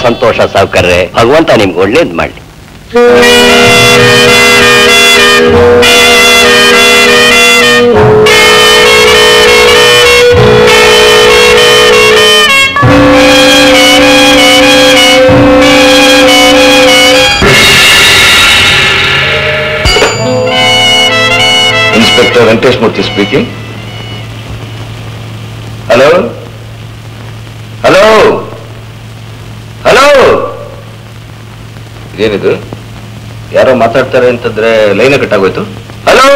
ಸಂತೋಷ ಸಾವುಕಾರ್ರೆ ಭಗವಂತ ನಿಮ್ಗೆ ಒಳ್ಳೇದ್ ಮಾಡ್ಲಿ inspector Venkatesh Murthy speaking hello hello hello ಏನಿದು ಯಾರೋ ಮಾತಾಡ್ತಾರೆ ಅಂತಂದ್ರೆ ಲೈನ್ ಕಟ್ಟಾಗೋಯ್ತು ಹಲೋ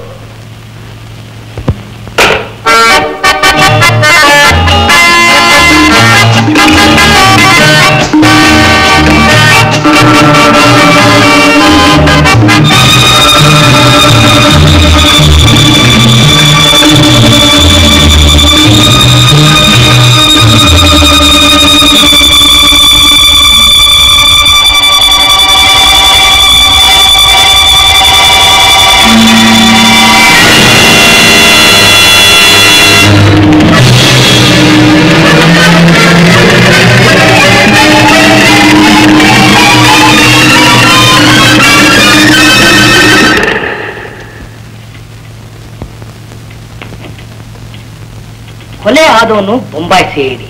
ಕೊಲೆ ಆದವನು ಬೊಂಬಾಯಿ ಸೇರಿ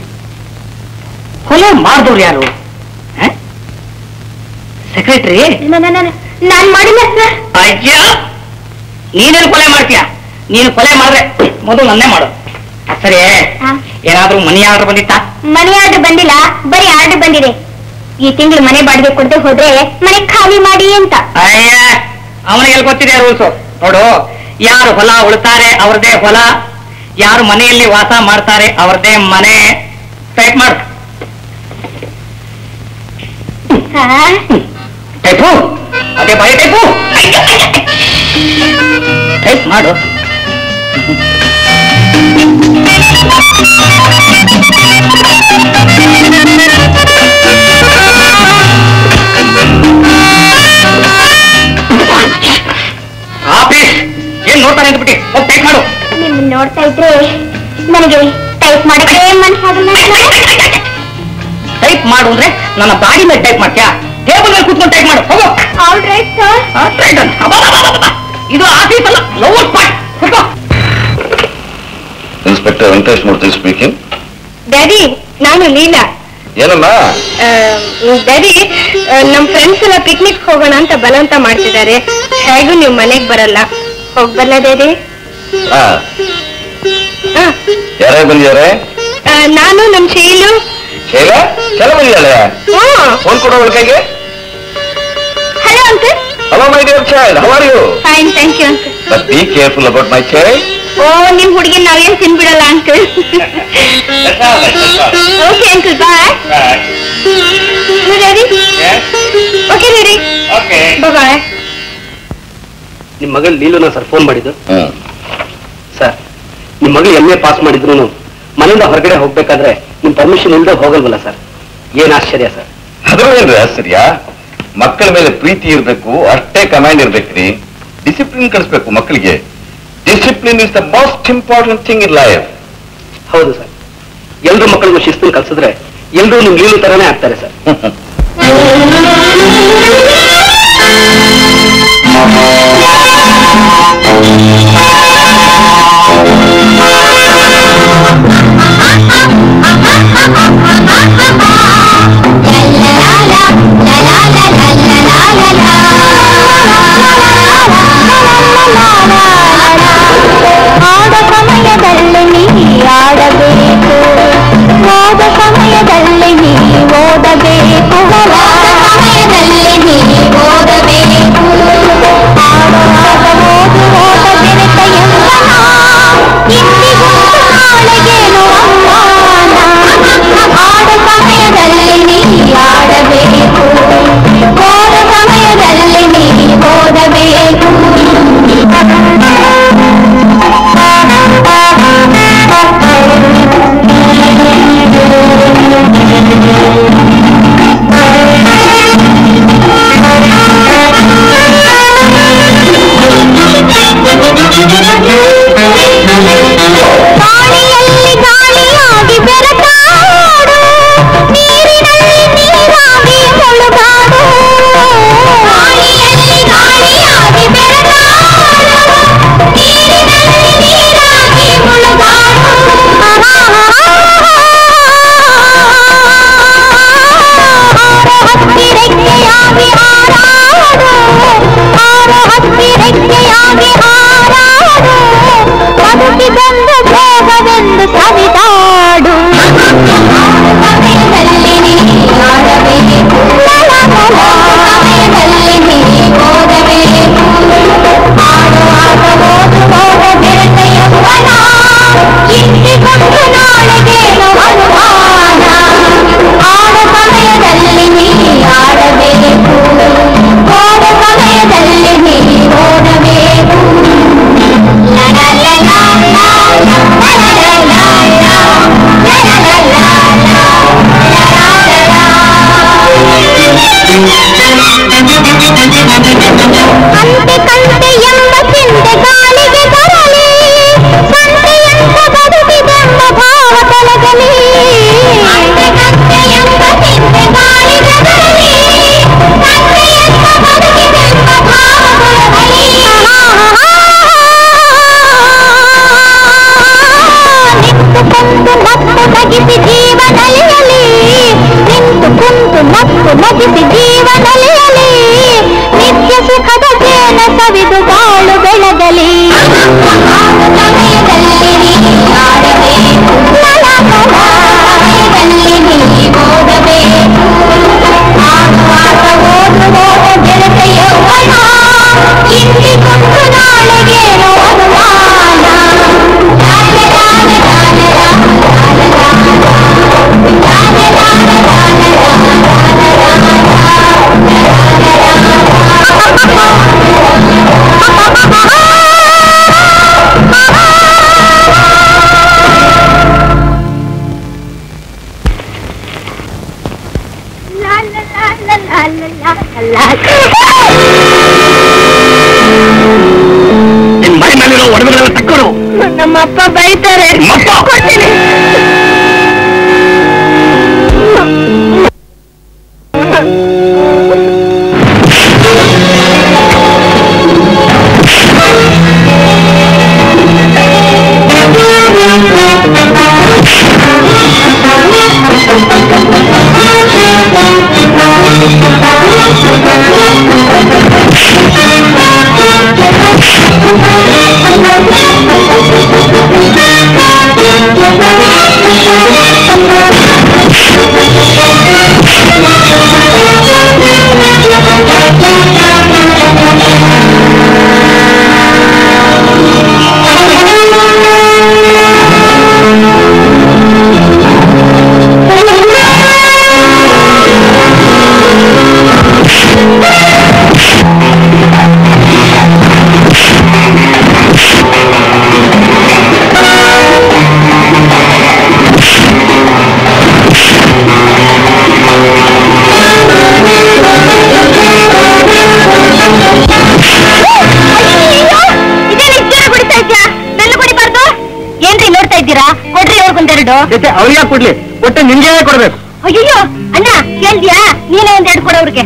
ಕೊಲೆ ಮಾಡಿದವ್ರು ಯಾರು ಸೆಕ್ರೆಟರಿ ನಾನ್ ಮಾಡಿಲ್ಲ ಸರ್ ಅಯ್ಯ ನೀನೇನು ಕೊಲೆ ಮಾಡ್ತೀಯ ನೀನು ಕೊಲೆ ಮಾಡಿದ್ರೆ ಮೊದಲು ನನ್ನೇ ಮಾಡು ಸರಿ ಏನಾದ್ರೂ ಮನಿ ಆರ್ಡರ್ ಬಂದಿತ್ತಾ ಮನೆ ಆರ್ಡರ್ ಬಂದಿಲ್ಲ ಬರೀ ಆರ್ಡರ್ ಬಂದಿದೆ ಈ ತಿಂಗಳು ಮನೆ ಬಾಡಿಗೆ ಕೊಡದೆ ಹೋದ್ರೆ ಮನೆ ಖಾಲಿ ಮಾಡಿ ಅಂತ ಅಯ್ಯ ಅವನಿಗೆ ಎಲ್ಲಿ ಗೊತ್ತಿದೆ ರೂಲ್ಸು ನೋಡು ಯಾರು ಹೊಲ ಉಳ್ತಾರೆ ಅವ್ರದೇ ಹೊಲ ಯಾರು ಮನೆಯಲ್ಲಿ ವಾಸ ಮಾಡ್ತಾರೆ ಅವ್ರದೇ ಮನೆ ಟೈಪ್ ಮಾಡು ಹಾ? ಟೈಪು ಅದೇ ಬಾಯಿ ಟೈಪು ಟೈಪ್ ಮಾಡು ಆಫೀಸ್ ಏನ್ ನೋಡ್ತಾನೆ ಅಂದ್ಬಿಟ್ಟು ಹೋಗಿ ಟೈಪ್ ಮಾಡು ನಿಮ್ಮನ್ನ ನೋಡ್ತಾ ಇದ್ರೆ ನನಗೆ ಟೈಪ್ ಮಾಡಕ್ಕೆ ಮನ್ಸಾಗಲ್ಲ ಟೈಪ್ ಮಾಡು ಅಂದ್ರೆ ನನ್ನ ಬಾಡಿ ಮೇಲೆ ಟೈಪ್ ಮಾಡ್ತೀಯಾ ಟೇಬಲ್ ಮೇಲೆ ಕೂತ್ಕೊಂಡು ಟೈಪ್ ಮಾಡು ಹೋಗು ಆಲ್ ರೈಟ್ ಸರ್ ಆ, right on. ಅಬ್ಬಬ್ಬಬ್ಬಬ್ಬ. ಇದು ಆಫೀಸ್ ಅಲ್ಲ ಲವ್ ಸ್ಪಾಟ್ ಕೂತ್ಕೋ inspector Venkatesh Murthy speaking daddy ನಾನು ಲೀಲಾ ಏನಮ್ಮ ಡ್ಯಾಡಿ ನಮ್ ಫ್ರೆಂಡ್ಸ್ ಎಲ್ಲ ಪಿಕ್ನಿಕ್ ಹೋಗೋಣ ಅಂತ ಬಲವಂತ ಮಾಡ್ತಿದ್ದಾರೆ ಹೇಗೂ ನೀವು ಮನೆಗ್ ಬರಲ್ಲ ಹೋಗ್ ಬರಲ್ಲ ಡ್ಯಾಡಿ ಹಾ ಆ, ಯಾರೇ ಬಂದಿದ್ದಾರೆ ಆ, ನಾನು ನಮ್ ಶೈಲು ಶೈಲ ಶೈಲ ಬಂದಿದ್ದಾಳೆ ಫೋನ್ ಕೊಡೋ ಅವಳ ಕೈಗೆ hello uncle hello my dear child how are you fine thank you uncle but be careful about my child oh ನಿಮ್ ಹುಡುಗಿನ ನಾವೇನ್ ತಿನ್ಬಿಡಲ್ಲ uncle okay uncle bye ready okay ready bye ನಿಮ್ ಮಗಳು ಲೀಲುನ ಸರ್ ಫೋನ್ ಮಾಡಿದ್ದು ಹ್ಮ್ ಸರ್ ನಿಮ್ ಮಗಳು M A pass ಮಾಡಿದ್ರು ಮನೆಯಿಂದ ಹೊರಗಡೆ ಹೋಗ್ಬೇಕಾದ್ರೆ ನಿಮ್ ಪರ್ಮಿಷನ್ ಇಲ್ಲದೆ ಹೋಗಲ್ವಲ್ಲ ಸರ್ ಏನ್ ಆಶ್ಚರ್ಯ ಸರ್ ಅದ್ರಲ್ಲೇನ್ರಿ ಆಶ್ಚರ್ಯ ಮಕ್ಕಳ ಮೇಲೆ ಪ್ರೀತಿ ಇರ್ಬೇಕು ಅಷ್ಟೇ ಕಮಾಂಡ್ ಇರ್ಬೇಕ್ರಿ ಡಿಸಿಪ್ಲಿನ್ ಕಲಿಸ್ಬೇಕು ಮಕ್ಕಳಿಗೆ discipline is the most important thing in life ಹೌದು ಸರ್ ಎಲ್ರು ಮಕ್ಕಳಿಗೂ ಶಿಸ್ತನ್ನು ಕಲ್ಸಿದ್ರೆ ಎಲ್ರು ನಿಮ್ ಲೀಲು ತರನೇ ಆಗ್ತಾರೆ ಸರ್ ಆಡ ಸಮಯದಲ್ಲಿ ನೀ ಆಡಬೇಕು ಓದ ಸಮಯದಲ್ಲಿ ನೀ ಓದಬೇಕು ಸಮಯದಲ್ಲಿ ನೀ ಓದಬೇಕು ಆಡುವಾಗ ಓದು ಓದದಿರುತ್ತ ನಗಿಸಿ ಜೀವನಲಿಯಲಿ ನಿಂತು ಕುಂತು ನಕ್ಕು ನಗಿಸಿ ಜೀವನಲಿಯಲಿ ನಿತ್ಯ ಸುಖದ ಜೇನ ಸವಿದು ಬಾಳು ಬೆಳಗಲಿ ನಾಳೆಗೇನೋ ಅನುಮಾನ ನಿನ್ ಮೈ ಮೇಲಿರೋ ಒಡವೆಗಳೆಲ್ಲ ತಕ್ಕೊಡು ನಮ್ಮಪ್ಪ ಬೈತಾರೆ ನಿಮ್ಮಪ್ಪ? ಕೊಡ್ತೀನಿ ಇದೇನು ಇಷ್ಟೇನ ಕುಡಿತಾ ಇದ್ಯಾ ಬೆಲ್ಲ ಕುಡಿಬಾರ್ದು ಏನ್ರಿ ನೋಡ್ತಾ ಇದ್ದೀರಾ ಕೊಡ್ರಿ ಅವ್ರಿಗೊಂದೆರಡು ಅವ್ರಿಗೆ ಕೊಡ್ಲಿ ಒಟ್ಟು ನಿನ್ಗೆ ಕೊಡ್ಬೇಕು ಅಯ್ಯೋ ಅಣ್ಣ ಕೇಳ್ದ್ಯಾ ನೀನೇ ಒಂದೆರಡು ಕೊಡೋರ್ಗೆ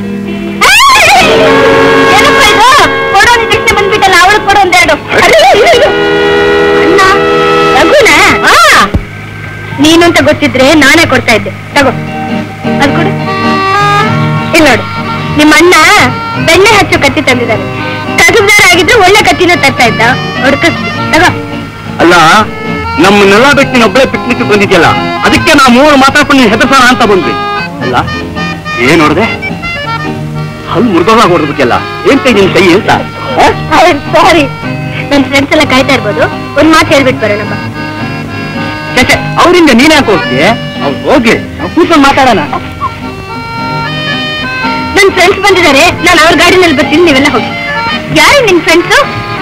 ಏನಪ್ಪ ಇದು ಕೊಡೋ ತಕ್ಷಣ ಬಂದ್ಬಿಟ್ಟಲ್ಲ ಅವಳು ಕೊಡು ಒಂದೆರಡು ಅಣ್ಣ ರಘುನ ನೀನು ಅಂತ ಗೊತ್ತಿದ್ರೆ ನಾನೇ ಕೊಡ್ತಾ ಇದ್ದೆ ತಗೋ ಅದು ಕೊಡು ಇಲ್ಲಿ ನೋಡು ನಿಮ್ಮ ಅಣ್ಣ ಬೆಣ್ಣೆ ಹಚ್ಚು ಕತ್ತಿ ತಂದಿದ್ದಾನೆ ಕಸುಬ್ದಾರ ಆಗಿದ್ರೆ ಒಳ್ಳೆ ಕತ್ತಿನ ತರ್ತಾ ಇದ್ದ ಹೊಡ್ಕಸ್ ತಗೋ ಅಲ್ಲ ನಮ್ಮನ್ನೆಲ್ಲ ಬಿಟ್ಟು ನೀನು ಒಬ್ಬಳೇ ಪಿಕ್ನಿಕ್ ಬಂದಿದ್ಯಲ್ಲ ಅದಕ್ಕೆ ನಾವು ಮೂವರು ಮಾತಾಡ್ಕೊಂಡು ನೀನು ಹೆದರ್ಸೋಣ ಅಂತ ಬಂದ್ವಿ ಅಲ್ಲ ಏನ್ ನೋಡ್ದೆ ಹಲ್ಲು ಮುರಿದೋದಾಗ ಹೊಡೆದ್ಬಿಟ್ಟಲ್ಲ ಏನ್ ಕೈ ನಿನ್ ಕೈ ಅಂತ ಸಾರಿ ನನ್ನ ಫ್ರೆಂಡ್ಸ್ ಎಲ್ಲ ಕಾಯ್ತಾ ಇರ್ಬೋದು ಒಂದ್ ಮಾತು ಹೇಳ್ಬಿಟ್ಟು ಬರೋಣ ಬಾ. ಚೆ ಅವರಿಂದ ನೀನ್ ಯಾಕೆ ಹೋಗ್ತೀಯ ಅವ್ರು ಹೋಗ್ಲಿ ನಾವು ಕೂತ್ಕೊಂಡು ಮಾತಾಡೋಣ ನನ್ ಫ್ರೆಂಡ್ಸ್ ಬಂದಿದ್ದಾರೆ ನಾನು ಅವ್ರ ಗಾಡಿನಲ್ಲಿ ಬರ್ತೀನಿ ನೀವೆಲ್ಲ ಹೋಗಿ ಯಾರು ನಿನ್ ಫ್ರೆಂಡ್ಸು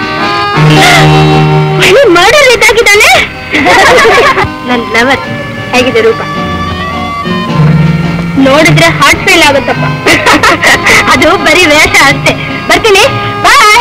ಮರ್ಡರ್ ಇದ್ದಾಗಿದ್ದಾನೆ ನನ್ ಲವರ್ ಹೇಗಿದೆ ರೂಪ ನೋಡಿದ್ರೆ ಹಾರ್ಟ್ ಫೇಲ್ ಆಗುತ್ತಪ್ಪ ಅದು ಬರೀ ವೇಷ ಅಷ್ಟೇ ಬರ್ತೀನಿ ಬಾಯ್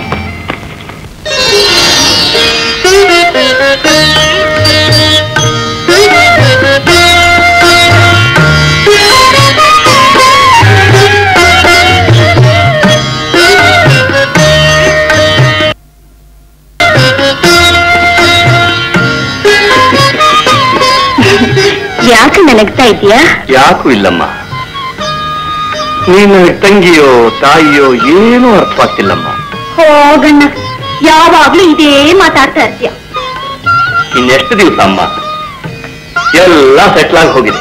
ಯಾಕೆ ನಗತಾ ಇದೀಯಾ ಯಾಕೂ ಇಲ್ಲಮ್ಮ ನೀನು ತಂಗಿಯೋ ತಾಯಿಯೋ ಏನೂ ಅರ್ಥ ಆಗ್ತಿಲ್ಲಮ್ಮ ಹೋಗಣ್ಣ ಯಾವಾಗ್ಲೂ ಇದೇ ಮಾತಾಡ್ತಾ ಇರ್ತೀಯ ಇನ್ನೆಷ್ಟು ದಿವಸ ಅಮ್ಮ ಎಲ್ಲ ಸೆಟ್ಲ್ ಆಗಿ ಹೋಗಿದೆ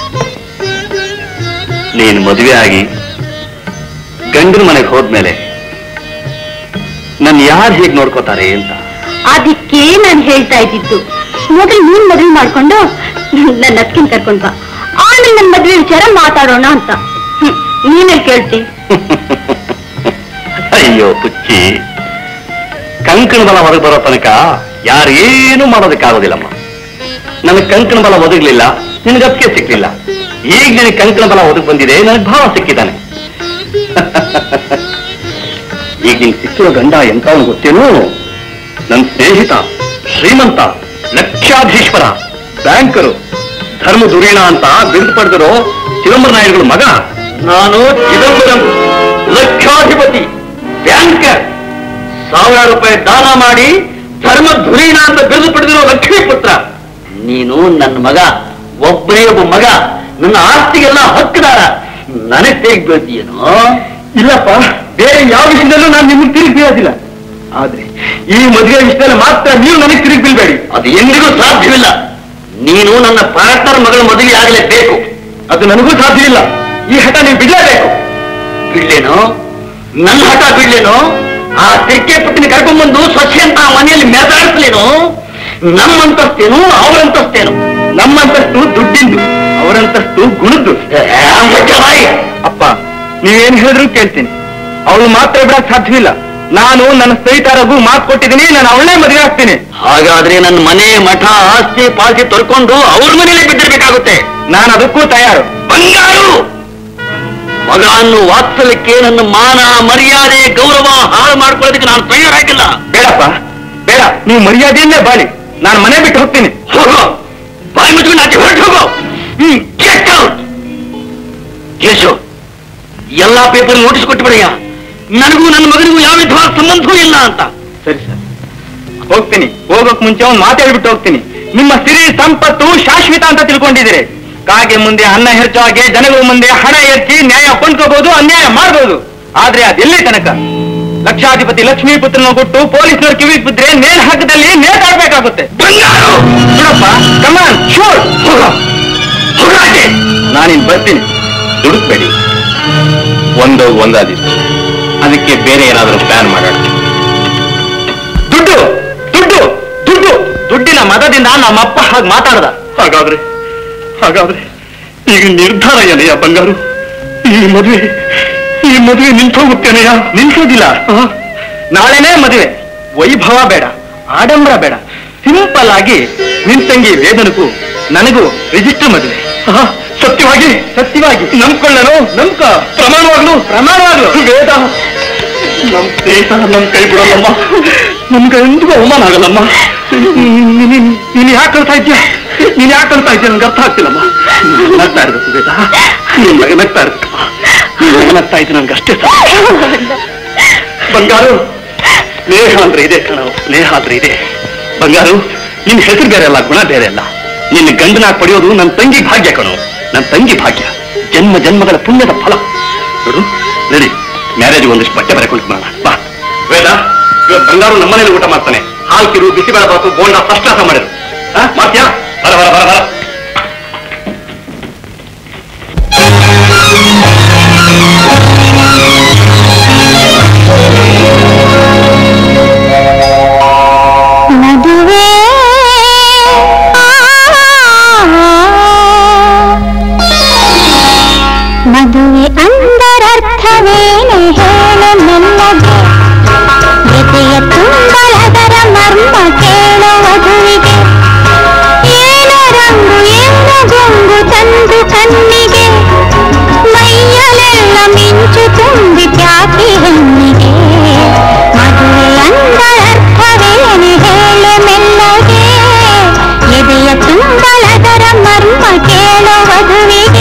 ನೀನು ಮದುವೆ ಆಗಿ ಗಂಡನ ಮನೆಗೆ ಹೋದ್ಮೇಲೆ ನನ್ ಯಾರು ಹೇಗೆ ನೋಡ್ಕೋತಾರೆ ಅಂತ ಅದಕ್ಕೆ ನಾನು ಹೇಳ್ತಾ ಇದ್ದಿದ್ದು ಮೊದಲು ನೀನ್ ಮದುವೆ ಮಾಡ್ಕೊಂಡು ನನ್ನ ಅತ್ಕಿನ್ ಕರ್ಕೊಂಡ್ ಬಾ ಆಮೇಲೆ ನನ್ನ ಮದುವೆ ವಿಚಾರ ಮಾತಾಡೋಣ ಅಂತ ಹ್ಮ್, ನೀನೇ ಕೇಳ್ತಿ ಅಯ್ಯೋ ಪುಚ್ಚಿ ಕಂಕಣ ಬಲ ಹೊರಗೆ ಬರೋ ತನಕ ಯಾರೇನು ಮಾಡೋದಕ್ಕಾಗೋದಿಲ್ಲಮ್ಮ ನನಗೆ ಕಂಕಣ ಬಲ ಒದಗ್ಲಿಲ್ಲ ನಿನಗೆ ಅದಕ್ಕೆ ಸಿಕ್ಲಿಲ್ಲ ಈಗ ನಿನಗೆ ಕಂಕಣ ಬಲ ಒದಗಿ ಬಂದಿದೆ ನನಗೆ ಭಾವ ಸಿಕ್ಕಿದ್ದಾನೆ ಈಗ ನಿಂಗೆ ಸಿಕ್ಕಿರೋ ಗಂಡ ಎಂತವನು ಗೊತ್ತೇನು ನನ್ನ ಸ್ನೇಹಿತ ಶ್ರೀಮಂತ ಲಕ್ಷಾಧೀಶ್ವರ ಬ್ಯಾಂಕರು ಧರ್ಮ ದುರೀಣ ಅಂತ ಬಿರುದು ಪಡೆದಿರೋ ಚಿದಂಬರ ನಾಯಕಗಳ ಮಗ ನಾನು ಚಿದಂಬರಂ ಲಕ್ಷಾಧಿಪತಿ ಬ್ಯಾಂಕರ್ ಸಾವಿರಾರು ರೂಪಾಯಿ ದಾನ ಮಾಡಿ ಧರ್ಮ ಧುರೀಣ ಅಂತ ಬಿರುದು ಪಡೆದಿರೋ ಲಕ್ಷ್ಮೀ ಪುತ್ರ ನೀನು ನನ್ನ ಮಗ ಒಬ್ಬರೇ ಒಬ್ಬ ಮಗ ನನ್ನ ಆಸ್ತಿಗೆಲ್ಲ ಹಕ್ಕದಾರ ನನಗ್ ತೆಗ್ ಬೀಳ್ತೀಯೇನೋ ಇಲ್ಲಪ್ಪ ಬೇರೆ ಯಾವ ವಿಷಯದಲ್ಲೂ ನಾನು ನಿಮ್ಗೆ ತಿರುಗಿ ಬೀಳೋದಿಲ್ಲ ಆದ್ರೆ ಈ ಮದುವೆ ವಿಷಯದಲ್ಲಿ ಮಾತ್ರ ನೀವು ನನಗೆ ತಿರುಗಿ ಬೀಳ್ಬೇಡಿ ಅದು ಎಂದಿಗೂ ಸಾಧ್ಯವಿಲ್ಲ ನೀನು ನನ್ನ ಪಾರ್ಟ್ನರ್ ಮಗಳ ಮದುವೆ ಆಗಲೇಬೇಕು ಅದು ನನಗೂ ಸಾಧ್ಯವಿಲ್ಲ ಈ ಹಠ ನೀವು ಬಿಡಲೇಬೇಕು ಬಿಡ್ಲೇನೋ ನನ್ನ ಹಠ ಬಿಡ್ಲೇನೋ ಆ ತೆಕ್ಕೆ ಪುಟ್ಟಿನ ಕರ್ಕೊಂಡ್ಬಂದು ಸ್ವಚ್ಛ ಅಂತ ಆ ಮನೆಯಲ್ಲಿ ಮೆರೆದಾಡಿಸ್ಲೇನೋ ನಮ್ಮಂತಸ್ತೇನು ಅವರಂತಸ್ತೇನು ನಮ್ಮಂತಷ್ಟು ದುಡ್ಡಿಂದು ಅವರಂತಷ್ಟು ಗುಣದ್ದು ಅಪ್ಪ ನೀವೇನ್ ಹೇಳಿದ್ರು ಕೇಳ್ತೀನಿ ಅವಳು ಮಾತ್ರ ಬಿಡಕ್ ಸಾಧ್ಯವಿಲ್ಲ ನಾನು ನನ್ನ ಸ್ನೇಹಿತರಿಗೂ ಮಾತು ಕೊಟ್ಟಿದ್ದೀನಿ ನಾನು ಅವಳೇ ಮದುವೆ ಆಗ್ತೀನಿ ಹಾಗಾದ್ರೆ ನನ್ನ ಮನೆ ಮಠ ಆಸ್ತಿ ಪಾಸ್ತಿ ತೊಳ್ಕೊಂಡು ಅವ್ರ ಮನೇಲಿ ಬಿದ್ದಿರ್ಬೇಕಾಗುತ್ತೆ ನಾನು ಅದಕ್ಕೂ ತಯಾರು ಬಂಗಾರು ಮಗ ಅನ್ನೋ ವಾತ್ಸಲ್ಯಕ್ಕೆ ನನ್ನ ಮಾನ ಮರ್ಯಾದೆ ಗೌರವ ಹಾಳು ಮಾಡ್ಕೊಳ್ಳೋದಕ್ಕೆ ನಾನು ತಯಾರಾಗಿಲ್ಲ ಬೇಡಪ್ಪ ಬೇಡ ನೀವು ಮರ್ಯಾದೆಯಲ್ಲೇ ಬಾಳಿ ನಾನು ಮನೆ ಬಿಟ್ಟು ಹೋಗ್ತೀನಿ ಹೋಗೋ ಬಾಯಿ ಮುಚ್ಕೊಂಡು ಆಚೆ ಹೊರಟು ಹೋಗೋ ಹ್ಮ್ get out. ಕೇಶವ್ ಎಲ್ಲಾ ಪೇಪರ್ ನೋಟಿಸ್ ಕೊಟ್ಬಿಡಯ್ಯ ನನಗೂ ನನ್ನ ಮಗನಿಗೂ ಯಾವ ವಿಧವಾದ ಸಂಬಂಧವೂ ಇಲ್ಲ ಅಂತ ಸರಿ ಸರ್ ಹೋಗ್ತೀನಿ ಹೋಗೋಕ್ ಮುಂಚೆ ಒಂದು ಮಾತಾಡ್ಬಿಟ್ಟು ಹೋಗ್ತೀನಿ ನಿಮ್ಮ ಸಿರಿ ಸಂಪತ್ತು ಶಾಶ್ವತ ಅಂತ ತಿಳ್ಕೊಂಡಿದ್ದೀರಿ ಕಾಗೆ ಮುಂದೆ ಅನ್ನ ಹೆಚ್ಚು ಹಾಗೆ ಜನಗಳ ಮುಂದೆ ಹಣ ಎತ್ತಿ ನ್ಯಾಯ ಕೊಂಡ್ಕೋಬಹುದು ಅನ್ಯಾಯ ಮಾಡಬಹುದು ಆದ್ರೆ ಅದೆಲ್ಲಿ ತನಕ ಲಕ್ಷಾಧಿಪತಿ ಲಕ್ಷ್ಮೀಪುತ್ರನ ಕೊಟ್ಟು ಪೊಲೀಸ್ನವ್ರ ಕಿವಿಗೆ ಬಿದ್ರೆ ನೇಣ್ ಹಾಕದಲ್ಲಿ ನೇತಾಡ್ಬೇಕಾಗುತ್ತೆ ಬಂಗಾರು ನೋಡಪ್ಪ ಕಮಾನ್ ಶೂರ್ ಹೋಗೋ ಹೋಗೋ ಆಚೆ. ನಾನಿನ್ ಬರ್ತೀನಿ ದುಡುಕ್ಬೇಡಿ ಒಂದು ಒಂದಾದಿತ್ತು ಅದಕ್ಕೆ ಬೇರೆ ಏನಾದರೂ ಪ್ಲಾನ್ ಮಾಡೋಣ ದುಡ್ಡು ದುಡ್ಡು ದುಡ್ಡು ದುಡ್ಡಿನ ಮದದಿಂದ ನಮ್ಮಪ್ಪ ಹಾಗೆ ಮಾತಾಡದ ಹಾಗಾದ್ರೆ ಹಾಗಾದ್ರೆ ಈಗ ನಿರ್ಧಾರ ಏನಯ್ಯ ಬಂಗಾರು ಈ ಮದುವೆ ಈ ಮದುವೆ ನಿಂತೋಗುತ್ತೇನೆಯ ನಿಲ್ಸೋದಿಲ್ಲ ನಾಳೆನೇ ಮದುವೆ ವೈಭವ ಬೇಡ ಆಡಂಬರ ಬೇಡ ಸಿಂಪಲ್ ಆಗಿ ನಿನ್ ತಂಗಿ ವೇದನಕ್ಕೂ ನನಗೂ ರಿಜಿಸ್ಟರ್ ಮದುವೆ ಸತ್ಯವಾಗಿ ಸತ್ಯವಾಗಿ ನಂಬ್ಕೊಳ್ಳೇನು ನಂಬ್ಕ ಪ್ರಮಾಣವಾಗ್ಲು ಪ್ರಮಾಣವಾಗ್ಲು ವೇದ ನಮ್ ಸ್ನೇಹಿತ ನಮ್ ಕೈ ಬಿಡಲ್ಲಮ್ಮ ನಮ್ಗೆ ಎಂದಿಗೂ ಅವಮಾನ ಆಗಲ್ಲಮ್ಮ ನೀನ್ ಯಾಕೆ ಕಳ್ತಾ ಇದ್ಯಾ ನೀನ್ ಯಾಕೆ ಅಂತ ಇದ್ದೆ ನನ್ಗೆ ಅರ್ಥ ಆಗ್ತಿಲ್ಲಮ್ಮ ನಗ್ತಾ ಇರ್ಬೇಕು ವೇದ ನಿನ್ ಮಗ ನಗ್ತಾ ಇರ್ಬೇಕು ನಿನ್ ಮಗ ನಗ್ತಾ ಇದ್ದು ನನ್ಗೆ ಅಷ್ಟೇ ಸಾಕು. ಬಂಗಾರು ಸ್ನೇಹ ಅಂದ್ರೆ ಇದೆ ಕಣ ಸ್ನೇಹ ಅಂದ್ರೆ ಇದೆ ಬಂಗಾರು ನಿನ್ ಹೆಸರು ಬೇರೆ ಅಲ್ಲ ಗುಣ ಬೇರೆ ಅಲ್ಲ ನಿನ್ನ ಗಂಡನಾಗ್ ಪಡೆಯೋದು ನನ್ನ ತಂಗಿ ಭಾಗ್ಯ ಕಣು ನನ್ನ ತಂಗಿ ಭಾಗ್ಯ ಜನ್ಮ ಜನ್ಮಗಳ ಪುಣ್ಯದ ಫಲ ನೋಡು ನಡಿ ಮ್ಯಾರೇಜ್ ಒಂದಿಷ್ಟು ಬಟ್ಟೆ ಬರೆಕೊಂಡು ಮಾಡೋಣ ಬಾ ವೇದ ಇವತ್ತು ಬಂಗಾರು ನಮ್ಮನೇಲಿ ಊಟ ಮಾಡ್ತಾನೆ ಹಾಲ್ ಕಿರು ಬಿಸಿಬೇಳೆ ಬಾತು ಬೋಂಡ ಫಸ್ಟ್ ಕ್ಲಾಸ್ ಮಾಡಿದ್ರು ಆ, ಮಾಡ್ತೀಯಾ ಬರ ಬರ ಬರ ಬರ ಮದುವೆ ಮದುವೆ ಅಂದರರ್ಥವೇನು ಹೇಳು ಮೆಲ್ಲಗೆ ಎದೆಯ ತುಂಬಲದರ ಮರ್ಮ ಕೇಳು ವಧುವಿಗೆ ಏನು ರಂಗು ಏನು ಗೊಂಗು ತಂದು ಕಣ್ಣಿಗೆ ಮೈಯಲೆಲ್ಲ ಮಿಂಚು ತುಂಬಿ ತ್ಯಾಗಿ ಹೆಣ್ಣಿಗೆ ಮದುವೆ ಅಂದರರ್ಥವೇನು ಹೇಳು ಮೆಲ್ಲಗೆ ಎದೆಯ ತುಂಬಲದರ ಮರ್ಮ ಕೇಳು ವಧುವಿಗೆ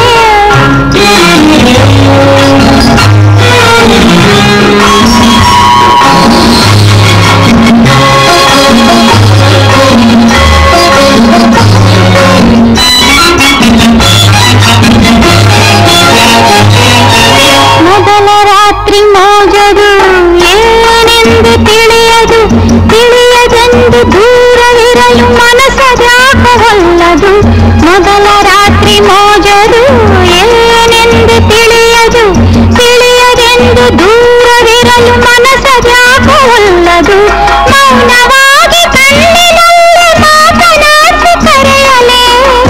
ಮೊದಲ ರಾತ್ರಿ ಮೋಜದು ಏನೆಂದು ತಿಳಿಯದು ತಿಳಿಯದೆಂದು ದೂರವಿರಲು ಮನಸದಾಕವಲ್ಲದು ಮೊದಲ ರಾತ್ರಿ ಮೋಜದು ಏನೆಂದು ತಿಳಿಯದು ತಿಳಿಯದೆಂದು ದೂರವಿರಲು ಮನಸದಾಕವಲ್ಲದು ಮೌನವಾಗಿ ಕಣ್ಣಿನಲ್ಲಿ ಮಾತನಾಡಿ ಕರೆಯಲೇ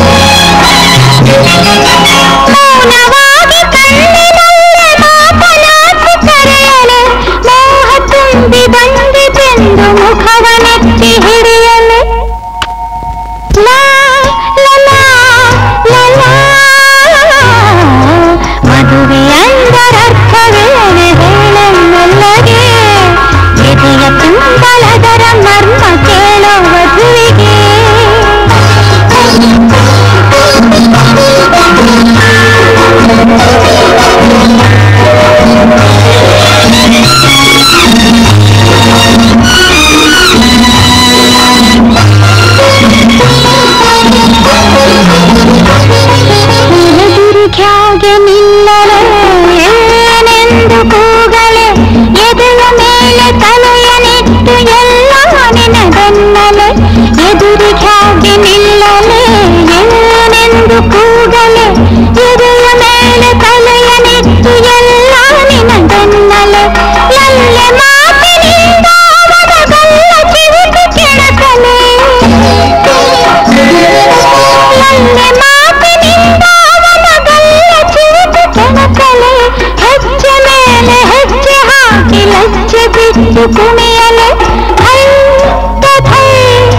ಮೌನವಾಗಿ ಕಣ್ಣಿನಲ್ಲೇ ಮಾತನಾಡಿ ಕರೆಯಲೆ ಮೋಹ ತುಂಬಿ ಬಂದಿತೆಂದು ಮುಖವನೆತ್ತಿ ಹಿಡಿಯಲೆ ಲಾ ಲಾ ಲಾ ಕುಣಿಯಲೆ ಧೈ ಧೈ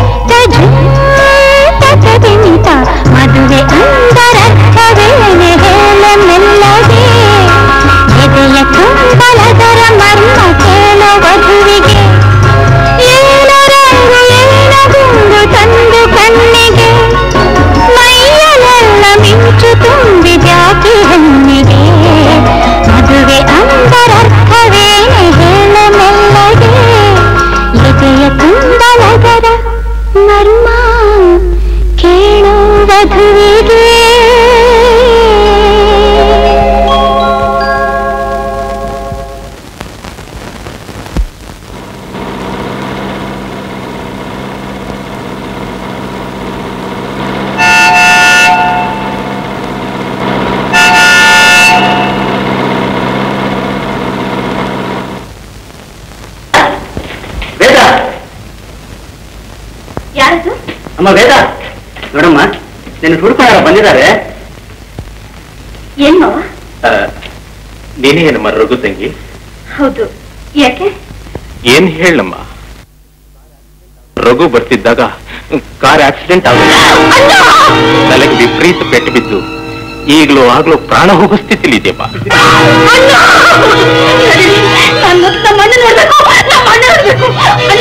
ಝುಂತ ಮದುವೆ ಅಂದರರ್ಥವೇನೆ ಹೇಳ ಮೆಲ್ಲಗೆ ಎದೆಯ ತುಂಬಲದರ ಮರ್ಮ ಕೇಳ ವಧುವಿಗೆ ಏನ ರಂಗು ಏನ ಗುಂಡು ತಂದು ಕಣ್ಣಿಗೆ ಮೈಯಲೆಲ್ಲ ಮಿಂಚು ತುಂಬಿದ್ಯಾಕೆ ಹೆಣ್ಣಿಗೆ ಮದುವೆ ಅಂದರರ್ಥವೇನೆ ಹೇಳ ಮೆಲ್ಲಗೆ ಎದೆಯ ತುಂಬಲದರ ಮರ್ಮ ಕೇಳೋ ವಧುವಿಗೆ ವೇದ ಯಾರದು ಅಮ್ಮ ವೇದ ನೋಡಮ್ಮ ನಿನ್ನ ಹುಡುಕರು ಬಂದಿದ್ದಾರೆ ಏನ್ ಮಾವ ನೀನೇ ನಮ್ಮ ರಘು ತಂಗಿ ಹೌದು ಯಾಕೆ ಏನ್ ಹೇಳಮ್ಮ ರಘು ಬರ್ತಿದ್ದಾಗ ಕಾರ್ ಆಕ್ಸಿಡೆಂಟ್ ಆಗಿದೆ ತಲೆಗೆ ವಿಪರೀತ ಪೆಟ್ಟು ಬಿದ್ದು ಈಗಲೂ ಆಗ್ಲೂ ಪ್ರಾಣ ಹೋಗೋ ಸ್ಥಿತಿಲಿದೆಯಪ್ಪ ನಾನು ನಮ್ಮ ಅಣ್ಣ ನೋಡ್ಬೇಕು ನಮ್ಮ ಅಣ್ಣ ನೋಡ್ಬೇಕು ಅಣ್ಣ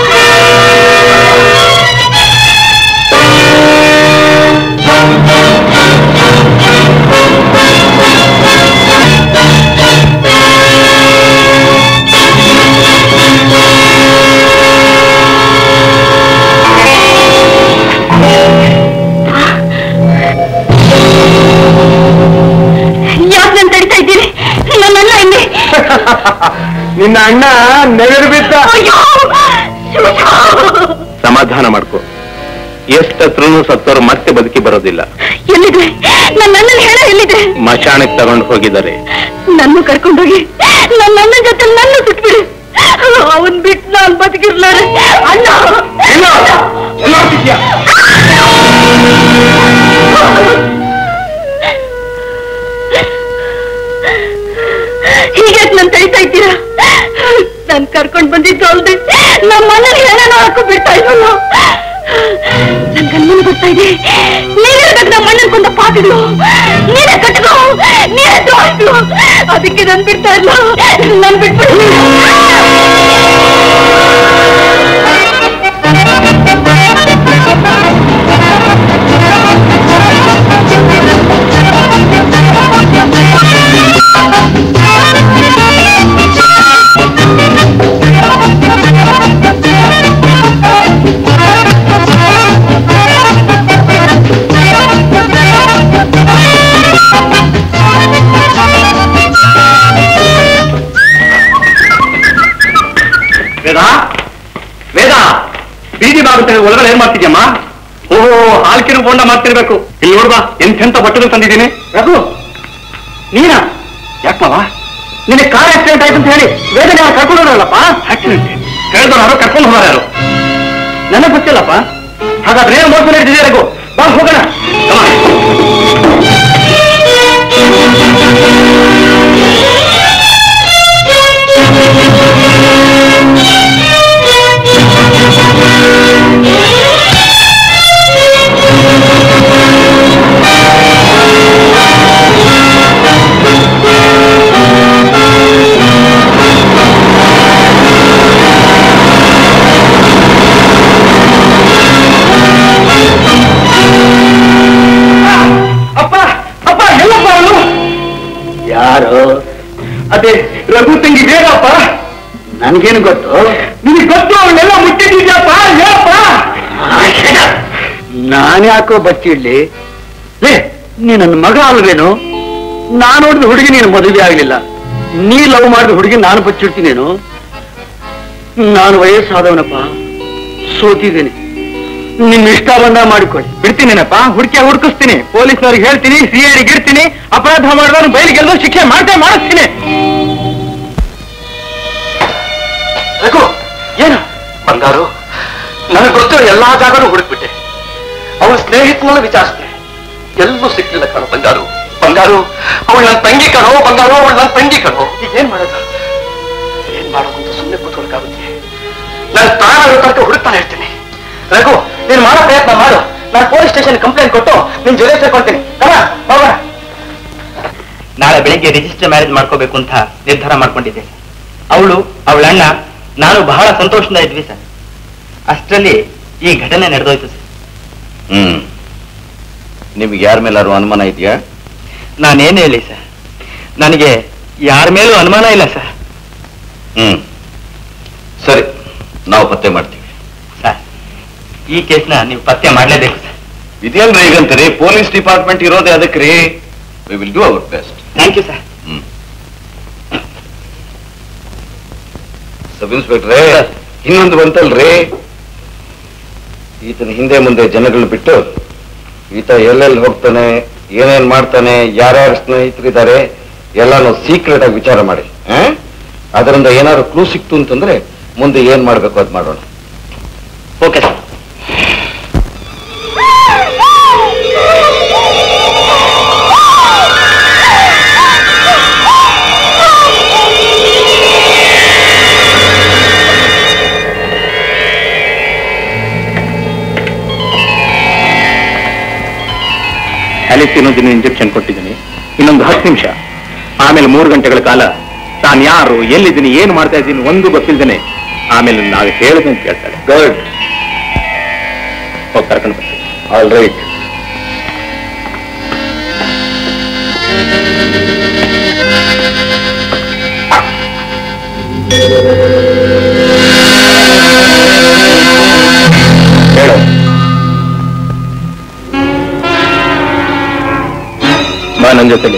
ಯಾಕೆ ನಾನು ತಡಿತಾ ಇದ್ದೀರಿ ನನ್ನ ಅಣ್ಣ ಇಲ್ಲಿ ನಿನ್ನ ಅಣ್ಣ ನೆಗರು ಬಿದ್ದ ಅಯ್ಯೋ ಶಿವ ಸಮಾಧಾನ ಮಾಡ್ಕೊ ಎಷ್ಟತ್ರನು ಸತ್ತವರು ಮತ್ತೆ ಬದುಕಿ ಬರೋದಿಲ್ಲ ಎಲ್ಲಿದೆ ನನ್ನ ಅಣ್ಣನ ಹೇಳ ಎಲ್ಲಿದೆ ಮಶಾಣಕ್ಕೆ ತಗೊಂಡು ಹೋಗಿದ್ದಾರೆ ನನ್ನ ಕರ್ಕೊಂಡೋಗಿ ನನ್ನ ಅಣ್ಣನ ಜೊತೆ ನನ್ನ ಬಿಟ್ಬಿಡಿ ಅವನ್ ಬಿಟ್ಟು ನಾನು ಬದುಕಿರ್ಲಾರೆ ಅಣ್ಣ ಹೀಗೆ ನನ್ ತಡಿತಾ ಇದ್ದೀರಾ ನಾನ್ ಕರ್ಕೊಂಡ್ ಬಂದಿದ್ದು ಅಲ್ದೆ ನಮ್ಮ ಅಣ್ಣನ ಹೇಳ ನೋಡಕ್ಕೂ ಬಿಡ್ತಾ ಇಲ್ವಲ್ಲ ನನ್ ಗಂಡನ ಬರ್ತಾ ಇದೆ ನೀನೇ ನಮ್ಮ ಅಣ್ಣನ ಕೊಂದ ಪಾಪಿಗಳು ನೀನೇ ಕಟ್ಟದು ನೀನೇ ದ್ರೋಹಿಗಳು ಅದಕ್ಕೆ ನನ್ ಬಿಡ್ತಾ ಇಲ್ಲ ನನ್ ಬಿಟ್ಬಿಡು ವೇದ ವೇದ ಬೀದಿ ಬಾಗುತ್ತೆ ಒಳಗಡೆ ಏನ್ ಮಾಡ್ತಿದ್ಯಮ್ಮ ಓಹೋ ಹಾಲ್ಕಿರು ಬೋಂಡ ಮಾಡ್ತಿರ್ಬೇಕು ಇಲ್ಲಿ ನೋಡ್ಬಾ ಎಂತೆಂತ ಬಟ್ಟಲು ತಂದಿದ್ದೀನಿ ರಘು ನೀನಾ ಯಾಕಮ್ಮ ನಿನಗೆ ಕಾರ್ ಆಕ್ಸಿಡೆಂಟ್ ಆಯ್ತು ಅಂತ ಹೇಳಿ ವೇದನೆ ಯಾರು ಕರ್ಕೊಂಡು ಹೋದ್ರಲ್ಲಪ್ಪ ಆಕ್ಸಿಡೆಂಟ್ ಹೇಳಿದವ್ರು ಯಾರು ಕರ್ಕೊಂಡು ಹೋದಾರ ಯಾರು ನನಗೆ ಗೊತ್ತಿಲ್ಲಪ್ಪ ಹಾಗಾದ್ರೆ ಏನು ನೋಡ್ಕೊಂಡು ಹಿಡಿದಿದೆ ರಘು ಬಾ ಹೋಗೋಣ Come on. ಅಪ್ಪ ಅಪ್ಪ ಎಲ್ಲಪ್ಪ ಅವನು ಯಾರು ಅದೇ ರಘು ತಂಗಿ ಬೇಡಪ್ಪ ನನ್ಗೇನು ಗೊತ್ತು ನಿನಗೆ ಗೊತ್ತು ಅವನ್ನೆಲ್ಲ ಮುಟ್ಟಿದ್ಯಪ್ಪ ಹೇಳಪ್ಪ ನಾನ್ಯಾಕೋ ಬಚ್ಚಿಡ್ಲಿ ಲೇ ನೀ ನನ್ನ ಮಗ ಅಲ್ವೇನು ನಾನು ನೋಡಿದ ಹುಡುಗಿ ನೀನು ಮದುವೆ ಆಗ್ಲಿಲ್ಲ ನೀ ಲವ್ ಮಾಡಿದ ಹುಡುಗಿ ನಾನು ಬಚ್ಚಿಡ್ತೀನೇನು ನಾನು ವಯಸ್ಸಾದವನಪ್ಪ ಸೋತಿದ್ದೀನಿ ನಿಮ್ ಇಷ್ಟ ಬಂದ ಮಾಡಿಕೊಳ್ಳಿ ಬಿಡ್ತೀನೇನಪ್ಪ ಹುಡುಕಿ ಹುಡುಕಿಸ್ತೀನಿ ಪೊಲೀಸ್ನವ್ರಿಗೆ ಹೇಳ್ತೀನಿ ಸಿ ಐಡಿಗೆ ಇಡ್ತೀನಿ ಅಪರಾಧ ಮಾಡಿದವ್ರು ಬಯಲಿಗೆ ಗೆಲ್ದು ಶಿಕ್ಷೆ ಮಾಡ್ತೇ ಮಾಡಿಸ್ತೀನಿ ರಘು ಏನು ಬಂಗಾರು ನನಗೆ ಗೊತ್ತಿರೋ ಎಲ್ಲಾ ಜಾಗನೂ ಹುಡುಕ್ಬಿಟ್ಟೆ ಅವಳ ಸ್ನೇಹಿತನಲ್ಲ ವಿಚಾರಿಸಿದೆ ಎಲ್ಲೂ ಸಿಕ್ಕಿಲ್ಲ ಕಣೋ ಬಂಗಾರು ಬಂಗಾರು ಅವಳು ನನ್ನ ತಂಗಿ ಕಣೋ ಬಂಗಾರು ಅವಳು ನನ್ನ ತಂಗಿ ಕಣೋ ಈಗ ಏನ್ ಮಾಡೋದು ಏನ್ ಮಾಡೋದು ಅಂತ ಸುಮ್ಮನೆ ಕೂತ್ಕೊಂಡು ಹುಡುಕ್ಬೇಕಾಗುತ್ತೆ ನಾನು ಪ್ರಾಣ ಇರೋ ತನಕ ಹುಡುಕ್ತಾನೆ ಇರ್ತೀನಿ ರಘು ನೀನು ಮಾಡೋ ಪ್ರಯತ್ನ ಮಾಡು ನಾನು ಪೊಲೀಸ್ ಸ್ಟೇಷನ್ ಕಂಪ್ಲೇಂಟ್ ಕೊಟ್ಟು ನಿನ್ ಜೊತೆ ಸೇರ್ಕೊಳ್ತೀನಿ ಕಮ ಹೋಗೋಣ ನಾಳೆ ಬೆಳಿಗ್ಗೆ ರಿಜಿಸ್ಟರ್ ಮ್ಯಾರೇಜ್ ಮಾಡ್ಕೋಬೇಕು ಅಂತ ನಿರ್ಧಾರ ಮಾಡ್ಕೊಂಡಿದ್ದೆ ಸರ್ ಅವಳು ಅವಳ ಅಣ್ಣ ನಾನು ಬಹಳ ಸಂತೋಷದಿಂದ ಇದ್ವಿ ಸರ್ ಅಷ್ಟರಲ್ಲಿ ಈ ಘಟನೆ ನಡೆದೋಯ್ತು ಸರ್ ಹ್ಮ್ ನಿಮ್ಗೆ ಯಾರ ಮೇಲಾರು ಅನುಮಾನ ಇದೆಯಾ ನಾನೇನು ಹೇಳಿ ಸರ್ ನನಗೆ ಯಾರ ಮೇಲೂ ಅನುಮಾನ ಇಲ್ಲ ಸರ್ ಹ್ಮ್ ಸರಿ ನಾವು ಪತ್ತೆ ಮಾಡ್ತೀವಿ ಸರ್ ಈ ಕೇಸ್ನ ನೀವು ಪತ್ತೆ ಮಾಡಲೇಬೇಕು ಸರ್ ಇದೆಯಲ್ರಿ ಈಗಂತೀರಿ ಪೊಲೀಸ್ ಡಿಪಾರ್ಟ್ಮೆಂಟ್ ಇರೋದೇ ಅದಕ್ಕೆ ರೀ we will do our best thank you sir hmm sub ಇನ್ಸ್ಪೆಕ್ಟ್ರೇ ಇನ್ನೊಂದು ಬಂತಲ್ರಿ ಈತನ ಹಿಂದೆ ಮುಂದೆ ಜನಗಳು ಬಿಟ್ಟು ಈತ ಎಲ್ಲೆಲ್ಲಿ ಹೋಗ್ತಾನೆ ಏನೇನ್ ಮಾಡ್ತಾನೆ ಯಾರ್ಯಾರು ಸ್ನೇಹಿತರಿದ್ದಾರೆ ಎಲ್ಲಾನು ಸೀಕ್ರೆಟ್ ಆಗಿ ವಿಚಾರ ಮಾಡಿ ಆ? ಅದರಿಂದ ಏನಾದ್ರು ಕ್ಲೂ ಸಿಕ್ತು ಅಂತಂದ್ರೆ ಮುಂದೆ ಏನ್ ಮಾಡ್ಬೇಕು ಅದ್ ಮಾಡೋಣ ಓಕೆ ಸರ್ ಅಲಿಸಿನೋದಿನ ಇಂಜೆಕ್ಷನ್ ಕೊಟ್ಟಿದ್ದೀನಿ ಇನ್ನೊಂದು ಹತ್ತು ನಿಮಿಷ ಆಮೇಲೆ ಮೂರು ಗಂಟೆಗಳ ಕಾಲ ನಾನು ಯಾರು ಎಲ್ಲಿದ್ದೀನಿ ಏನು ಮಾಡ್ತಾ ಇದ್ದೀನಿ ಒಂದು ಗೊತ್ತಿಲ್ದೇನೆ ಆಮೇಲೆ ನಾವು ಹೇಳಿದಂತ ಕೇಳ್ತಾರೆ ಗುಡ್ ಹೋಗಿ ಕರ್ಕೊಂಡು ಬರ್ತೀನಿ ಆಲ್ ರೈಟ್ ಹೇಳು ಬಾ ನನ್ನ ಜೊತೆಲಿ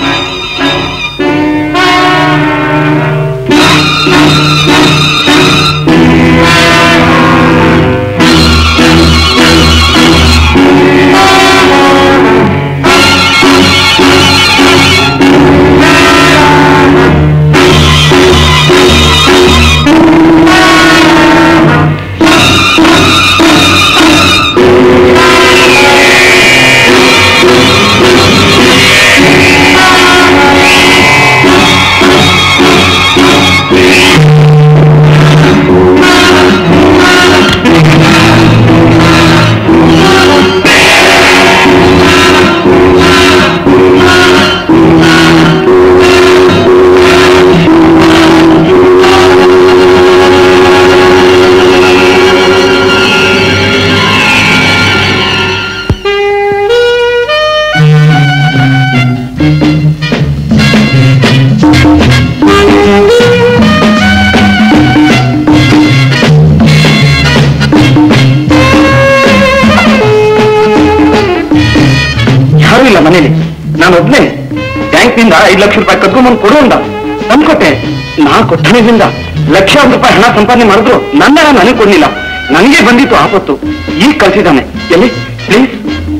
ಯಾರು ಇಲ್ಲ ಮನೇಲಿ ನಾನು ಒಬ್ನೇ ಬ್ಯಾಂಕ್ನಿಂದ ಐದು ಲಕ್ಷ ರೂಪಾಯಿ ಕದ್ಕೊಂಡ್ಬಂದು ಕೊಡು ಅಂದ ತಂದ್ಕೊಟ್ಟೆ ನಾ ಕೊಟ್ಟಣದಿಂದ ಲಕ್ಷಾಂತರ ರೂಪಾಯಿ ಹಣ ಸಂಪಾದನೆ ಮಾಡಿದ್ರು ನನ್ನ ಹಣ ನನಗೆ ಕೊಡ್ಲಿಲ್ಲ ನನಗೆ ಬಂದಿತ್ತು ಆಪತ್ತು ಈಗ ಕಳ್ಸಿದ್ದಾನೆ ಎಲ್ಲಿ ಪ್ಲೀಸ್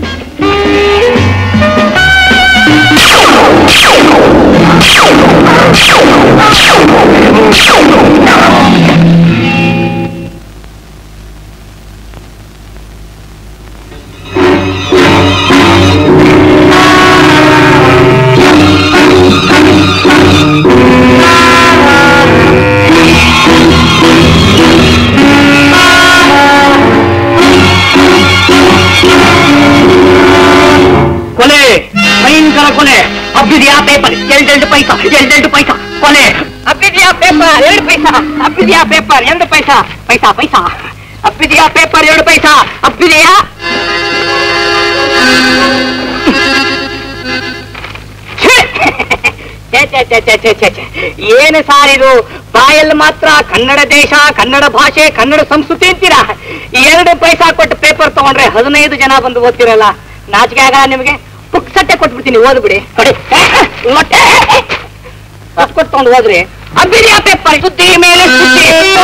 ಕೊಲೆ ಭಯಂಕರ ಕೊಲೆ ಅಬ್ಬಿದ್ಯಾ ಪೇಪರ್ ಎರಡೆರಡು ಪೈಸಾ ಎರಡೆರಡು ಪೈಸಾ ಕೊಲೆ ಅಬ್ಬಿದ್ಯಾ ಪೇಪರ್ ಎರಡು ಪೈಸಾ ಅಬ್ಬಿದ್ಯಾ ಪೇಪರ್ ಎರಡು ಪೈಸಾ ಪೈಸಾ ಪೈಸಾ ಅಬ್ಬಿದ್ಯಾ ಪೇಪರ್ ಎರಡು ಪೈಸಾ ಅಬ್ಬಿದೆಯಾ ಛೇ, ಛೇ, ಛೇ, ಛೇ, ಛೇ, ಛೇ, ಛೇ. ಏನು ಸಾರ್ ಇದು ಬಾಯಲ್ಲಿ ಮಾತ್ರ ಕನ್ನಡ ದೇಶ ಕನ್ನಡ ಭಾಷೆ ಕನ್ನಡ ಸಂಸ್ಕೃತಿ ಅಂತೀರಾ ಎರಡು ಪೈಸಾ ಕೊಟ್ಟು ಪೇಪರ್ ತಗೊಂಡ್ರೆ ಹದಿನೈದು ಜನ ಬಂದು ಓದ್ತಿರಲ್ಲ ನಾಚಿಕೆ ಆಗಲ್ಲ ನಿಮಗೆ ಪುಕ್ಸಟ್ಟೆ ಕೊಟ್ಬಿಡ್ತೀನಿ ಓದ್ಬಿಡಿ ಕೊಡಿ ಮೊಟ್ಟೆ ಕೊಟ್ಟು ಕೊಟ್ಟು ತಗೊಂಡು ಹೋದ್ರಿ ಅಬ್ಬಿರಿಯ ಪೇಪರ್ ಸುದ್ದಿ ಮೇಲೆ ಸುದ್ದಿ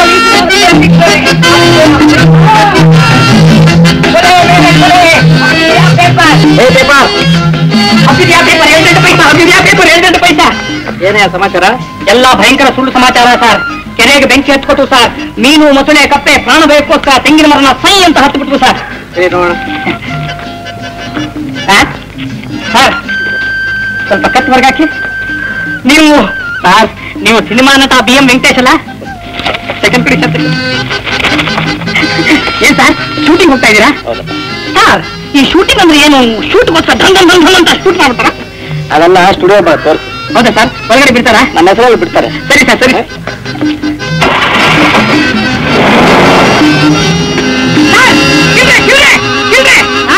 ಕೊಲೆ ಮೇಲೆ ಕೊಲೆ. ಅಬ್ಬಿರಿಯ ಪೇಪರ್ ಏ ಪೇಪರ್ ಅಬ್ಬಿದ್ಯಾ ಪೇಪರ್ ಎರಡೆಂಟು ಪೈಸಾ ಅಬ್ಬಿದ್ಯಾ ಪೇಪರ್ ಎರಡೆಂಟು ಪೈಸಾ ಏನೇ ಸಮಾಚಾರ ಎಲ್ಲ ಭಯಂಕರ ಸುಳ್ಳು ಸಮಾಚಾರ ಸರ್ ಕೆರೆಗೆ ಬೆಂಕಿ ಹಚ್ಕೊಟ್ಟು ಸರ್ ಮೀನು ಮೊಸಳೆ ಕಪ್ಪೆ ಪ್ರಾಣ ಭಯಕ್ಕೋಸ್ಕರ ತೆಂಗಿನ ಮರನ ಸೈ ಅಂತ ಹತ್ತು ಬಿಟ್ರು ಸರ್ ಆ? ಸರ್ ಸ್ವಲ್ಪ ಕತ್ ವರ್ಗಾಕಿ ನೀವು ಸರ್ ನೀವು ಸಿನಿಮಾ ನಟ ಬಿ ಎಂ ವೆಂಕಟೇಶ್ ಅಲ್ಲ ಕೊಡಿ ಛತ್ರಿ ಏನ್ ಸರ್ ಶೂಟಿಂಗ್ ಹೋಗ್ತಾ ಇದ್ದೀರಾ ಸರ್ ಈ ಶೂಟಿಂಗ್ ಅಂದ್ರೆ ಏನು ಶೂಟ್ಗೋಸ್ಕರ ಧನ್ ಧನ್ ಧನ್ ಧನ್ ಅಂತ ಶೂಟ್ ಮಾಡ್ತಾರ ಅದೆಲ್ಲ ಸ್ಟುಡಿಯೋ ತೋರಿಸಿ ಹೌದಾ ಸರ್ ಹೊರಗಡೆ ಬಿಡ್ತಾರಾ ನನ್ನ ಹೆಸರಲ್ಲಿ ಬಿಡ್ತಾರೆ ಸರಿ ಸರ್ ಸರಿ ಸರ್, ಇವ್ರೇ, ಇವ್ರೇ, ಇವ್ರೇ. ಆ.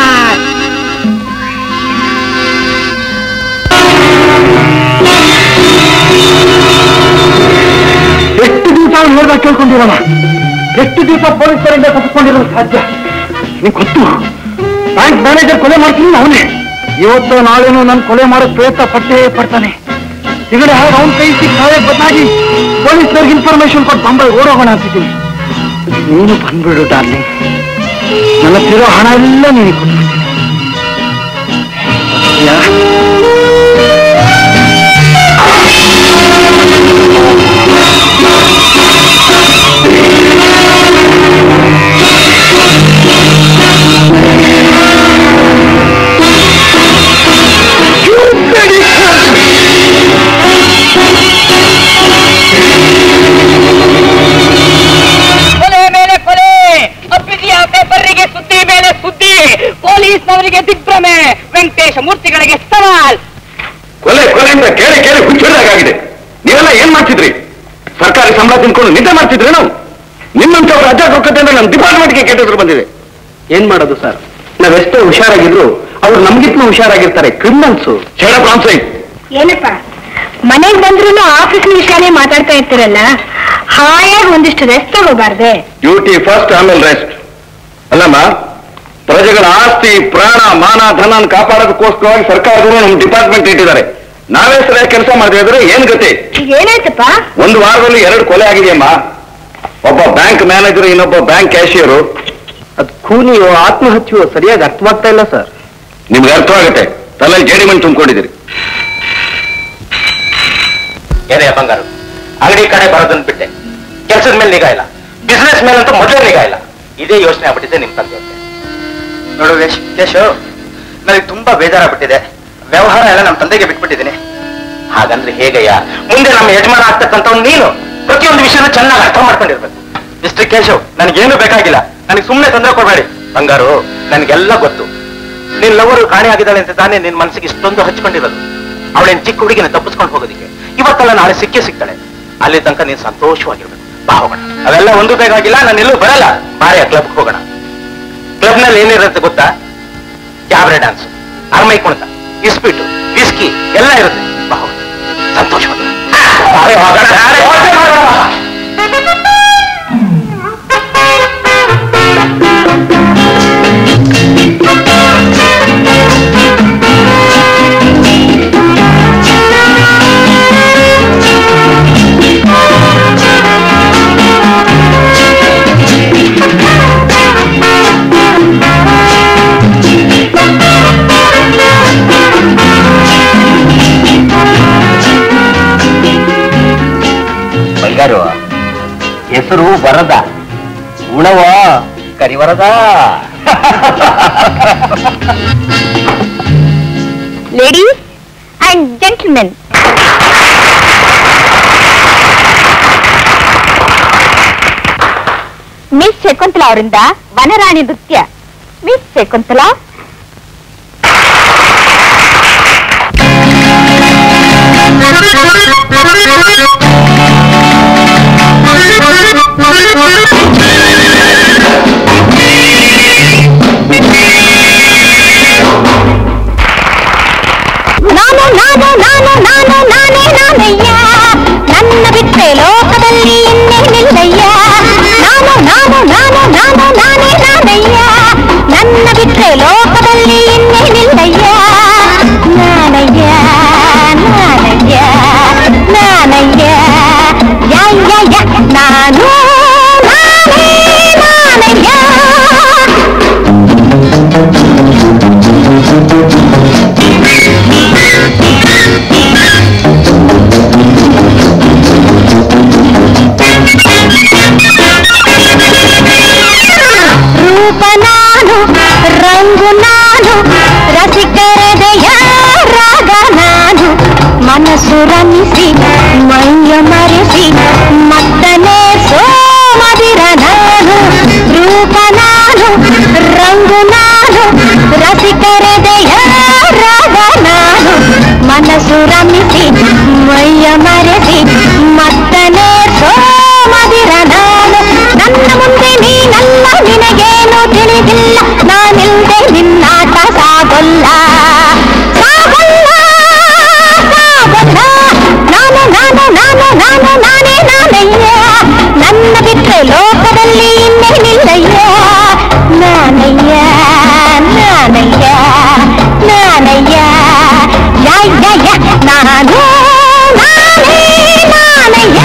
ಎಷ್ಟು ದಿವಸ ನೋಡ್ದಾಗ ಕೇಳ್ಕೊಂಡಿರಲ್ಲ ಎಷ್ಟು ದಿವಸ ಪೊಲೀಸರಿಂದ ತಪ್ಪಿಕೊಂಡಿರೋದು ಸಾಧ್ಯ ನಿಂಗೆ ಗೊತ್ತು ಬ್ಯಾಂಕ್ ಮ್ಯಾನೇಜರ್ ಕೊಲೆ ಮಾಡ್ತೀನಿ ಅವನೇ ಇವತ್ತು ನಾಳೆನೂ ನನ್ನ ಕೊಲೆ ಮಾಡೋ ಪ್ರಯತ್ನ ಪಟ್ಟೇ ಪಡ್ತಾನೆ ಈಗಡೆ ಹಾಗೆ ಅವನ ಕೈ ಸಿಕ್ಕಾವೆ ಬದಲಾಗಿ ಪೊಲೀಸರಿಗೆ ಇನ್ಫಾರ್ಮೇಶನ್ ಕೊಟ್ಟು ಬಂಬೈ ಓಡೋಗೋಣ ಅಂತಿದ್ದೀನಿ ನೀನು ಬಂದ್ಬಿಡು ಡಾರ್ಲಿಂಗ್ ನನ್ನ ಹತ್ತಿರೋ ಹಣ ಎಲ್ಲ ನೀನು ಕೊಟ್ಬಿಡ್ತೀನಿ ಯಾ? ಕೊಲೆ ಮೇಲೆ ಕೊಲೆ ಅಪ್ಪಿದೆಯ ಪೇಪರ್ರಿಗೆ ಸುದ್ದಿ ಮೇಲೆ ಸುದ್ದಿ ಪೊಲೀಸ್ನವರಿಗೆ ದಿಗ್ಭ್ರಮೆ ವೆಂಕಟೇಶ ಮೂರ್ತಿಗಳಿಗೆ ಸವಾಲ್ ಕೊಲೆ ಕೊಲೆ ಅಂತ ಕೇಳಿ ಕೇಳಿ ಹುಚ್ಚಿಡ್ದಾಗಿದೆ ನೀವೆಲ್ಲ ಏನ್ ಮಾಡ್ತಿದ್ರಿ ಸರ್ಕಾರಿ ಸಂಬಳ ತಿನ್ಕೊಂಡು ನಿದ್ದೆ ಮಾಡ್ತಿದ್ರಿ ನಾವು ನಿಮ್ಮಂತವ್ರ ಅಜ್ಜ ಕೊಕ್ಕತ್ತೆ ಅಂದ್ರೆ ನಮ್ಮ ಡಿಪಾರ್ಟ್ಮೆಂಟ್ಗೆ ಕೆಟ್ಟದ್ರು ಬಂದಿದೆ ಏನ್ ಮಾಡೋದು ಸರ್ ನಾವೆಷ್ಟೇ ಹುಷಾರಾಗಿದ್ರು ಅವ್ರು ನಮ್ಗಿಂತಲೂ ಹುಷಾರಾಗಿರ್ತಾರೆ ಕ್ರಿಮಿನಲ್ಸ್ ಚೇಡ ಪ್ರಾಂಸೈ ಏನಪ್ಪ ಮನೆಗ್ ಬಂದ್ರು ಆಫೀಸ್ ವಿಷಯನೇ ಮಾತಾಡ್ತಾ ಇರ್ತೀರಲ್ಲ ಹಾಯಾಗಿ ಒಂದಿಷ್ಟು ರೆಸ್ಟ್ ತಗೋಬಾರ್ದೆ ಡ್ಯೂಟಿ ಫಸ್ಟ್ ಆಮೇಲೆ ರೆಸ್ಟ್ ಅಲ್ಲಮ್ಮ ಪ್ರಜೆಗಳ ಆಸ್ತಿ ಪ್ರಾಣ ಮಾನ ಧನ ಕಾಪಾಡೋದಕ್ಕೋಸ್ಕರವಾಗಿ ಸರ್ಕಾರದವರು ನಮ್ಮ ಡಿಪಾರ್ಟ್ಮೆಂಟ್ ಇಟ್ಟಿದ್ದಾರೆ ನಾವೇ ಸರಿಯಾಗಿ ಕೆಲಸ ಮಾಡದೇ ಇದ್ರೆ ಏನ್ ಗತಿ ಈಗ ಏನಾಯ್ತಪ್ಪ ಒಂದು ವಾರದಲ್ಲಿ ಎರಡು ಕೊಲೆ ಆಗಿದೆಯಮ್ಮ ಒಬ್ಬ ಬ್ಯಾಂಕ್ ಮ್ಯಾನೇಜರ್ ಇನ್ನೊಬ್ಬ ಬ್ಯಾಂಕ್ ಕ್ಯಾಶಿಯರು ಅದು ಖೂನಿಯೋ ಆತ್ಮಹತ್ಯೆಯೋ ಸರಿಯಾಗಿ ಅರ್ಥವಾಗ್ತಾ ಇಲ್ಲ ಸರ್ ನಿಮ್ಗೆ ಅರ್ಥವಾಗುತ್ತೆ ತಲೆ ಜೇಡಿಮಣ್ ತುಂಬಿಕೊಂಡಿದ್ದೀರಿ ಏನೇ ಬಂಗಾರು ಅಂಗಡಿ ಕಡೆ ಬರೋದನ್ನ ಬಿಟ್ಟೆ ಕೆಲಸದ ಮೇಲೆ ನಿಗಾ ಇಲ್ಲ ಬಿಸ್ನೆಸ್ ಮೇಲೆ ಅಂತೂ ಮೊದಲೇ ನಿಗಾ ಇಲ್ಲ ಇದೇ ಯೋಚನೆ ಆಗ್ಬಿಟ್ಟಿದೆ ನಿಮ್ ತಂದೆ ನೋಡು ಯಶ್ ಯಶು ನನಗೆ ತುಂಬಾ ಬೇಜಾರಾಗ್ಬಿಟ್ಟಿದೆ ವ್ಯವಹಾರ ಎಲ್ಲ ನಮ್ಮ ತಂದೆಗೆ ಬಿಟ್ಬಿಟ್ಟಿದ್ದೀನಿ ಹಾಗಂದ್ರೆ ಹೇಗಯ್ಯ ಮುಂದೆ ನಮ್ಮ ಯಜಮಾನ ಆಗ್ತಕ್ಕಂಥ ನೀನು ಪ್ರತಿಯೊಂದು ವಿಷಯನೂ ಚೆನ್ನಾಗಿ ಅರ್ಥ ಮಾಡ್ಕೊಂಡಿರ್ಬೇಕು ಮಿಸ್ಟರ್ ಕೇಶವ್ ನನಗೇನು ಬೇಕಾಗಿಲ್ಲ ನನಗೆ ಸುಮ್ಮನೆ ತೊಂದರೆ ಕೊಡಬೇಡಿ ಬಂಗಾರು ನನಗೆಲ್ಲ ಗೊತ್ತು ನಿನ್ ಲವರು ಕಾಣೆ ಆಗಿದ್ದಾಳೆ ಅಂತ ತಾನೇ ನಿನ್ ಮನಸ್ಸಿಗೆ ಇಷ್ಟೊಂದು ಹಚ್ಕೊಂಡಿರೋದು ಅವಳೇನ್ ಚಿಕ್ಕ ಹುಡುಗಿನ ತಪ್ಪಿಸ್ಕೊಂಡು ಹೋಗೋದಿಕ್ಕೆ ಇವತ್ತಲ್ಲ ನಾಳೆ ಸಿಕ್ಕೇ ಸಿಗ್ತಾಳೆ ಅಲ್ಲಿ ತನಕ ನೀನ್ ಸಂತೋಷವಾಗಿರ್ಬೇಕು ಬಾ ಹೋಗೋಣ ಅವೆಲ್ಲ ಒಂದು ಬೇಕಾಗಿಲ್ಲ ನಾನು ಎಲ್ಲೂ ಬರಲ್ಲ ಬಾರಿ ಕ್ಲಬ್ ಹೋಗೋಣ ಕ್ಲಬ್ ನಲ್ಲಿ ಏನಿರುತ್ತೆ ಗೊತ್ತಾ ಕ್ಯಾಬ್ರೆ ಡ್ಯಾನ್ಸ್ ಅರ್ಮೈ ಕುಣಿತ ಇಸ್ಪಿಟ್ಟು ವಿಸ್ಕಿ ಎಲ್ಲ ಇರುತ್ತೆ ಬಾ ಹೋಗೋಣ ಸಂತೋಷವಾಗಿ ಬಾರಿ ಹೋಗೋಣ. ಬಾರಿ ಹೋಗೋಣ. ಬಂಗಾರು ಹೆಸರು ವರದ ಗುಣವ ಕರಿವರದ ladies and gentlemen miss Shakuntala ಅವರಿಂದ ವನರಾಣಿ ನೃತ್ಯ ಮಿಸ್ ಶಕುಂತಲಾ ನಾನು ನಾನು ನಾನು ನಾನು ನಾನೇ ನಾನಯ್ಯ ನನ್ನ ಬಿಟ್ಟೆ ಲೋಕದಲ್ಲಿ ಇನ್ನೇನಿಲ್ಲಯ್ಯ ನಾನು ನಾನು ನಾನು ನಾನು ನಾನೇ ನಾನಯ್ಯ ನನ್ನ ಬಿಟ್ಟೆ ಲೋಕದಲ್ಲಿ ಇನ್ನೇನಿಲ್ಲಯ್ಯ ನಾನಯ್ಯ ನಾನಯ್ಯ ನಾನಯ್ಯ ಯ ಯ ಯ ನಾನು ನಾನೇ ನಾನಯ್ಯ ರೂಪ ನಾನು ರಂಗು ನಾನು ಎಂದು ರಮಿಸಿ ಮೈಯ ಮರೆಸಿ ಮತ್ತನೇ ಸೋಮದಿರ ನಾನು ನನ್ನ ಮುಂದೆ ನೀನಲ್ಲ ನಿನಗೇನು ತಿಳಿದಿಲ್ಲ ನಾನಿಲ್ದೆ ನಿನ್ನಾಟ ಸಾಗೊಲ್ಲ ಸಾಗೊಲ್ಲ ಸಾಗೊಲ್ಲ ನಾನು ನಾನು ನಾನು ನಾನು ನಾನೇ ನಾನಯ್ಯ ನನ್ನ ಬಿಟ್ಟರೆ ಲೋಕದಲ್ಲಿ ಇನ್ನೇನಿಲ್ಲಯ್ಯ ನಾನಯ್ಯ ನಾನಯ್ಯ ನಾನಯ್ಯ ಯ ಯ ಯ ನಾನು ನಾನೇ ನಾನಯ್ಯ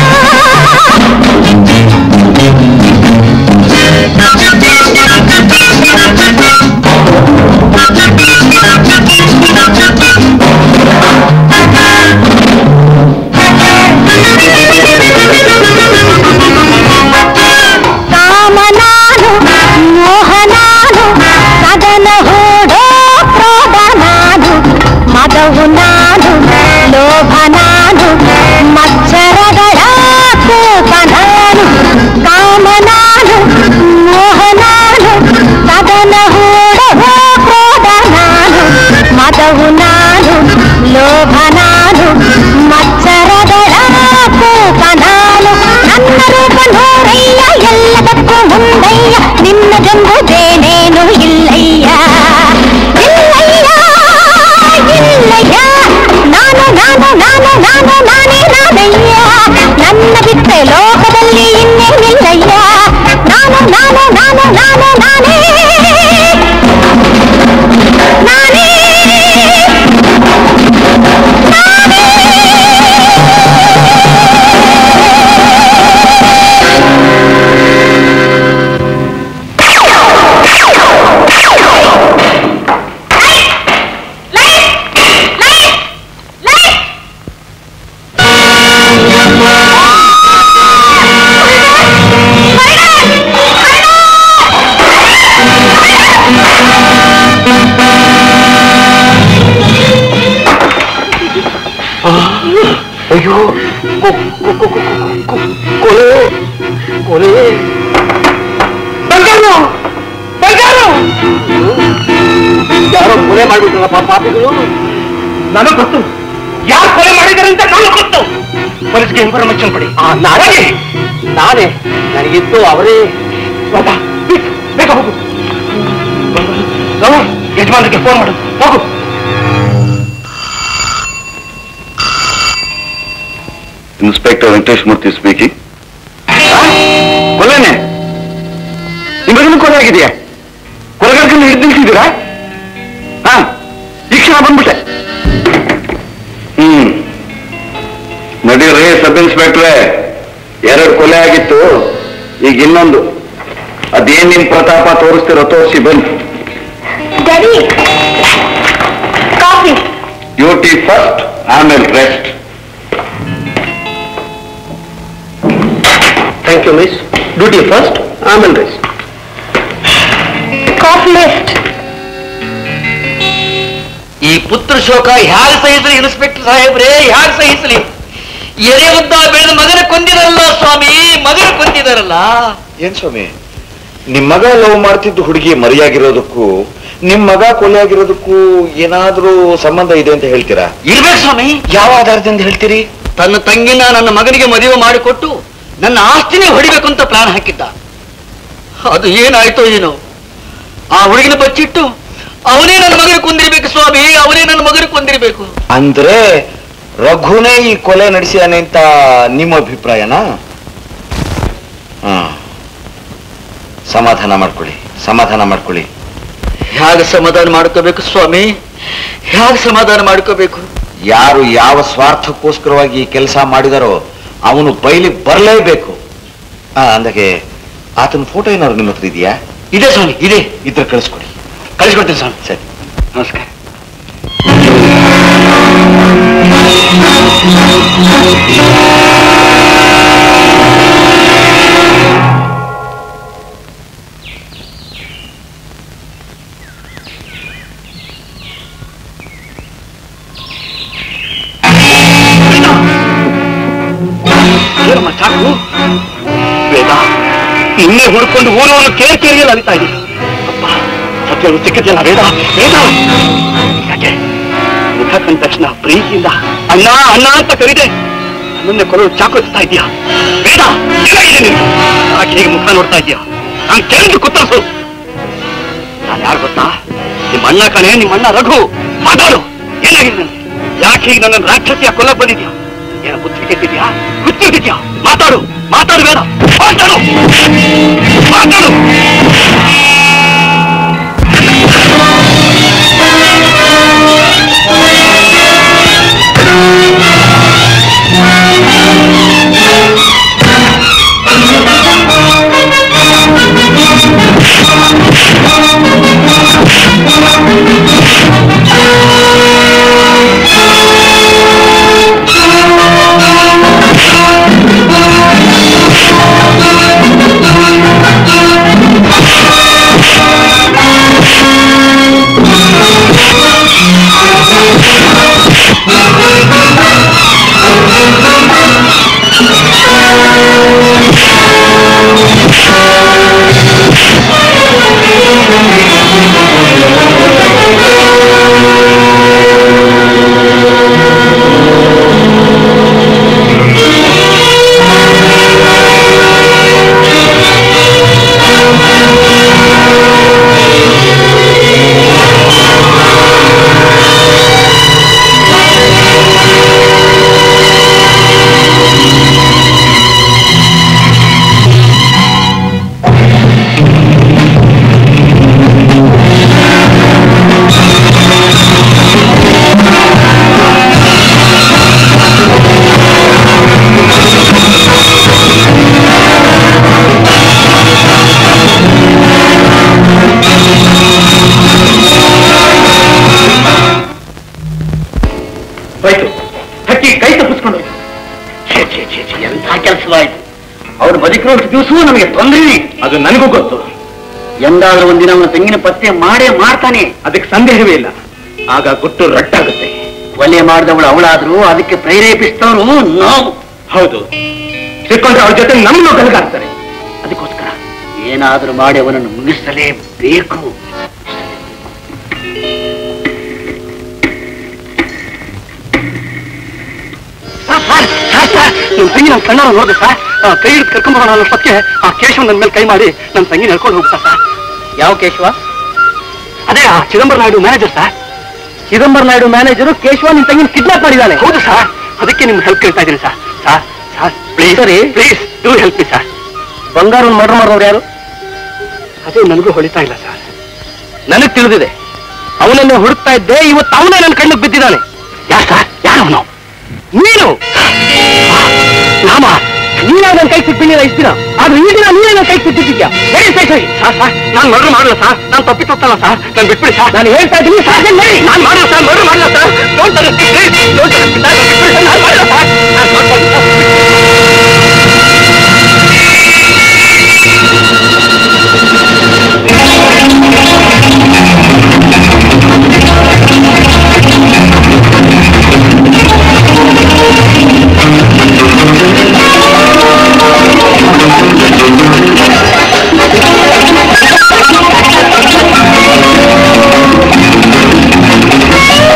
ಕಾಮನಾನು ಮೋಹನಾನು ಸದನ ಹೂಡೋ ಕ್ರೋಧ ನಾನು ಮದವು ನಾನು ಲೋಭ ನಾನು ಮಚ್ಚರಗಳ ಕೂಪ ನಾನು ಕಾಮನಾನು ಮೋಹನಾನು ಸದನ ಹೂಡೋ ಕ್ರೋಧ ನಾನು ಮದವು ನಾನು ಲೋಭ ನಾನು ಮಚ್ಚರಗಳ ಕೂಪ ನಾನು ನನ್ನ ರೂಪ ನೋರಯ್ಯ ಎಲ್ಲದಕ್ಕೂ ಮುಂದಯ್ಯ ನಿನ್ನ ಜಂಬುದೇನೇನು ಇಲ್ಲಯ್ಯ ಇಲ್ಲಯ್ಯ ಇಲ್ಲಯ್ಯ ನಾನು ನಾನು ನಾನು ನಾನು ನಾನೇ ನಾನಯ್ಯ ನನ್ನ ಬಿಟ್ಟೆ ಲೋಕದಲ್ಲಿ ಇನ್ನೇನಿಲ್ಲಯ್ಯ ನಾನು ನಾನು ನಾನು ನಾನು ನಾನೇ ನಾನೇ ಅಯ್ಯೋ ಕೊ- ಕೊ- ಕೊ- ಕೊ- ಕೊ- ಕೊಲೆ ಕೊಲೆ ಬಂಗಾರು ಬಂಗಾರು ಯಾರೋ ಕೊಲೆ ಮಾಡ್ಬಿಟ್ರಲ್ಲ ಪಾಪ ಪಾಪಿಗಳು ನನಗೆ ಗೊತ್ತು ಯಾರು ಕೊಲೆ ಮಾಡಿದ್ದಾರೆ ಅಂತ ನನಗೆ ಗೊತ್ತು ಪೊಲೀಸ್ಗೆ ಇನ್ಫಾರ್ಮೇಶನ್ ಕೊಡಿ ನಾನೇ ನಾನೇ ನನಗಿತ್ತು ಅವರೇ ಬಾಬಾ ಬೇಗ ಬೇಗ ಹೋಗು ಬಂಗಾರು, ಯಜಮಾನರಿಗೆ ಫೋನ್ ಮಾಡು ಹೋಗು ಇನ್ಸ್ಪೆಕ್ಟರ್ ವೆಂಕಟೇಶ್ ಮೂರ್ತಿ ಸ್ಪೀಕಿಂಗ್ ಕೊಲೆನೆ ನಿಮಗೇನು ಕೊಲೆ ಆಗಿದೆಯಾ ಕೊಲೆಗಾರಕನ್ನು ಹಿಡಿದು ನಿಲ್ಸಿದ್ದೀರಾ ಹಾ ಈ ಕ್ಷಣ ಬಂದ್ಬಿಟ್ಟೆ ಹ್ಮ್ ನಡೀರಿ ಸಬ್ ಇನ್ಸ್ಪೆಕ್ಟ್ರೆ ಎರಡು ಕೊಲೆ ಆಗಿತ್ತು ಈಗ ಇನ್ನೊಂದು ಅದೇನ್ ನಿಮ್ ಪ್ರತಾಪ ತೋರಿಸ್ತಿರೋ ತೋರಿಸಿ ಬನ್ನಿ ಡ್ಯಾಡಿ ಕಾಫಿ ಡ್ಯೂಟಿ ಫಸ್ಟ್ ಆಮೇಲೆ rest thank you miss duty first ಆಮೇಲೆ ರೆಸ್ಟ್ ಕಾಫಿ ಲಿಸ್ಟ್ ಈ ಪುತ್ರ ಶೋಕ ಹ್ಯಾಗ ಸಹಿಸಲಿ ಇನ್ಸ್ಪೆಕ್ಟರ್ ಸಾಹೇಬ್ರೆ ಹ್ಯಾಗ ಸಹಿಸಲಿ ಎರೆ ಉದ್ದ ಬೆಳೆದ ಮಗನ ಕೊಂದಿದಾರಲ್ಲ ಸ್ವಾಮಿ ಮಗನ ಕೊಂದಿದಾರಲ್ಲ ಏನ್ ಸ್ವಾಮಿ ನಿಮ್ ಮಗ ಲವ್ ಮಾಡ್ತಿದ್ದು ಹುಡುಗಿ ಮರಿಯಾಗಿರೋದಕ್ಕೂ ನಿಮ್ ಮಗ ಕೊಲೆ ಆಗಿರೋದಕ್ಕೂ ಏನಾದ್ರೂ ಸಂಬಂಧ ಇದೆ ಅಂತ ಹೇಳ್ತೀರಾ ಇರ್ಬೇಕು ಸ್ವಾಮಿ ಯಾವ ಆಧಾರದಿಂದ ಹೇಳ್ತೀರಿ ತನ್ನ ತಂಗಿನ ನನ್ನ ಮಗನಿಗೆ ಮದುವೆ ಮಾಡಿಕೊಟ್ಟು ನನ್ನ ಆಸ್ತಿನೇ ಹೊಡಿಬೇಕು ಅಂತ ಪ್ಲಾನ್ ಹಾಕಿದ್ದ ಅದು ಏನಾಯ್ತೋ ಏನೋ ಆ ಹುಡುಗಿನ ಬಚ್ಚಿಟ್ಟು ಅವನೇ ನನ್ನ ಮಗನ ಕೊಂದಿರ್ಬೇಕು ಸ್ವಾಮಿ ಅವನೇ ನನ್ನ ಮಗನ ಕೊಂದಿರ್ಬೇಕು ಅಂದ್ರೆ ರಘುನೇ ಈ ಕೊಲೆ ನಡೆಸಿದಾನೆ ಅಂತ ನಿಮ್ಮ ಅಭಿಪ್ರಾಯನಾ ಹಾ ಸಮಾಧಾನ ಮಾಡ್ಕೊಳ್ಳಿ ಸಮಾಧಾನ ಮಾಡ್ಕೊಳ್ಳಿ ಹೇಗೆ ಸಮಾಧಾನ ಮಾಡ್ಕೋಬೇಕು ಸ್ವಾಮಿ ಹೇಗೆ ಸಮಾಧಾನ ಮಾಡ್ಕೋಬೇಕು ಯಾರು ಯಾವ ಸ್ವಾರ್ಥಕ್ಕೋಸ್ಕರವಾಗಿ ಈ ಕೆಲಸ ಮಾಡಿದಾರೋ ಅವನು ಬೈಲಿ ಬರಲೇಬೇಕು ಆ, ಅಂದಾಗೆ ಆತನ ಫೋಟೋ ಏನಾದ್ರು ನಿಮ್ಮ ಹತ್ರ ಇದೆಯಾ ಇದೆ ಸ್ವಾಮಿ ಇದೆ ಇದ್ರೆ ಕಳಿಸ್ಕೊಡಿ ಕಳಿಸ್ಕೊಡ್ತೀನಿ ಸ್ವಾಮಿ ಸರಿ ನಮಸ್ಕಾರ ಏನಮ್ಮ ಸಾಕು ವೇದ ನಿನ್ನೆ ಹುಡ್ಕೊಂಡು ಊರವರು ಕೇರ್ ಕೇರಿಯಲ್ಲಿ ಅಲಿತಾ ಇದ್ದೀನಿ ಅಪ್ಪ ಸತ್ಯವು ಸಿಕ್ಕತಿಯಲ್ಲ ವೇದ ವೇದ ಯಾಕೆ ಮುಖ ಕಂಡ ತಕ್ಷಣ ಪ್ರೀತಿಯಿಂದ ಅಣ್ಣ ಅಣ್ಣ ಅಂತ ಕರೀದೆ ನನ್ನನ್ನೇ ಕೊರಳು ಚಾಕು ಎತ್ತಾ ಇದೀಯಾ ಬೇಡ ಏನಾಗಿದೆ ನಿನ್ಗೆ? ಯಾಕೆ ಹೀಗೆ ಮುಖ ನೋಡ್ತಾ ಇದೀಯಾ ನಾನು ಕೆಳಗೆ ಕುತ್ತರಿಸು ನಾನು ಯಾರು ಗೊತ್ತಾ ನಿಮ್ಮ ಅಣ್ಣ ಕಣೆ ನಿಮ್ಮ ಅಣ್ಣ ರಘು ಮಾತಾಡು ಏನಾಗಿದೆ ನಿನ್ಗೆ? ಯಾಕೆ ಹೀಗೆ ನನ್ನ ರಾಕ್ಷಸಿಯ ಕೊಲ್ಲ ಬಂದಿದ್ಯಾ ಏನ ಬುದ್ಧಿ ಕೆಟ್ಟಿದ್ಯಾ ಹುಚ್ಚಿದ್ಯಾ ಮಾತಾಡು ಮಾತಾಡು ಬೇಡ ಮಾತಾಡು ಮಾತಾಡು ಹೋಯ್ತು ಹಕ್ಕಿ ಕೈ ತಪ್ಪಿಸ್ಕೊಂಡು ಹೋಯ್ತು ಛೇ ಛೇ ಛೇ ಛೇ ಎಂಥ ಕೆಲಸವಾಯ್ತು ಅವ್ರು ಬದುಕಿರೋಷ್ಟು ದಿವಸವೂ ನಮಗೆ ತೊಂದರೆ ಅದು ನನಗೂ ಗೊತ್ತು ಎಂದಾದ್ರೂ ಒಂದಿನ ಅವನ ತೆಂಗಿನ ಪತ್ತೆ ಮಾಡೇ ಮಾಡ್ತಾನೆ ಅದಕ್ಕೆ ಸಂದೇಹವೇ ಇಲ್ಲ ಆಗ ಗುಟ್ಟು ರಟ್ಟಾಗುತ್ತೆ ಕೊಲೆ ಮಾಡಿದವಳು ಅವಳಾದ್ರೂ ಅದಕ್ಕೆ ಪ್ರೇರೇಪಿಸಿದವರು ನಾವು ಹೌದು ಸಿಕ್ಕೊಂಡ್ರೆ ಅವ್ರ ಜೊತೆ ನಮ್ಮನ್ನು ಗಲಗಾಡ್ತಾರೆ ಅದಕ್ಕೋಸ್ಕರ ಏನಾದ್ರೂ ಮಾಡಿ ಅವನನ್ನು ಮುಗಿಸಲೇಬೇಕು ನಿಮ್ ತಂಗಿ ನನ್ನ ಕಣ್ಣಾರ ನೋಡಿದೆ ಸರ್ ಆ, ಕೈ ಹಿಡಿದು ಕರ್ಕೊಂಡ್ ಬರೋಣ ಅನ್ನೋಷ್ಟಕ್ಕೆ ಆ ಕೇಶವ ನನ್ನ ಮೇಲೆ ಕೈ ಮಾಡಿ ನನ್ನ ತಂಗಿ ನಡ್ಕೊಂಡು ಹೋಗ್ತಾ ಸರ್ ಯಾವ ಕೇಶವ ಅದೇ ಆ Chidambara Naidu manager sir Chidambara Naidu manager Keshava ನಿಮ್ ತಂಗಿನ ಕಿಡ್ನಾಪ್ ಮಾಡಿದ್ದಾನೆ ಹೌದು ಸರ್ ಅದಕ್ಕೆ ನಿಮ್ ಹೆಲ್ಪ್ ಕೇಳ್ತಾ ಇದ್ದೀನಿ ಸರ್ ಸರ್ ಸರ್ ಪ್ಲೀಸ್ ಸರಿ please do help me sir ಬಂಗಾರ ಮರ್ಡರ್ ಮಾಡಿದವ್ರು ಯಾರು ಅದೇ ನನಗೂ ಹೊಳಿತಾ ಇಲ್ಲ ಸರ್ ನನಗ್ ತಿಳಿದಿದೆ ಅವನನ್ನೇ ಹುಡುಕ್ತಾ ಇದ್ದೆ ಇವತ್ತು ಅವನೇ ನನ್ನ ಕಣ್ಣಿಗೆ ಬಿದ್ದಿದ್ದಾನೆ ಯಾರು ಸರ್ ಯಾರು ಅವನು ನೀನು ರಾಮ ನೀನೇ ನನ್ನ ಕೈ ಸಿಕ್ಬಿಟ್ಟಿಲ್ಲ ಇಷ್ಟು ದಿನ ಆದ್ರೆ ಈ ದಿನ ನೀನೇ ನನ್ನ ಕೈ ಸಿಕ್ಕಿದ್ಯಾ ಹೇಳಿ ಸರಿ ಸರಿ ಸರ್ ಸರ್ ನಾನು ಮರ್ಡರ್ ಮಾಡಲ್ಲ ಸರ್ ನಾನು ತಪ್ಪಿ ತಪ್ಪಲ್ಲ ಸರ್ ನಾನು ಬಿಟ್ಬಿಡಿ ಸರ್ ನಾನು ಹೇಳ್ತಾ ಇದ್ದೀನಿ ಸರ್ ನಾನು ಮಾಡಲ್ಲ ಸರ್ ಮರ್ಡರ್ ಮಾಡಲ್ಲ ಸರ್ ಡೋಂಟ್ ಡೋಂಟ್ ನಾನು ಮಾಡಲ್ಲ ಸರ್ ನಾನು ಮಾಡ್ಬಾರ್ದು ಸರ್. ಆ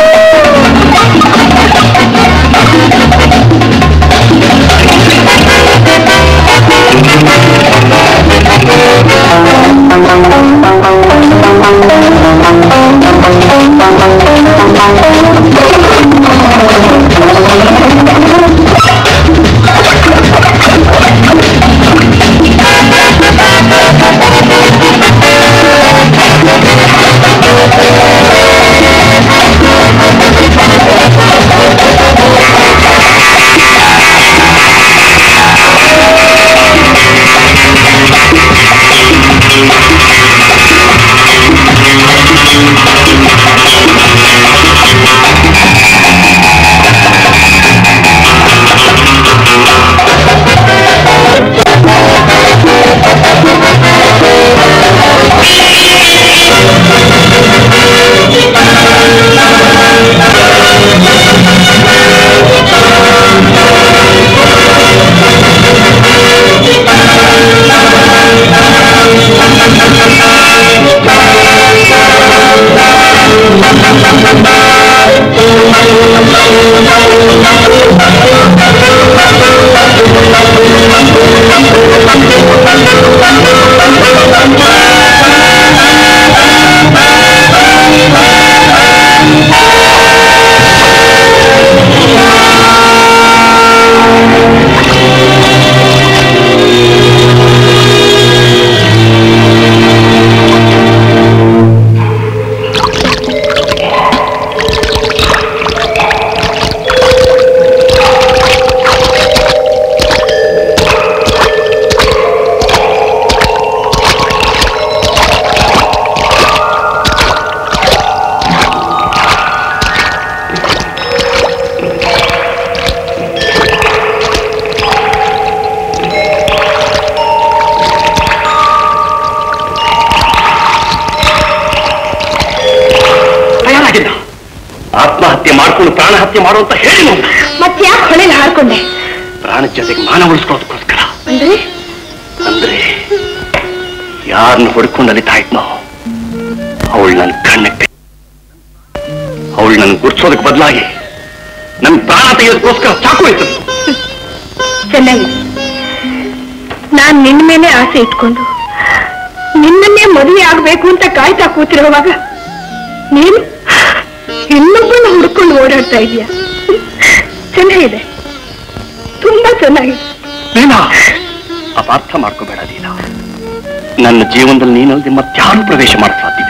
ತಯಾರಾಗಿಲ್ಲ ಆತ್ಮಹತ್ಯೆ ಮಾಡ್ಕೊಂಡು ಪ್ರಾಣ ಹತ್ಯೆ ಮಾಡುವಂತ ಹೇಳಿ ನೋಡ ಮತ್ತೆ ಯಾಕೆ ಹೊಳೆಗೆ ಹಾರ್ಕೊಂಡೆ ಪ್ರಾಣದ ಜೊತೆಗೆ ಮಾನ ಉಳಿಸ್ಕೊಳ್ಳೋದಕ್ಕೋಸ್ಕರ ಅಂದ್ರೆ ಅಂದ್ರೆ ಯಾರನ್ನ ಹೊಡ್ಕೊಂಡು ಅಲಿತಾ ಇದ್ನೋ ಅವಳು ನನ್ನ ಕಣ್ಣಕ್ಕೆ ಅವಳು ನನ್ ಗುರ್ಸೋದಕ್ಕೆ ಬದಲಾಗಿ ನನ್ ಪ್ರಾಣ ತೆಗೆಯೋದಕ್ಕೋಸ್ಕರ ಚಾಕು ಇತ್ತು ಚೆನ್ನಾಗಿದೆ ನಾನ್ ನಿನ್ ಮೇಲೆ ಆಸೆ ಇಟ್ಕೊಂಡು ನಿನ್ನನ್ನೇ ಮದುವೆ ಆಗ್ಬೇಕು ಅಂತ ಕಾಯ್ತಾ ಕೂತಿರುವಾಗ ನೀನು ಇನ್ನೊಬ್ಬನ ಹುಡ್ಕೊಂಡು ಓಡಾಡ್ತಾ ಇದೀಯ ಚೆನ್ನಾಗಿದೆ ತುಂಬಾ ಚೆನ್ನಾಗಿದೆ ಲೀನಾ ಅಪಾರ್ಥ ಮಾಡ್ಕೋಬೇಡ ಲೀನಾ ನನ್ನ ಜೀವನದಲ್ಲಿ ನೀನಲ್ಲದೆ ಮತ್ತಾರು ಪ್ರವೇಶ ಮಾಡಕ್ ಸಾಧ್ಯವಿಲ್ಲ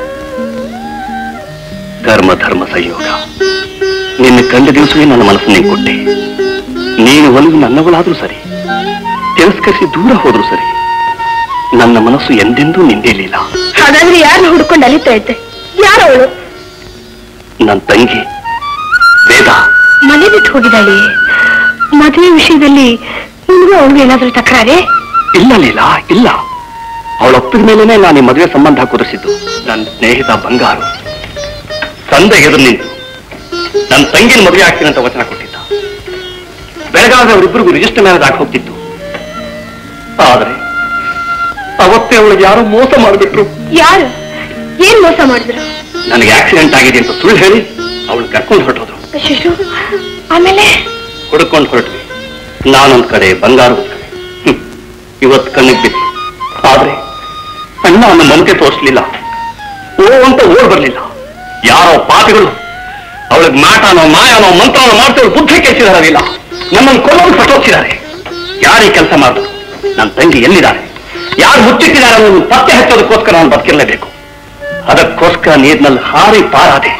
ಧರ್ಮ ಧರ್ಮ ಸಂಯೋಗ ನಿನ್ನ ಕಂಡ ದಿವಸವೇ ನನ್ನ ಮನಸ್ಸನ್ನೇ ಕೊಟ್ಟೆ ನೀನು ಒಲವು ನನ್ನವಳಾದ್ರೂ ಸರಿ ತಿರಸ್ಕರಿಸಿ ದೂರ ಹೋದ್ರೂ ಸರಿ ನನ್ನ ಮನಸ್ಸು ಎಂದೆಂದೂ ನಿಂದೇಲಿಲ್ಲ ಹಾಗಾದ್ರೆ ಯಾರನ್ನ ಹುಡ್ಕೊಂಡು ಅಲಿತಾ ಇದ್ದೆ ಯಾರವಳು ನನ್ನ ತಂಗಿ ವೇದ ಮನೆ ಬಿಟ್ಟು ಹೋಗಿದ್ದಾಳೆ ಮದುವೆ ವಿಷಯದಲ್ಲಿ ನಿಮಗೂ ಅವ್ಳಿಗೆ ಏನಾದ್ರೂ ತಕರಾರೆ ಇಲ್ಲ ಲೀಲಾ ಇಲ್ಲ ಅವಳ ಒಪ್ಪಿದ ಮೇಲೇನೆ ನಾನು ಈ ಮದುವೆ ಸಂಬಂಧ ಕುದಿಸಿದ್ದು ನನ್ನ ಸ್ನೇಹಿತ ಬಂಗಾರು ತಂದೆ ಎದುರು ನಿಂತು ನನ್ನ ತಂಗಿನ ಮದುವೆ ಆಗ್ತೀನಿ ಅಂತ ವಚನ ಕೊಟ್ಟಿದ್ದ ಬೆಳಗಾವಿ ಅವರಿಬ್ಬರಿಗೂ ರಿಜಿಸ್ಟರ್ ಮ್ಯಾರೇಜ್ ಆಗಿ ಹೋಗ್ತಿತ್ತು ಆದ್ರೆ ಅವತ್ತೇ ಅವಳಿಗೆ ಯಾರೋ ಮೋಸ ಮಾಡಿಬಿಟ್ರು ಯಾರು ಏನ್ ಮೋಸ ಮಾಡಿದ್ರು ನನಗೆ ಆಕ್ಸಿಡೆಂಟ್ ಆಗಿದೆ ಅಂತ ಸುಳ್ಳು ಹೇಳಿ ಅವಳು ಕರ್ಕೊಂಡು ಹೊರಟೋದ್ರು ಶಿಶು ಆಮೇಲೆ ಹುಡ್ಕೊಂಡು ಹೊರಟ್ವಿ ನಾನೊಂದ್ ಕಡೆ ಬಂಗಾರ ಒಂದ್ ಕಡೆ ಹ್ಮ್. ಇವತ್ತು ಕಣ್ಣಿಗೆ ಬಿತ್ತು ಆದ್ರೆ ಅಣ್ಣ ನನ್ನ ಮಮತೆ ತೋರಿಸ್ಲಿಲ್ಲ ಓ ಅಂತ ಓಡ್ ಬರ್ಲಿಲ್ಲ ಯಾರೋ ಪಾಪಿಗಳು ಅವಳಿಗೆ ಮಾಟನೋ ಮಾಯನೋ ಮಂತ್ರನೋ ಮಾಡ್ತೇವೆ ಬುದ್ಧಿ ಕೆಲ್ಸಿದಾರವಿಲ್ಲ ನಮ್ಮನ್ನು ಕೊಲ್ಲೋದು ಕಟ್ಟೋಗ್ತಿದ್ದಾರೆ ಯಾರು ಈ ಕೆಲಸ ಮಾಡಿದ್ರು ನನ್ನ ತಂಗಿ ಎಲ್ಲಿದ್ದಾರೆ ಯಾರು ಮುಚ್ಚಿಟ್ಟಿದ್ದಾರೆ ಅನ್ನೋದು ಪತ್ತೆ ಹಚ್ಚೋದಕ್ಕೋಸ್ಕರ ನಾನು ಬದುಕಿರಲೇಬೇಕು ಅದಕ್ಕೋಸ್ಕರ ನೀರಿನಲ್ಲಿ ಹಾರಿ ಪಾರಾದೆ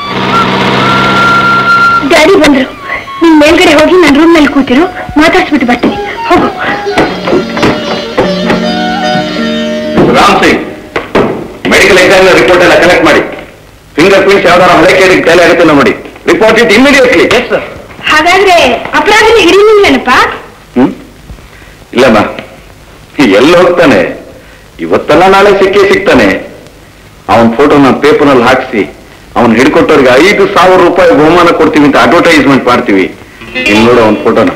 ಡ್ಯಾಡಿ ಬಂದ್ರು ನಿನ್ ಮೇಲ್ಗಡೆ ಹೋಗಿ ನನ್ನ ರೂಮ್ ನಲ್ಲಿ ಕೂತಿರು ಮಾತಾಡ್ಸ್ಬಿಟ್ಟು ಬರ್ತೀನಿ ಹೋಗು ರಾಮ್ ಸಿಂಗ್ ಮೆಡಿಕಲ್ ಎಕ್ಸಾಮಿನ ರಿಪೋರ್ಟ್ ಎಲ್ಲ ಕಲೆಕ್ಟ್ ಮಾಡಿ ಫಿಂಗರ್ ಪ್ರಿಂಟ್ಸ್ ಯಾವ್ದಾರ ಹಳೆ ಕೇಳಿಗೆ ತಲೆ ಆಗುತ್ತೆ ನೋಡಿ report it immediately yes sir ಹಾಗಾದ್ರೆ ಅಪರಾಧಿನ ಹಿಡಿಲಿಲ್ವೇನಪ್ಪ ಹ್ಮ್ ಇಲ್ಲಮ್ಮ ಎಲ್ಲಿ ಹೋಗ್ತಾನೆ ಇವತ್ತೆಲ್ಲ ನಾಳೆ ಸಿಕ್ಕೇ ಸಿಗ್ತಾನೆ ಅವನ ಫೋಟೋನ ಪೇಪರ್ನಲ್ಲಿ ಹಾಕಿಸಿ ಅವನ್ ಹಿಡ್ಕೊಟ್ಟವ್ರಿಗೆ ಐದು ಸಾವಿರ ರೂಪಾಯಿ ಬಹುಮಾನ ಕೊಡ್ತೀವಿ ಅಂತ ಅಡ್ವರ್ಟೈಸ್ಮೆಂಟ್ ಮಾಡ್ತೀವಿ ಇಲ್ಲಿ ನೋಡು ಅವನ ಫೋಟೋನ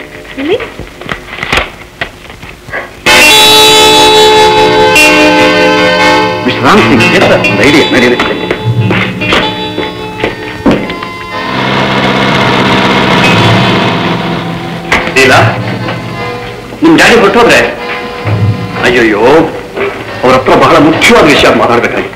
ಮಿಸ್ಟರ್ ರಾಮ್ ಸಿಂಗ್ ಒಂದು ಐಡಿಯಾ ನಡೀರಿ ಇಲ್ಲ ನಿಮ್ ಡ್ಯಾಡಿ ಹೊರಟೋದ್ರೆ ಅಯ್ಯಯ್ಯೋ ಅವ್ರ ಹತ್ರ ಬಹಳ ಮುಖ್ಯವಾದ ವಿಷಯ ಮಾತಾಡ್ಬೇಕಾಗಿತ್ತು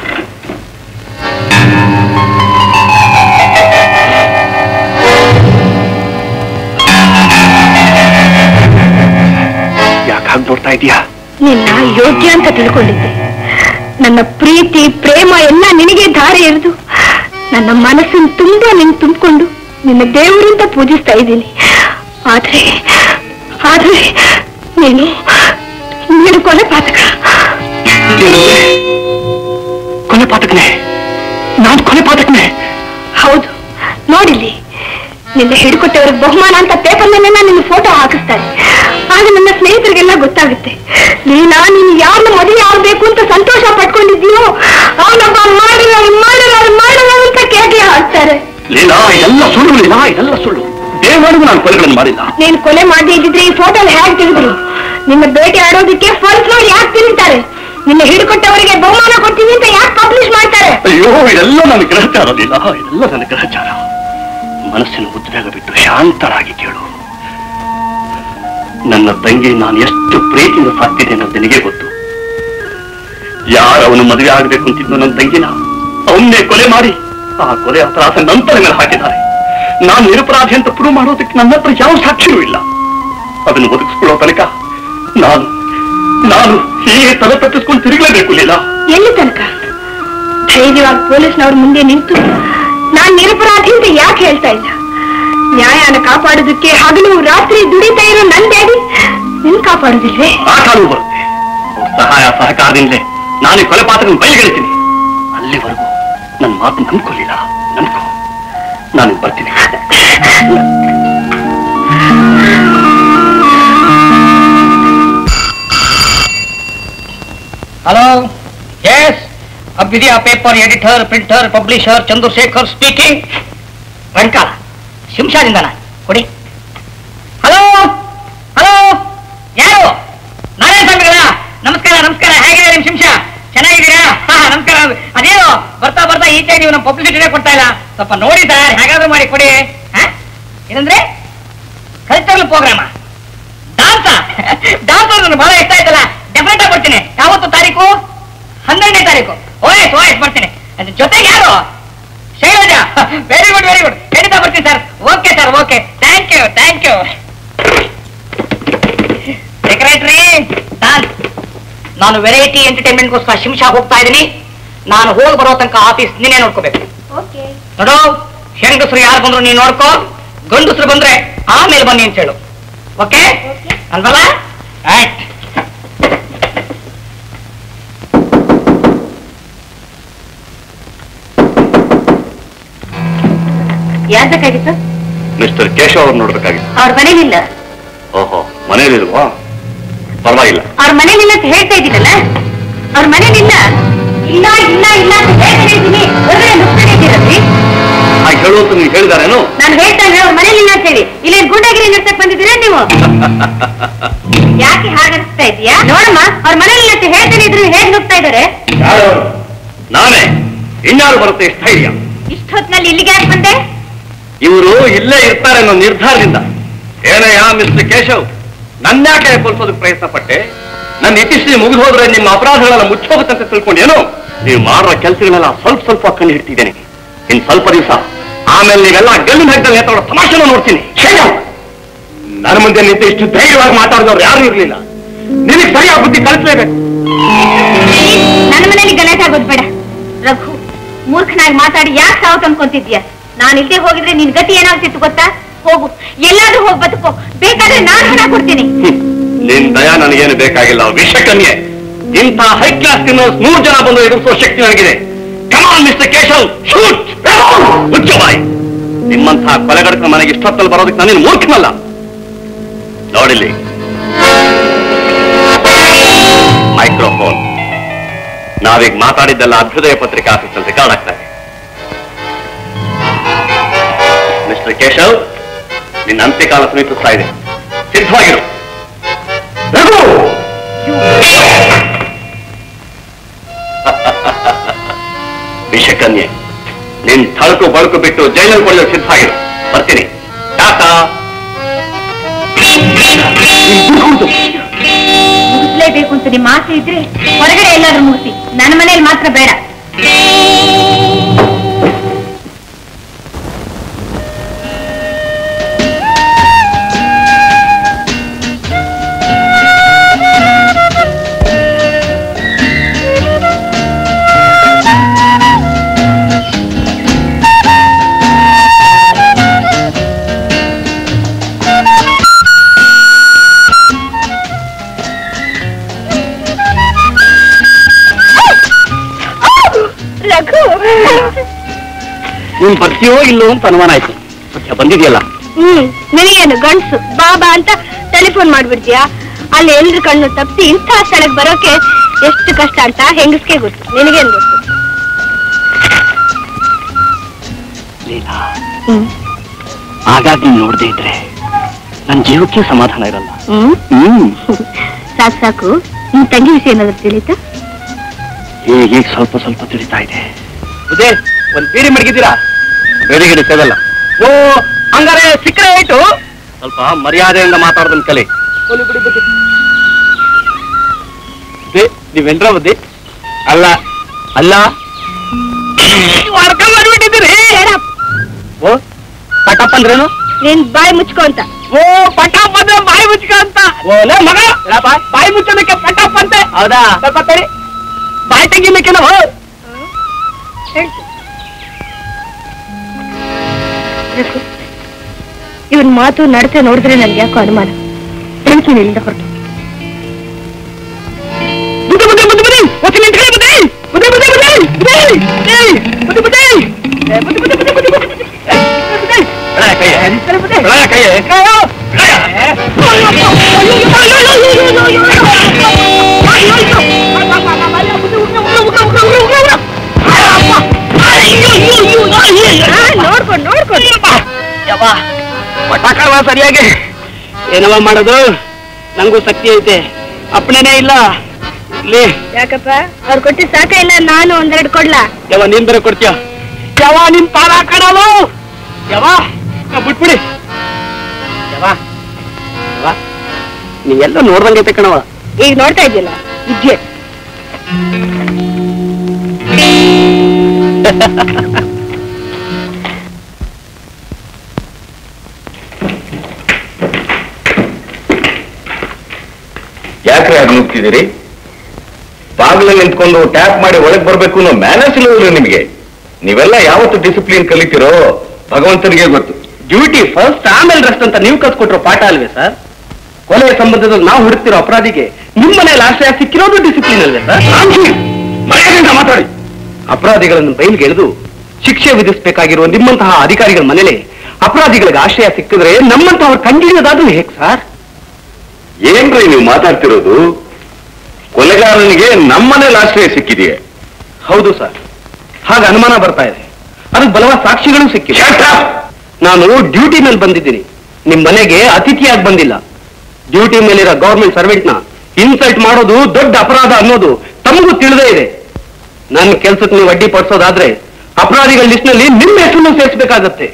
ಯಾಕೆ ಹಾಗೆ ನೋಡ್ತಾ ಇದೀಯಾ ನಿನ್ನ ಯೋಗ್ಯ ಅಂತ ತಿಳ್ಕೊಂಡಿದ್ದೆ ನನ್ನ ಪ್ರೀತಿ ಪ್ರೇಮ ಎಲ್ಲ ನಿನಗೆ ಧಾರೆ ಎರೆದು ನನ್ನ ಮನಸ್ಸನ್ನು ತುಂಬಾ ನಿನ್ ತುಂಬಿಕೊಂಡು ನಿನ್ನ ದೇವರಿಂದ ಪೂಜಿಸ್ತಾ ಇದ್ದೀನಿ ಆದ್ರೆ ಆದ್ರೆ ನೀನು ನೀನು ಕೊಲೆ ಪಾತಕ ಏನಂದ್ರೆ? ಕೊಲೆ ಪಾತಕನೇ ನಾನು ಕೊಲೆ ಪಾತಕನೇ ಹೌದು ನೋಡಿಲ್ಲಿ ನಿನ್ನ ಹಿಡ್ಕೊಟ್ಟವ್ರಿಗೆ ಬಹುಮಾನ ಅಂತ ಪೇಪರ್ ಮೇಲೆ ನಿನ್ನ ಫೋಟೋ ಹಾಕಿಸ್ತಾರೆ ಆಗ ನನ್ನ ಸ್ನೇಹಿತರಿಗೆಲ್ಲ ಗೊತ್ತಾಗುತ್ತೆ ನೀನಾ ನೀನು ಯಾರನ್ನ ಮದುವೆ ಆಗ್ಬೇಕು ಅಂತ ಸಂತೋಷ ಪಟ್ಕೊಂಡಿದ್ಯೋ ಅವನೊಬ್ಬ ಮಾಡಿರೋ ಮಾಡಿರೋ ಮಾಡಿರೋ ಅಂತ ಕೇಕೆ ಹಾಕ್ತಾರೆ ಲೀಲಾ ಇದೆಲ್ಲ ಸುಳ್ಳು ಲೀಲಾ ಇದೆಲ್ಲ ಸುಳ್ಳು ದೇವರಿಗೂ ನಾನು ಕೊಲೆಗಳನ್ನು ಮಾಡಿಲ್ಲ ನೀನು ಕೊಲೆ ಮಾಡದೇ ಇದ್ದಿದ್ರೆ ಈ ಫೋಟೋ ಹೇಗೆ ತೆಗೆದ್ರು ನಿನ್ನ ಭೇಟಿ ಆಡೋದಕ್ಕೆ ಫಲ್ಸ್ ನೋಡಿ ಯಾಕೆ ತಿರುಗ್ತಾರೆ ನಿನ್ನ ಹಿಡ್ಕೊಟ್ಟವರಿಗೆ ಬಹುಮಾನ ಕೊಡ್ತೀನಿ ಅಂತ ಯಾಕೆ ಪಬ್ಲಿಷ್ ಮಾಡ್ತಾರೆ ಅಯ್ಯೋ ಇದೆಲ್ಲ ನನ್ನ ಗ್ರಹಚಾರ ಲೀಲಾ ಇದೆಲ್ಲ ನನ್ನ ಗ್ರಹಚಾರ ಮನಸ್ಸಿನ ಉದ್ವೇಗ ಬಿಟ್ಟು ಶಾಂತರಾಗಿ ಕೇಳು ನನ್ನ ತಂಗಿ ನಾನು ಎಷ್ಟು ಪ್ರೀತಿಯಿಂದ ಸಾಕ್ತಿದೆ ಅನ್ನೋದು ನಿನಗೆ ಗೊತ್ತು ಯಾರು ಅವನು ಮದುವೆ ಆಗಬೇಕು ಅಂತಿದ್ದು ನನ್ನ ತಂಗಿನ ಅವನ್ನೇ ಕೊಲೆ ಮಾಡಿ ಆ ಕೊಲೆ ಅಪರಾಧ ನಂತರ ಮೇಲೆ ಹಾಕಿದ್ದಾರೆ ನಾನು ನಿರಪರಾಧಿ ಅಂತ ಪ್ರೂವ್ ಮಾಡೋದಕ್ಕೆ ನನ್ನ ಹತ್ರ ಯಾವ ಸಾಕ್ಷ್ಯವೂ ಇಲ್ಲ ಅದನ್ನು ಒದಗಿಸ್ಕೊಳ್ಳೋ ತನಕ ನಾನು ನಾನು ಹೀಗೆ ತಲೆ ತಪ್ಪಿಸ್ಕೊಂಡು ತಿರುಗಲೇಬೇಕು ಲೀಲಾ ಎಲ್ಲಿ ತನಕ ಧೈರ್ಯವಾಗಿ ಪೊಲೀಸ್ನವ್ರ ಮುಂದೆ ನಿಂತು ನಾನ್ ನಿರಪರಾಧಿ ಅಂತ ಯಾಕೆ ಹೇಳ್ತಾ ಇಲ್ಲ ನ್ಯಾಯನ ಕಾಪಾಡೋದಕ್ಕೆ ಹಗಲು ರಾತ್ರಿ ದುಡಿತಾ ಇರೋ ನನ್ ಡ್ಯಾಡಿ ನಿನ್ ಕಾಪಾಡುದಿಲ್ವೇ ಆ ಕಾಲೂ ಬರುತ್ತೆ ಅವ್ರ ಸಹಾಯ ಸಹಕಾರದಿಂದಲೇ ನಾನು ಈ ಕೊಲೆ ಪಾತ್ರವನ್ನು ಬಯಲಿಗೆಳಿತೀನಿ ಅಲ್ಲಿವರೆಗೂ ನನ್ನ ಮಾತು ನಂಬ್ಕೊಳ್ಳಿಲ್ಲ ನಂಬ್ಕೊ ನಾನು ಬರ್ತೀನಿ hello yes Abhyudaya paper editor printer publisher Chandrashekhar speaking ರಂಕಾಲ ಶಿಂಷಾದಿಂದನ ಕೊಡಿ ಹಲೋ ಹಲೋ ಯಾರು ನಾನೇ ಸ್ವಾಮಿಗಳ ನಮಸ್ಕಾರ ನಮಸ್ಕಾರ ಹೇಗಿದೆ ನಿಮ್ ಶಿಂಷ ಚೆನ್ನಾಗಿದ್ದೀರಾ ಹಾ ನಮಸ್ಕಾರ ಅದೇನು ಬರ್ತಾ ಬರ್ತಾ ಈಚೆ ನೀವು ನಮ್ಮ ಪಬ್ಲಿಸಿಟಿನೇ ಕೊಡ್ತಾ ಇಲ್ಲ ಸ್ವಲ್ಪ ನೋಡಿ ಸರ್ ಹೇಗಾದ್ರೂ ಮಾಡಿ ಕೊಡಿ ಹಾ ಏನಂದ್ರೆ ಕಲ್ಚರಲ್ ಪ್ರೋಗ್ರಾಮ ಡಾನ್ಸ ಡಾನ್ಸ್ ನನಗೆ ಬಹಳ ಇಷ್ಟ ಆಯ್ತಲ್ಲ ಡೆಫಿನೆಟ್ ಆಗಿ ಬರ್ತೀನಿ ಯಾವತ್ತು ತಾರೀಕು ಹನ್ನೆರಡನೇ ತಾರೀಕು ಓಎಸ್ ಓಎಸ್ ಬರ್ತೀನಿ ಅದ್ರ ಜೊತೆಗೆ ಯಾರು Shailaja very good very good ಖಂಡಿತ ಬರ್ತೀನಿ sir okay sir okay thank you thank you secretary dance ನಾನು ವೆರೈಟಿ ಎಂಟರ್ಟೈನ್ಮೆಂಟ್ಗೋಸ್ಕರ ಶಿಂಷಾ ಹೋಗ್ತಾ ಇದ್ದೀನಿ ನಾನು ಹೋಗಿ ಬರೋ ತನಕ ಆಫೀಸ್ ನೀನೇ ನೋಡ್ಕೋಬೇಕು ನೋಡು ಹೆಂಗಸರು ಯಾರು ಬಂದ್ರು ನೀನ್ ನೋಡ್ಕೋ ಗಂಡಸರು ಬಂದ್ರೆ ಆಮೇಲೆ ಬನ್ನಿ ಅಂತ ಹೇಳು ಓಕೆ ಅಲ್ವಲ್ಲ ಆಯ್ತ್ ಯಾರ್ ಬೇಕಾಗಿತ್ತು ಮಿಸ್ಟರ್ ಕೇಶವ್ ಅವ್ರು ನೋಡ್ಬೇಕಾಗಿತ್ತು ಅವ್ರ ಮನೇಲಿಲ್ಲ ಓಹೋ ಮನೇಲಿಲ್ವಾ ಪರವಾಗಿಲ್ಲ ಅವ್ರ ಮನೇಲಿಲ್ಲ ಅಂತ ಹೇಳ್ತಾ ಇದ್ದೀನಲ್ಲ ಅವ್ರ ಮನೇಲಿಲ್ಲ ಇಲ್ಲ ಇಲ್ಲ ಇಲ್ಲ ಅಂತ ಹೇಳ್ತಾ ಇದ್ದೀನಿ ಹೊರಗಡೆ ನುಗ್ತಾ ಇದ್ದೀರಲ್ರಿ ಹಾಗೆ ಹೇಳುವಂತ ನೀವು ಹೇಳಿದಾರೇನು ನಾನು ಹೇಳ್ತಾ ಇದ್ರೆ ಅವ್ರ ಮನೇಲಿಲ್ಲ ಅಂತ ಹೇಳಿ ಇಲ್ಲಿ ಗುಂಡಾಗಿರಿ ನಡ್ಸಕ್ ಬಂದಿದ್ದೀರಾ ನೀವು ಯಾಕೆ ಹಾಗನ್ಸ್ತಾ ಇದೀಯಾ ನೋಡಮ್ಮ ಅವ್ರ ಮನೇಲಿಲ್ಲ ಅಂತ ಹೇಳ್ತಾನೆ ಇದ್ರು ಹೇಗ್ ನುಗ್ತಾ ಇದಾರೆ ನಾನೇ ಇನ್ಯಾರು ಬರುತ್ತೆ ಸ್ಥೈರ್ಯ ಇಷ್ಟೊತ್ನಲ್ಲಿ ಇಲ್ಲಿಗೆ ಯಾಕೆ ಬಂದೆ ಇವರು ಇಲ್ಲೇ ಇರ್ತಾರೆ ಅನ್ನೋ ನಿರ್ಧಾರದಿಂದ ಏನಯ್ಯ ಮಿಸ್ಟರ್ ಕೇಶವ್ ನನ್ಯಾಕೆ ಕೊಲ್ಸೋದಕ್ಕೆ ಪ್ರಯತ್ನ ಪಟ್ಟೆ ನನ್ನ ಇತಿಶ್ರೀ ಮುಗಿದು ಹೋದ್ರೆ ನಿಮ್ಮ ಅಪರಾಧಗಳೆಲ್ಲ ಮುಚ್ಚೋಗುತ್ತಂತ ತಿಳ್ಕೊಂಡೇನು ನೀವು ಮಾಡೋ ಕೆಲಸಗಳೆಲ್ಲ ಸ್ವಲ್ಪ ಸ್ವಲ್ಪ ಕಣ್ಣು ಹಿಡ್ತಿದ್ದೇನೆ ಇನ್ ಸ್ವಲ್ಪ ದಿವಸ ಆಮೇಲೆ ನೀವೆಲ್ಲ ಗಲ್ಲಿನ ಹಗ್ಗದಲ್ಲಿ ನೇತಾಡೋ ತಮಾಷೆನ ನೋಡ್ತೀನಿ ನನ್ನ ಮುಂದೆ ನಿಂತು ಇಷ್ಟು ಧೈರ್ಯವಾಗಿ ಮಾತಾಡಿದವ್ರು ಯಾರು ಇರಲಿಲ್ಲ ನಿನಗೆ ಸರಿಯಾದ ಬುದ್ಧಿ ಕಲಿಸಲೇಬೇಕು ನನ್ನ ಮನೇಲಿ ಗಲಾಟೆ ಆಗೋದು ಬೇಡ ರಘು ಮೂರ್ಖನಾಗಿ ಮಾತಾಡಿ ಯಾಕೆ ಸಾವು ತಂದ್ಕೊಂತಿದ್ಯಾ ನಾನು ಇಲ್ಲದೆ ಹೋಗಿದ್ರೆ ನಿನ್ ಗತಿ ಏನಾಗ್ತಿತ್ತು ಗೊತ್ತಾ ಹೋಗು ಎಲ್ಲಾದ್ರೂ ಹೋಗಿ ಬದುಕೋ ಬೇಕಾದ್ರೆ ನಾನು ಹಣ ಕೊಡ್ತೀನಿ ನಿನ್ ದಯ ನನಗೇನು ಬೇಕಾಗಿಲ್ಲ ವಿಷಕನ್ಯೆ ಇಂಥ ಹೈ ಕ್ಲಾಸ್ ತಿನ್ನೋಸ್ ನೂರು ಜನ ಬಂದು ಎದುರಿಸುವ ಶಕ್ತಿ ನನಗಿದೆ ಕಮಾನ್ ಮಿಸ್ಟರ್ ಕೇಶವ್ ಶೂಟ್ ಮುಚ್ಚಬಾಯಿ ನಿಮ್ಮಂಥ ಕೊಲೆಗಡಕ ಮನೆಗೆ ಇಷ್ಟೊತ್ತಲ್ಲಿ ಬರೋದಕ್ಕೆ ನಾನೇನು ಮೂರ್ಖನಲ್ಲ ನೋಡಿಲ್ಲಿ ಮೈಕ್ರೋಫೋನ್ ನಾವೀಗ ಮಾತಾಡಿದ್ದೆಲ್ಲ ಅಭ್ಯುದಯ ಪತ್ರಿಕಾ ಆಫೀಸಲ್ಲಿ ರೆಕಾರ್ಡ್ ಆಗ್ತಾ ಇದೆ ಮಿಸ್ಟರ್ ಕೇಶವ್ ನಿನ್ನ ಅಂತ್ಯಕಾಲ ಸಮೀಪಿಸ್ತಾ ಇದೆ ಸಿದ್ಧವಾಗಿರು ರಘು ವಿಷಕನ್ಯೆ ನಿನ್ ಥಳಕು ಬಳುಕು ಬಿಟ್ಟು ಜೈಲಲ್ಲಿ ಕೊಳ್ಳಲು ಸಿದ್ಧವಾಗಿರು ಬರ್ತೀನಿ ಟಾಟಾ ಮುಗಿಸ್ಲೇಬೇಕು ಅಂತ ನಿಮ್ಮ ಆಸೆ ಇದ್ರೆ ಹೊರಗಡೆ ಎಲ್ಲಾದ್ರೂ ಮುಗಿಸಿ ನನ್ನ ಮನೇಲಿ ಮಾತ್ರ ಬೇಡ ರಘು ನೀನ್ ಬರ್ತೀಯೋ ಇಲ್ಲೋ ಅಂತ ಅನುಮಾನ ಆಯ್ತು ಸತ್ಯ ಬಂದಿದೆಯಲ್ಲ ಹ್ಮ್ ನಿನಗೇನು ಗಂಡ್ಸು ಬಾಬಾ ಅಂತ ಟೆಲಿಫೋನ್ ಮಾಡ್ಬಿಡ್ತೀಯಾ ಅಲ್ಲಿ ಎಲ್ರ ಕಣ್ಣು ತಪ್ಪಿಸಿ ಇಂಥ ಸ್ಥಳಕ್ಕೆ ಬರೋಕೆ ಎಷ್ಟು ಕಷ್ಟ ಅಂತ ಹೆಂಗಸ್ಗೆ ಗೊತ್ತು ನಿನಗೇನ್ ಗೊತ್ತು ಲೀಲಾ ಆಗಾಗ ನೀನ್ ನೋಡದೇ ಇದ್ರೆ ನನ್ನ ಜೀವಕ್ಕೆ ಸಮಾಧಾನ ಇರಲ್ಲ ಹ್ಮ್ ಹ್ಮ್ ಸಾಕು ಸಾಕು ನಿನ್ ತಂಗಿ ವಿಷಯ ಏನಾದ್ರು ತಿಳಿತಾ ಹೀಗೆ ಸ್ವಲ್ಪ ಸ್ವಲ್ಪ ತಿಳಿತಾ ಇದೆ ಉದಯ್ ಒಂದ್ ಬೀಡಿ ಮಡಗಿದ್ದೀರಾ ಬೇರೆ ಗಿಡ ಸೇದಲ್ಲ ಓ ಹಂಗಾರೆ ಸಿಕ್ಕರೆ ಆಯ್ತು ಸ್ವಲ್ಪ ಮರ್ಯಾದೆಯಿಂದ ಮಾತಾಡೋದನ್ನ ಕಲಿ ನೀವೆಲ್ರ ಬುದ್ಧಿ ಅಲ್ಲ ಅಲ್ಲ ಮಾಡ್ಕೊಂಡ್ಬಿಟ್ಟಿದ್ದೀರಿ ಓ ಪಟಪ್ ಅಂದ್ರೇನು ನೀನ್ ಬಾಯಿ ಮುಚ್ಕೋ ಅಂತ ಓ ಪಟಾಪ್ ಅಂದ್ರೆ ಬಾಯಿ ಮುಚ್ಕ ಅಂತ ಓ ಮಗ ಬಾಯಿ ಮುಚ್ಚೋದಕ್ಕೆ ಪಟಾಪ್ ಅಂತೆ ಹೌದಾ ಸ್ವಲ್ಪ ತಡಿ ಬಾಯಿ ತೆಗಿಲಿಕ್ಕೆ ನಾವು ಇವನ್ ಮಾತು ನಡತೆ ನೋಡಿದ್ರೆ ನನ್ಗೆ ಯಾಕೋ ಅನುಮಾನ ಹೇಳ್ತೀನಿ ಇಲ್ಲಿಂದ ಹೊರಟು ಬುದ್ಧಿ ಬುದ್ಧಿ ಬುದ್ಧಿ ಬುದ್ಧಿ ಒತ್ತಿ ನಿಂತ್ಕೊಳ್ಳಿ ಬುದ್ಧಿ ಬುದ್ಧಿ ಬುದ್ಧಿ ಬುದ್ಧಿ ಬುದ್ಧಿ ಬುದ್ಧಿ ಬುದ್ಧಿ ಬುದ್ಧಿ ಬುದ್ಧಿ ಬುದ್ಧಿ ಬುದ್ಧಿ ಬುದ್ಧಿ ನೋಡ್ಕೊಂಡು ನೋಡ್ಕೊಂಡು ಪಟಾಕಲ್ವಾ ಸರಿಯಾಗಿ ಏನವ ಮಾಡೋದು ನಂಗೂ ಶಕ್ತಿ ಐತೆ ಅಪ್ಪಣೆನೇ ಇಲ್ಲ ಇಲ್ಲಿ ಯಾಕಪ್ಪ ಅವ್ರು ಕೊಟ್ಟಿದ್ ಸಾಕ ಇಲ್ಲ ನಾನು ಒಂದೆರಡು ಕೊಡ್ಲಾ ಯಾವ ನೀನ್ ಬೇರೆ ಕೊಡ್ತೀಯ ಯಾವ ನಿನ್ ಪಾಲ ಹಾಕೋಣಲು ಯಾವ ನಾ ಬಿಟ್ಬಿಡಿ ಯಾವ ಯಾವ ನೀವೆಲ್ಲ ನೋಡ್ದಂಗೈತೆ ಕಣವ ಈಗ ನೋಡ್ತಾ ಇದೆಯಲ್ಲ ಇದ್ಯೆ ಯಾಕ್ರೆ ಅದು ನುಗ್ತಿದ್ದೀರಿ ಬಾಗಿಲಲ್ಲಿ ನಿಂತ್ಕೊಂಡು ಟ್ಯಾಪ್ ಮಾಡಿ ಒಳಗೆ ಬರ್ಬೇಕು ಅನ್ನೋ ಮ್ಯಾನರ್ಸ್ ಇಲ್ಲವ್ರಿ ನಿಮಗೆ ನೀವೆಲ್ಲ ಯಾವತ್ತು ಡಿಸಿಪ್ಲಿನ್ ಕಲಿತಿರೋ ಭಗವಂತನಿಗೆ ಗೊತ್ತು ಡ್ಯೂಟಿ ಫಸ್ಟ್ ಆಮೇಲೆ ರೆಸ್ಟ್ ಅಂತ ನೀವು ಕಲ್ಸ್ಕೊಟ್ರೋ ಪಾಠ ಅಲ್ವೇ ಸರ್ ಕೊಲೆಯ ಸಂಬಂಧದಲ್ಲಿ ನಾವು ಹುಡುಕ್ತಿರೋ ಅಪರಾಧಿಗೆ ನಿಮ್ಮ ಮನೇಲಿ ಆಶ್ರಯ ಸಿಕ್ಕಿರೋದು ಡಿಸಿಪ್ಲಿನ್ ಅಲ್ವೇ ಸರ್ ಮರ್ಯಾದೆಯಿಂದ ಮಾತಾಡಿ ಅಪರಾಧಿಗಳನ್ನು ಬಯಲಿಗೆ ಎಳೆದು ಶಿಕ್ಷೆ ವಿಧಿಸಬೇಕಾಗಿರುವ ನಿಮ್ಮಂತಹ ಅಧಿಕಾರಿಗಳ ಮನೇಲಿ ಅಪರಾಧಿಗಳಿಗೆ ಆಶ್ರಯ ಸಿಕ್ಕಿದ್ರೆ ನಮ್ಮಂತಹವ್ರು ಕಂಡಿಡಿಯೋದಾದ್ರೂ ಹೇಗೆ ಸರ್ ಏನ್ರಿ ನೀವು ಮಾತಾಡ್ತಿರೋದು ಕೊಲೆಗಾರನಿಗೆ ನಮ್ಮನೇಲಿ ಆಶ್ರಯ ಸಿಕ್ಕಿದೆಯೇ ಹೌದು ಸರ್ ಹಾಗೆ ಅನುಮಾನ ಬರ್ತಾ ಇದೆ ಅದಕ್ಕೆ ಬಲವಾದ ಸಾಕ್ಷಿಗಳು ಸಿಕ್ಕಿವೆ Shut up! ನಾನು ಡ್ಯೂಟಿ ಮೇಲೆ ಬಂದಿದ್ದೀನಿ ನಿಮ್ ಮನೆಗೆ ಅತಿಥಿಯಾಗಿ ಬಂದಿಲ್ಲ ಡ್ಯೂಟಿ ಮೇಲಿರೋ ಗೌರ್ಮೆಂಟ್ ಸರ್ವೆಂಟ್ನ ಇನ್ಸಲ್ಟ್ ಮಾಡೋದು ದೊಡ್ಡ ಅಪರಾಧ ಅನ್ನೋದು ತಮಗೂ ತಿಳಿದೇ ಇದೆ ನನ್ನ ಕೆಲ್ಸಕ್ಕೆ ನೀವು ಅಡ್ಡಿ ಪಡಿಸೋದಾದ್ರೆ ಅಪರಾಧಿಗಳ ಲಿಸ್ಟ್ನಲ್ಲಿ ನಿಮ್ಮ ಹೆಸರನ್ನು ಸೇರಿಸಬೇಕಾಗತ್ತೆ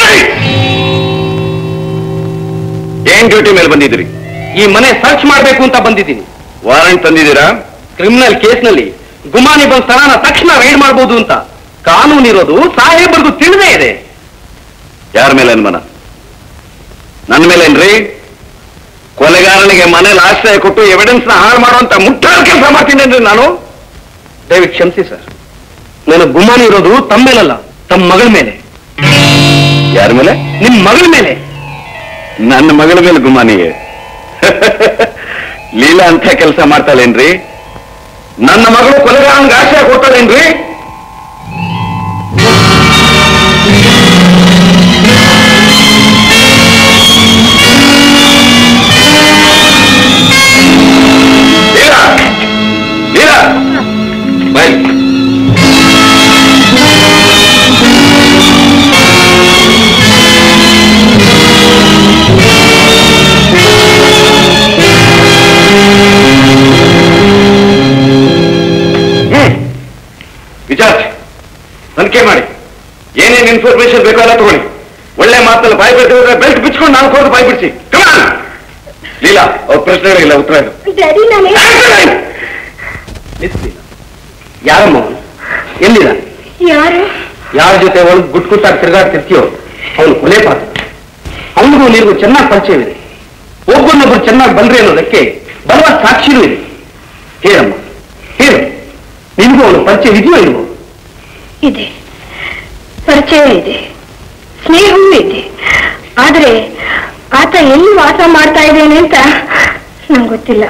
ಏನ್ ಡ್ಯೂಟಿ ಮೇಲೆ ಬಂದಿದ್ರಿ ಈ ಮನೆ ಸರ್ಚ್ ಮಾಡಬೇಕು ಅಂತ ಬಂದಿದ್ದೀನಿ ವಾರಂಟ್ ತಂದಿದ್ದೀರಾ ಕ್ರಿಮಿನಲ್ ಕೇಸ್ನಲ್ಲಿ ಗುಮಾನಿ ಬಂದ ಸ್ಥಳನ ತಕ್ಷಣ ರೈಡ್ ಮಾಡಬಹುದು ಅಂತ ಕಾನೂನು ಇರೋದು ಸಾಹೇಬರಿಗೂ ತಿಳಿದೇ ಇದೆ ಯಾರ ಮೇಲೆ ಅನುಮಾನ ನನ್ನ ಮೇಲೇನ್ರಿ ಕೊಲೆಗಾರನಿಗೆ ಮನೇಲಿ ಆಶ್ರಯ ಕೊಟ್ಟು ಎವಿಡೆನ್ಸ್ ನ ಹಾಳು ಮಾಡುವಂತ ಮುಟ್ಟಾಳ ಕೆಲಸ ಮಾಡ್ತೀನಿ ನಾನು ದಯವಿಟ್ಟು ಕ್ಷಮಿಸಿ ಸರ್ ನನ್ನ ಗುಮಾನಿ ಇರೋದು ತಮ್ಮ ಮೇಲಲ್ಲ ತಮ್ಮ ಮಗಳ ಮೇಲೆ ಯಾರ ಮೇಲೆ ನಿಮ್ ಮಗಳ ಮೇಲೆ ನನ್ನ ಮಗಳ ಮೇಲೆ ಗುಮಾನಿಗೆ ಲೀಲಾ ಅಂತ ಕೆಲಸ ಮಾಡ್ತಾಳೇನ್ರಿ ನನ್ನ ಮಗಳು ಕೊಲೆಗಾರನಿಗೆ ಆಶ್ರಯ ಕೊಡ್ತಾಳೇನ್ರಿ ಲೀಲಾ ಲೀಲಾ ಬೈ ವಿಚಾರಿಸಿ ತನಿಖೆ ಮಾಡಿ ಏನೇನು ಇನ್ಫಾರ್ಮೇಶನ್ ಬೇಕೋ ಎಲ್ಲ ತಗೊಳ್ಳಿ ಒಳ್ಳೆ ಮಾತಲ್ಲಿ ಬಾಯಿ ಬಿಡ್ತಿ ಹೋದ್ರೆ ಬೆಲ್ಟ್ ಬಿಚ್ಕೊಂಡು ನಾಲ್ಕು ಹೋದ್ರೆ ಬಾಯಿ ಬಿಡಿಸಿ ಕಮಾನ್ ಲೀಲಾ ಅವ್ರ ಪ್ರಶ್ನೆಗಳಿಲ್ಲ ಉತ್ತರ ಇದು ಡ್ಯಾಡಿ ನಾನು ಯಾರಮ್ಮ ಅವನು ಎಲ್ಲಿದ ಯಾರು ಯಾರ ಜೊತೆ ಒಳಗೆ ಗುಟ್ಗುಟ್ಟಾಗಿ ತಿರುಗಾಡ್ತಿರ್ತೀಯೋ ಅವನು ಕೊಲೆ ಪಾತ್ರ ಅವನಿಗೂ ನಿನಗೂ ಚೆನ್ನಾಗಿ ಪರಿಚಯವಿದೆ ಒಬ್ಬನೊಬ್ರು ಚೆನ್ನಾಗಿ ಬಲ್ರಿ ಅನ್ನೋದಕ್ಕೆ ಬಲವಾದ ಸಾಕ್ಷಿನೂ ಇದೆ ಹೇಳಮ್ಮ ಹೇಳು ನಿನಗೂ ಅವನು ಪರಿಚಯ ಇದೆಯೋ ಇಲ್ವೋ ಇದೆ ಪರಿಚಯ ಇದೆ ಸ್ನೇಹವೂ ಇದೆ ಆದ್ರೆ ಆತ ಎಲ್ಲಿ ವಾಸ ಮಾಡ್ತಾ ಇದ್ದೇನೆ ಅಂತ ನಂಗೆ ಗೊತ್ತಿಲ್ಲ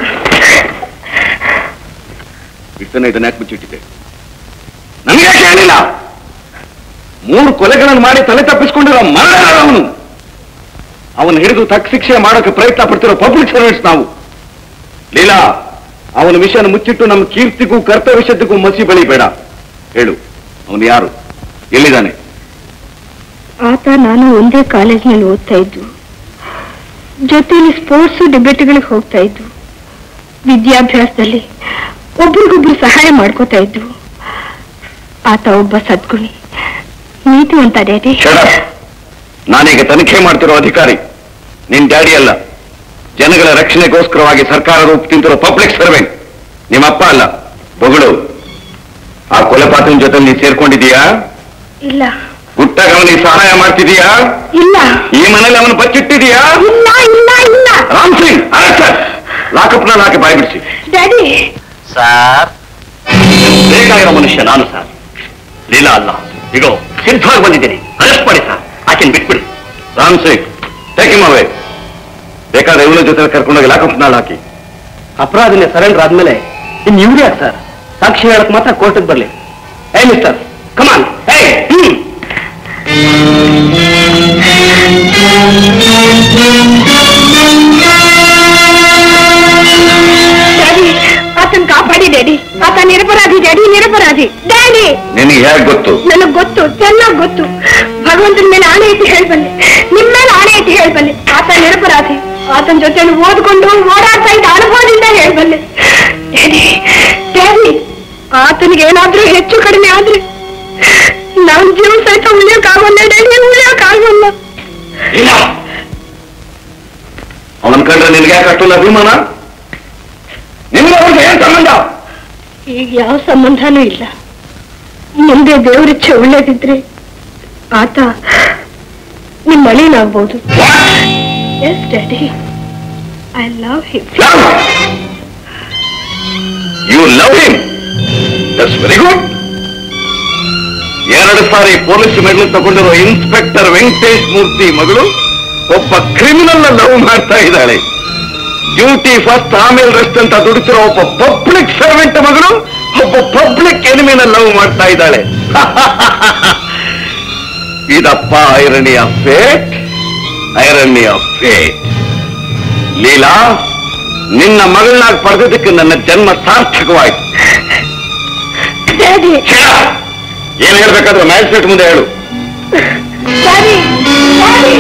ಇಷ್ಟನ್ನ ಇದನ್ನ ಯಾಕೆ ಮುಚ್ಚಿಟ್ಟಿದ್ದೆ ನನಗೆ ಯಾಕೆ ಹೇಳಿಲ್ಲ ಮೂರು ಕೊಲೆಗಳನ್ನು ಮಾಡಿ ತಲೆ ತಪ್ಪಿಸ್ಕೊಂಡಿರೋ ಮರಣ ಅವನು ಅವನು ಹಿಡಿದು ತಕ್ಕ ಶಿಕ್ಷೆ ಮಾಡೋಕೆ ಪ್ರಯತ್ನ ಪಡ್ತಿರೋ ಪಬ್ಲಿಕ್ ಸರ್ವೆಂಟ್ಸ್ ನಾವು ಲೀಲಾ ಅವನ ವಿಷಯನ ಮುಚ್ಚಿಟ್ಟು ನಮ್ಮ ಕೀರ್ತಿಗೂ ಕರ್ತವ್ಯಶದ್ದಕ್ಕೂ ಮಸಿ ಬೆಳಿಬೇಡ ಹೇಳು ಅವನು ಯಾರು ಎಲ್ಲಿದ್ದಾನೆ ಆತ ನಾನು ಒಂದೇ ಕಾಲೇಜ್ನಲ್ಲಿ ಓದ್ತಾ ಇದ್ದು ಜೊತೆಲಿ ಸ್ಪೋರ್ಟ್ಸ್ ಡಿಬೇಟ್ಗಳಿಗೆ ಹೋಗ್ತಾ ಇದ್ದು ವಿದ್ಯಾಭ್ಯಾಸದಲ್ಲಿ ಒಬ್ರಿಗೊಬ್ರು ಸಹಾಯ ಮಾಡ್ಕೋತಾ ಇದ್ವು ಆತ ಒಬ್ಬ ಸದ್ಗುಣಿ ನೀತಿವಂತ ಡ್ಯಾಡಿ Shut up. ನಾನೀಗ ತನಿಖೆ ಮಾಡ್ತಿರೋ ಅಧಿಕಾರಿ ನಿನ್ ಡ್ಯಾಡಿ ಅಲ್ಲ ಜನಗಳ ರಕ್ಷಣೆಗೋಸ್ಕರವಾಗಿ ಸರ್ಕಾರ ರೂಪ ತಿಂತಿರೋ ಪಬ್ಲಿಕ್ ಸರ್ವೆಂಟ್ ನಿಮ್ಮಪ್ಪ ಅಲ್ಲ ಬೊಗಳು ಆ ಕೊಲೆಪಾತನ ಜೊತೆ ನೀ ಸೇರ್ಕೊಂಡಿದೀಯಾ ಇಲ್ಲ ಗುಟ್ಟಾಗ ಅವನಿಗೆ ಸಹಾಯ ಮಾಡ್ತಿದೀಯಾ ಇಲ್ಲ ಈ ಮನೇಲಿ ಅವನು ಬಚ್ಚಿಟ್ಟಿದೀಯಾ ಇಲ್ಲ ಇಲ್ಲ ಇಲ್ಲ ರಾಮ್ ಸಿಂಗ್ ಲಾಕಪ್ನ ಹಾಕಿ ಬಾಯಿ ಬಿಡಿಸಿ ಡ್ಯಾಡಿ ಸರ್ ಬೇಕಾಗಿರೋ ಮನುಷ್ಯ ನಾನು ಸರ್ ಲೀಲಾ ಅಲ್ಲ ಈಗ ಸಿದ್ಧವಾಗಿ ಬಂದಿದ್ದೀನಿ ಅರೆಸ್ಟ್ ಮಾಡಿ ಸರ್ ಆಕೆನ್ ಬಿಟ್ಬಿಡಿ ರಾಮ್ ಸಿಂಗ್ ಟೇಕ್ ಅವೇ ಬೇಕಾದ್ರೆ ಇವಳ ಜೊತೆ ಕರ್ಕೊಂಡೋಗಿ ಲಾಕಪ್ನಲ್ಲಿ ಹಾಕಿ ಅಪರಾಧಿನ ಸರೆಂಡರ್ ಆದ್ಮೇಲೆ ಇನ್ ಇವ್ರು ಯಾಕೆ ಸರ್ ಸಾಕ್ಷಿ ಹೇಳಕ್ ಮಾತ್ರ ಕೋರ್ಟಿಗೆ ಬರ್ಲಿ ಏ ಮಿಸ್ಟರ್ ಕಮಾನ್ ಏ ಹ್ಮ್ ಡ್ಯಾಡಿ ಆತನ್ ಕಾಪಾಡಿ ಡ್ಯಾಡಿ ಆತ ನಿರಪರಾಧಿ ಡ್ಯಾಡಿ ನಿರಪರಾಧಿ ಡ್ಯಾಡಿ ನಿನಗೆ ಹೇಗೆ ಗೊತ್ತು ನನಗ್ ಗೊತ್ತು ಚೆನ್ನಾಗ್ ಗೊತ್ತು ಭಗವಂತನ ಮೇಲೆ ಆಣೆ ಇಟ್ಟು ಹೇಳ್ಬಲ್ಲೆ ನಿಮ್ ಮೇಲೆ ಆಣೆ ಇಟ್ಟು ಹೇಳ್ಬಲ್ಲೆ ಆತ ನಿರಪರಾಧಿ ಆತನ ಜೊತೆ ಓದ್ಕೊಂಡು ಓಡಾಡ್ತಾ ಇದ್ದ ಅನುಭವದಿಂದ ಹೇಳ್ಬಲ್ಲೆ ಡ್ಯಾಡಿ ಡ್ಯಾಡಿ ಆತನಿಗೆ ಏನಾದ್ರೂ ಹೆಚ್ಚು ಕಡಿಮೆ ಆದ್ರೆ ನಾನ್ ಜೀವ ಸಹಿತ ಉಳಿಯೋಕ್ಕಾಗಲ್ಲ ಡ್ಯಾಡಿ ಉಳಿಯೋಕ್ಕಾಗಲ್ಲ ಇಲ್ಲ ಅವನ್ ಕಂಡ್ರೆ ನಿನಗೆ ಯಾಕೆ ಅಷ್ಟೊಂದು ಅಭಿಮಾನ ನಿಮ್ಗೆ ಅವ್ರಿಗೆ ಏನ್ ಸಂಬಂಧ ಈಗ ಯಾವ ಸಂಬಂಧನೂ ಇಲ್ಲ ಮುಂದೆ ದೇವರಿಚ್ಛೆ ಒಳ್ಳೇದಿದ್ರೆ ಆತ ನಿಮ್ ಮಳಿನಾಗ್ಬೋದು yes daddy I love him you love him that's very good ಎರಡು ಸಾರಿ ಪೊಲೀಸ್ ಮೆಡಲ್ ತಗೊಂಡಿರೋ ಇನ್ಸ್ಪೆಕ್ಟರ್ ವೆಂಕಟೇಶ್ ಮೂರ್ತಿ ಮಗಳು ಒಬ್ಬ ಕ್ರಿಮಿನಲ್ ಲವ್ ಮಾಡ್ತಾ ಇದ್ದಾಳೆ ಡ್ಯೂಟಿ ಫಸ್ಟ್ ಆಮೇಲೆ ರೆಸ್ಟ್ ಅಂತ ದುಡಿತಿರೋ ಒಬ್ಬ ಪಬ್ಲಿಕ್ ಸರ್ವೆಂಟ್ ಮಗಳು ಒಬ್ಬ ಪಬ್ಲಿಕ್ ಎನಿಮಿನ ಲವ್ ಮಾಡ್ತಾ ಇದ್ದಾಳೆ ಇದಪ್ಪ irony of fate irony of fate Leela ನಿನ್ನ ಮಗಳನ್ನಾಗಿ ಪಡೆದಕ್ಕೆ ನನ್ನ ಜನ್ಮ ಸಾರ್ಥಕವಾಯ್ತು ಡ್ಯಾಡಿ ಛೆ! ಏನ್ ಹೇಳ್ಬೇಕಾದ್ರೆ ಮ್ಯಾಜಿಸ್ಟ್ರೇಟ್ ಮುಂದೆ ಹೇಳು ಡ್ಯಾಡಿ ಡ್ಯಾಡಿ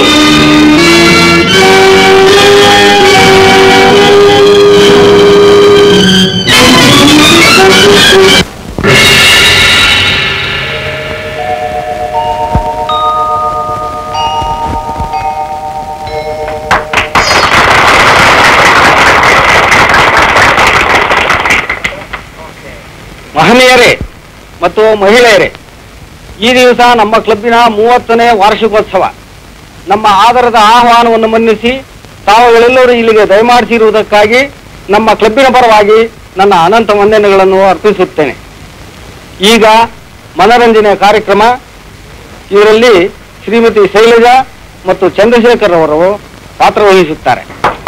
ಮಹನೀಯರೇ ಮತ್ತು ಮಹಿಳೆಯರೇ ಈ ದಿವಸ ನಮ್ಮ ಕ್ಲಬ್ಬಿನ ಮೂವತ್ತನೇ ವಾರ್ಷಿಕೋತ್ಸವ ನಮ್ಮ ಆಧಾರದ ಆಹ್ವಾನವನ್ನು ಮನ್ನಿಸಿ ತಾವುಗಳೆಲ್ಲರೂ ಇಲ್ಲಿಗೆ ದಯಮಾಡಿಸಿರುವುದಕ್ಕಾಗಿ ನಮ್ಮ ಕ್ಲಬ್ಬಿನ ಪರವಾಗಿ ನನ್ನ ಅನಂತ ವಂದನೆಗಳನ್ನು ಅರ್ಪಿಸುತ್ತೇನೆ ಈಗ ಮನರಂಜನೆ ಕಾರ್ಯಕ್ರಮ ಇದರಲ್ಲಿ ಶ್ರೀಮತಿ ಶೈಲಜಾ ಮತ್ತು ಚಂದ್ರಶೇಖರ್ ಅವರು ಪಾತ್ರವಹಿಸುತ್ತಾರೆ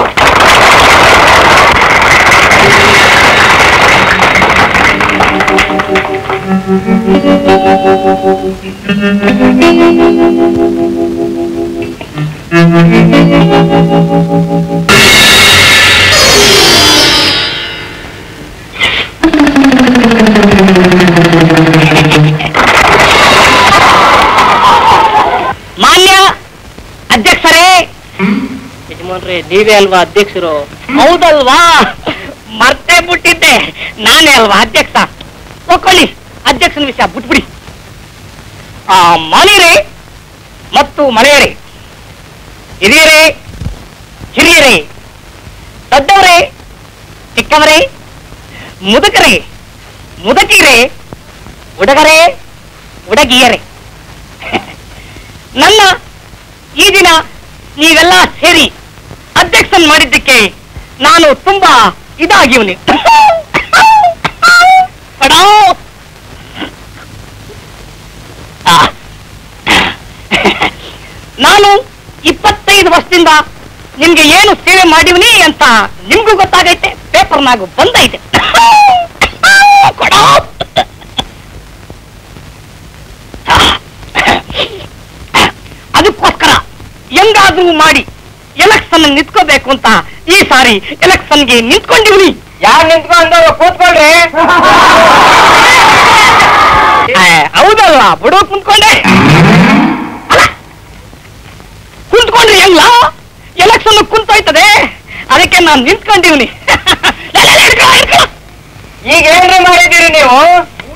ಮಾನ್ಯ ಅಧ್ಯಕ್ಷರೇ ಯಜಮಾನ್ರೆ ನೀವೇ ಅಲ್ವಾ ಅಧ್ಯಕ್ಷರು ಹೌದಲ್ವಾ ಮರ್ತೇ ಬಿಟ್ಟಿದ್ದೆ ನಾನೇ ಅಲ್ವಾ ಅಧ್ಯಕ್ಷ ಒಕ್ಕೊಳ್ಳಿ ಅಧ್ಯಕ್ಷನ ವಿಷಯ ಬಿಟ್ಬಿಡಿ ಆ ಮನೆಯರೇ ಮತ್ತು ಮನೆಯರೇ ಹಿರಿಯರೇ ಹಿರಿಯರೇ ದೊಡ್ಡವರೇ ಚಿಕ್ಕವರೇ ಮುದುಕರೇ ಮುದಕಿರೇ ಹುಡುಗರೇ ಹುಡುಗಿಯರೇ ನನ್ನ ಈ ದಿನ ನೀವೆಲ್ಲ ಸೇರಿ ಅಧ್ಯಕ್ಷನ್ ಮಾಡಿದ್ದಕ್ಕೆ ನಾನು ತುಂಬಾ ಇದಾಗಿವನಿ ನಾನು ಇಪ್ಪತ್ತೈದು ವರ್ಷದಿಂದ ನಿಮ್ಗೆ ಏನು ಸೇವೆ ಮಾಡಿವ್ನಿ ಅಂತ ನಿಮ್ಗೂ ಗೊತ್ತಾಗೈತೆ ಪೇಪರ್ನಾಗು ಬಂದೈತೆ ಕೊಡೋ. ಅದಕ್ಕೋಸ್ಕರ ಹೆಂಗಾದ್ರೂ ಮಾಡಿ ಎಲೆಕ್ಷನ್ ನಿಂತ್ಕೋಬೇಕು ಅಂತ ಈ ಸಾರಿ ಎಲೆಕ್ಷನ್ಗೆ ನಿಂತ್ಕೊಂಡಿವ್ನಿ ಯಾರು ನಿಂತ್ಕೊಂಡು ಕೂತ್ಕೊಳ್ರಿ ಹೌದಲ್ಲ ಬಿಡೋ ಕುಂತ್ಕೊಂಡೆ ಅಲ್ಲ, ಕುಂತ್ಕೊಂಡ್ರಿ ಹೆಂಗ್ಲ ಎಲೆಕ್ಷನ್ ಕುಂತೋಯ್ತದೆ ಅದಕ್ಕೆ ನಾನು ನಿಂತ್ಕೊಂಡಿವ್ನಿ ಈಗ ಏನ್ರಿ ಮಾಡಿದ್ದೀರಿ ನೀವು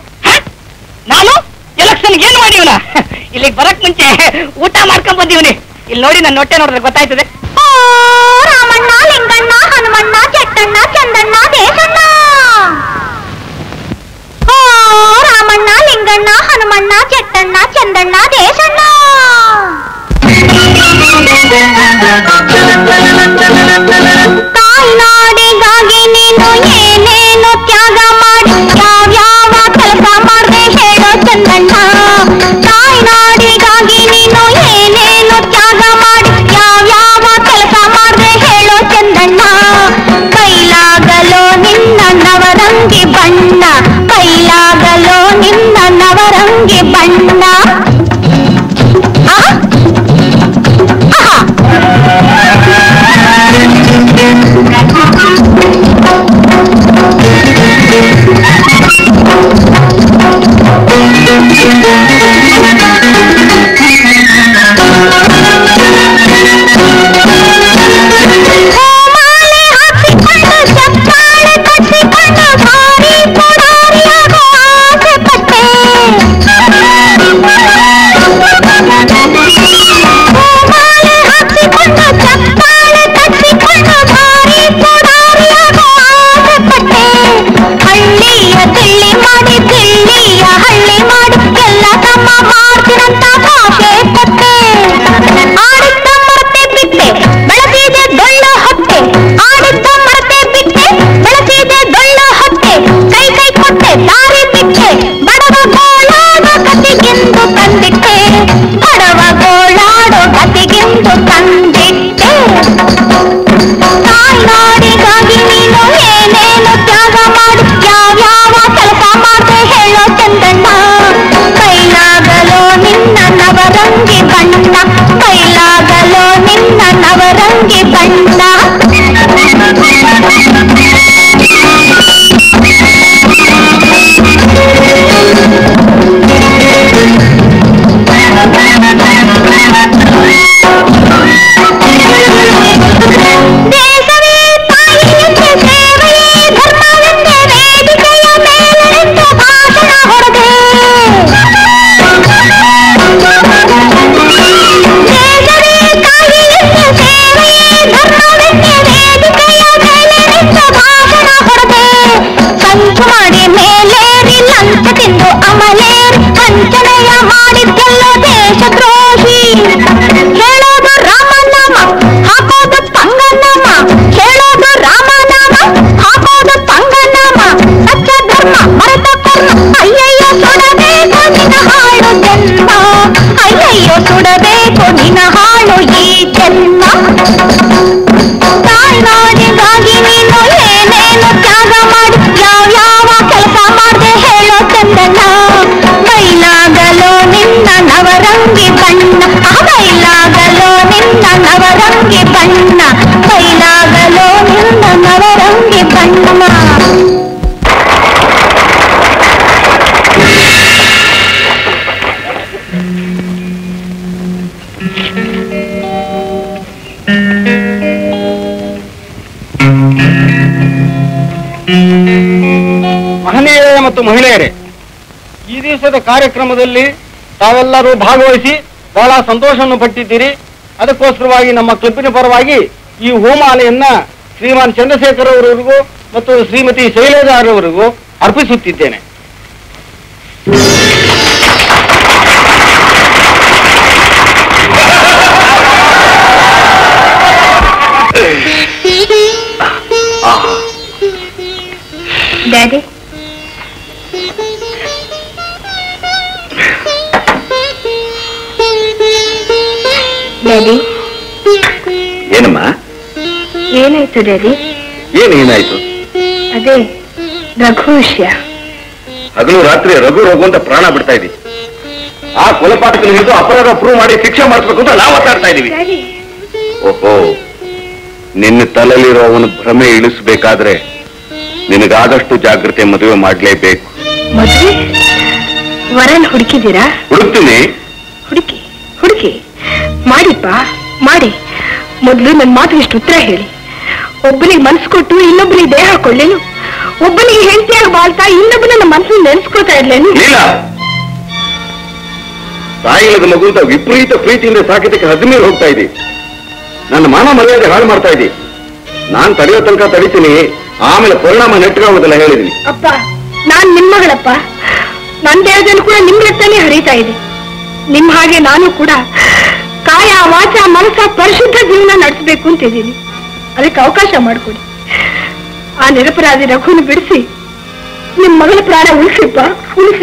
ನಾನು ಎಲೆಕ್ಷನ್ ಏನ್ ಮಾಡಿವ್ನ ಇಲ್ಲಿಗೆ ಬರಕ್ ಮುಂಚೆ ಊಟ ಮಾಡ್ಕೊಂಡ್ ಬಂದೀವ್ನಿ ಇಲ್ಲಿ ನೋಡಿ ನನ್ನ ಹೊಟ್ಟೆ ನೋಡಿದ್ರೆ ಗೊತ್ತಾಯ್ತದೆ ಓ ರಾಮಣ್ಣ ಲಿಂಗಣ್ಣ ಹನುಮಣ್ಣ ಚೆಟ್ಟಣ್ಣ ಚಂದಣ್ಣ ದೇಶಣ್ಣ ಓ ರಾಮಣ್ಣ ಲಿಂಗಣ್ಣ ಹನುಮಣ್ಣ ಚೆಟ್ಟಣ್ಣ ಚಂದಣ್ಣ ದೇಶಣ್ಣ ತಾಯ್ನಾಡಿಗಾಗಿ ನೀನು ಏನೇನು ತ್ಯಾಗ ಮಾಡಿ ಯಾವ್ಯಾವ ಕೆಲಸ ಮಾಡ್ದೆ ಹೇಳೋ ಚಂದಣ್ಣ ತಾಯ್ನಾಡಿಗಾಗಿ ನೀನು ಏನೇನು ತ್ಯಾಗ ಮಾಡಿ ಯಾವ್ಯಾವ ಕೆಲಸ ಮಾಡ್ದೆ ಹೇಳೋ ಚಂದಣ್ಣ ಕೈಲಾಗಲೋ ನಿನ್ನ ನವರಂಗಿ ಬಣ್ಣ ಕೈಲಾಗಲೋ ನಿನ್ನ ನವರಂಗಿ ಬಣ್ಣ ಆ? ಆಹಾ ಕೋಮಾಲೆ ಹಾಕಿಕೊಂಡು ಚಪ್ಪಾಳೆ ತಟ್ಟಿಕೊಂಡು ಭಾರಿ ಪುಡಾರಿಯಾಗೋ ಆಸೆ ಪಟ್ಟೆ ಕೋಮಾಲೆ ಹಾಕಿಕೊಂಡು ಚಪ್ಪಾಳೆ ತಟ್ಟಿಕೊಂಡು ಭಾರಿ ಪುಡಾರಿಯಾಗೋ ಆಸೆ ಪಟ್ಟೆ ಹಳ್ಳಿಯ ತಿಳ್ಳಿ ಮಾಡಿ ತಿಳ್ಳಿಯ ಹಳ್ಳಿ ಮಾಡಿ ಎಲ್ಲ ತಮ್ಮ ಮಾಡ್ತಿರಂತ ಭಾಷೆ ಕೊಟ್ಟೆ ಆಡಿದ್ದ ಮರತೆ ಬಿಟ್ಟೆ ಬೆಳಸಿದೆ ಡೊಳ್ಳ ಹೊಟ್ಟೆ ಆಡಿದ್ದ ಮರತೆ ಬಿಟ್ಟೆ ಬೆಳಸಿದೆ ಡೊಳ್ಳ ಹೊಟ್ಟೆ ಕೈ ಕೈ ಕೊಟ್ಟೆ ದಾರಿ ಬಿಟ್ಟೆ ಬಡವ ಗೋಳಾಡೋ ಗತಿಗೆಂದು ತಂದಿಟ್ಟೆ ಬಡವ ಗೋಳಾಡೋ ಗತಿಗೆಂದು ತಂದಿಟ್ಟೆ ತಾಯ್ನಾಡಿಗಾಗಿ ನೀನು ಏನೇನು ತ್ಯಾಗ ಮಾಡಿ ಯಾವ್ಯಾವ ಕೆಲಸ ಮಾಡ್ದೆ ಹೇಳೋ ಚಂದಣ್ಣ ಕೈಲಾಗಲೋ ನಿನ್ನ ನವರಂಗಿ ಬಣ್ಣ ಕೈಲಾಗಲೋ ನಿನ್ನ ನವರಂಗಿ ಬಣ್ಣ ದೇಶವೇ ತಾಯಿಯಂತೆ ಸೇವೆಯೇ ಧರ್ಮವೆಂದೇ ವೇದಿಕೆಯ ಮೇಲೆಂದು ಭಾಷಣ ಹೊರದೆ ದೇಶವೇ ತಾಯಿಯಂತೆ ಸೇವೆಯೇ ಧರ್ಮವೆಂದೇ ವೇದಿಕೆಯ ಮೇಲೆಂದು ಭಾಷಣ ಹೊರದೆ ಸಂಚು ಮಾಡಿ ಮೇಲೇರಿ ಲಂಚ ತಿಂದು ಅಮಲೇರಿ ವಂಚನೆಯ ಮಾಡಿದ್ದೆಲ್ಲೋ ದೇಶದ್ರೋಹಿ ಹೇಳೋದು ರಾಮನಾಮ ಹಾಕೋದು ಪಂಗನಾಮ ಹೇಳೋದು ರಾಮನಾಮ ಹಾಕೋದು ಪಂಗನಾಮ ಸತ್ಯ ಧರ್ಮ ಮರೆತ ಕರ್ಮ ಅಯ್ಯಯ್ಯೋ ಸುಡಬೇಕು ನಿನ್ನ ಹಾಳು ಜನ್ಮ ಅಯ್ಯಯ್ಯೋ ಸುಡಬೇಕು ನಿನ್ನ ಹಾಳು ಈ ಜನ್ಮ ತಾಯ್ನಾಡಿಗಾಗಿ ನೀನು ಏನೇನು ತ್ಯಾಗ ಮಾಡಿ ಯಾವ್ಯಾವ ಕೆಲಸ ಮಾಡ್ದೆ ಹೇಳೋ ಚಂದಣ್ಣ ಮೈಲಾಗಲೋ ನಿನ್ನ ನವರಂಗಿ ಬಣ್ಣ ಆ ಮೈಲಾಗಲೋ ನಿನ್ನ ನವರಂಗಿ ಬಣ್ಣ ಮೈಲಾಗಲೋ ನಿನ್ನ ನವರಂಗಿ ಬಣ್ಣ ಮಹನೀಯರೇ ಮತ್ತು ಮಹಿಳೆಯರೇ ಈ ದಿವಸದ ಕಾರ್ಯಕ್ರಮದಲ್ಲಿ ತಾವೆಲ್ಲರೂ ಭಾಗವಹಿಸಿ ಬಹಳ ಸಂತೋಷವನ್ನು ಪಟ್ಟಿದ್ದೀರಿ ಅದಕ್ಕೋಸ್ಕರವಾಗಿ ನಮ್ಮ ಕ್ಲಬ್ಬಿನ ಪರವಾಗಿ ಈ ಹೋಮಾಲೆಯನ್ನ ಶ್ರೀಮಾನ್ ಚಂದ್ರಶೇಖರ್ ಅವರವರಿಗೂ ಮತ್ತು ಶ್ರೀಮತಿ ಶೈಲೇಜಾರವರಿಗೂ ಅರ್ಪಿಸುತ್ತಿದ್ದೇನೆ ಡ್ಯಾಡಿ ಡ್ಯಾಡಿ ಏನಮ್ಮ ಏನಾಯ್ತು ಡ್ಯಾಡಿ ಏನು ಏನಾಯ್ತು ಅದೇ ರಘು ವಿಷಯ ಹಗಲು ರಾತ್ರಿ ರಘು ರಘು ಅಂತ ಪ್ರಾಣ ಬಿಡ್ತಾ ಇದ್ದೀವಿ ಆ ಕೊಲೆಪಾತಕನ ಹಿಡಿದು ಅಪರಾಧ ಪ್ರೂವ್ ಮಾಡಿ ಶಿಕ್ಷೆ ಮಾಡಿಸ್ಬೇಕು ಅಂತ ನಾವು ಮಾತಾಡ್ತಾ ಇದೀವಿ ಡ್ಯಾಡಿ ಓಹೋ ನಿನ್ನ ತಲೆಯಲ್ಲಿರೋ ಅವನ ಭ್ರಮೆ ಇಳಿಸ್ಬೇಕಾದ್ರೆ ನಿನಗಾದಷ್ಟು ಜಾಗ್ರತೆ ಮದುವೆ ಮಾಡ್ಲೇಬೇಕು ಮದ್ವೆ ವರನ್ ಹುಡುಕಿದ್ದೀರಾ ಹುಡುಕ್ತೀನಿ ಹುಡುಕಿ ಹುಡುಕಿ ಮಾಡಿಪ್ಪ ಮಾಡಿ ಮೊದಲು ನನ್ನ ಮಾತು ಇಷ್ಟು ಉತ್ತರ ಹೇಳಿ ಒಬ್ಬನಿಗೆ ಮನ್ಸು ಕೊಟ್ಟು ಇನ್ನೊಬ್ಬನಿಗೆ ದೇಹ ಕೊಳ್ಳೇನು ಒಬ್ಬನಿಗೆ ಹೆಂಡತಿಯಾಗಿ ಬಾಳ್ತಾ ಇನ್ನೊಬ್ಬನ ಮನಸ್ಸನ್ನು ನೆನೆಸ್ಕೋತಾ ಇರ್ಲೇನು ಇಲ್ಲ ತಾಯಿಲ್ಲದ ಮಗು ಅಂತ ವಿಪರೀತ ಪ್ರೀತಿಯಿಂದ ಸಾಕಿದ್ದಕ್ಕೆ ಹದಿಮೀರು ಹೋಗ್ತಾ ಇದ್ದಿ ನನ್ನ ಮಾನ ಮರ್ಯಾದೆ ಹಾಳು ಮಾಡ್ತಾ ಇದ್ದಿ ನಾನ್ ತಡೆಯೋ ತನಕ ತಡಿತೀನಿ ಆಮೇಲೆ ಪರಿಣಾಮ ನೆಟ್ಕೊಳ್ಳೋದಿಲ್ಲ ಹೇಳಿದೀನಿ ಅಪ್ಪ ನಾನ್ ನಿಮ್ ಮಗಳಪ್ಪ ನನ್ ದೇಹದಲ್ಲಿ ಕೂಡ ನಿಮ್ ರಕ್ತನೇ ಹರಿತಾ ಇದೆ ನಿಮ್ ಹಾಗೆ ನಾನು ಕೂಡ ಕಾಯ ವಾಚ ಮನಸ್ಸ ಪರಿಶುದ್ಧ ಜೀವನ ನಡೆಸಬೇಕು ಅಂತಿದ್ದೀನಿ ಅದಕ್ಕೆ ಅವಕಾಶ ಮಾಡಿಕೊಡಿ ಆ ನಿರಪರಾಧಿ ರಘುನ ಬಿಡಿಸಿ ನಿಮ್ ಮಗಳ ಪ್ರಾಣ ಉಳಿಸಿಪ್ಪ ಉಳಿಸಿ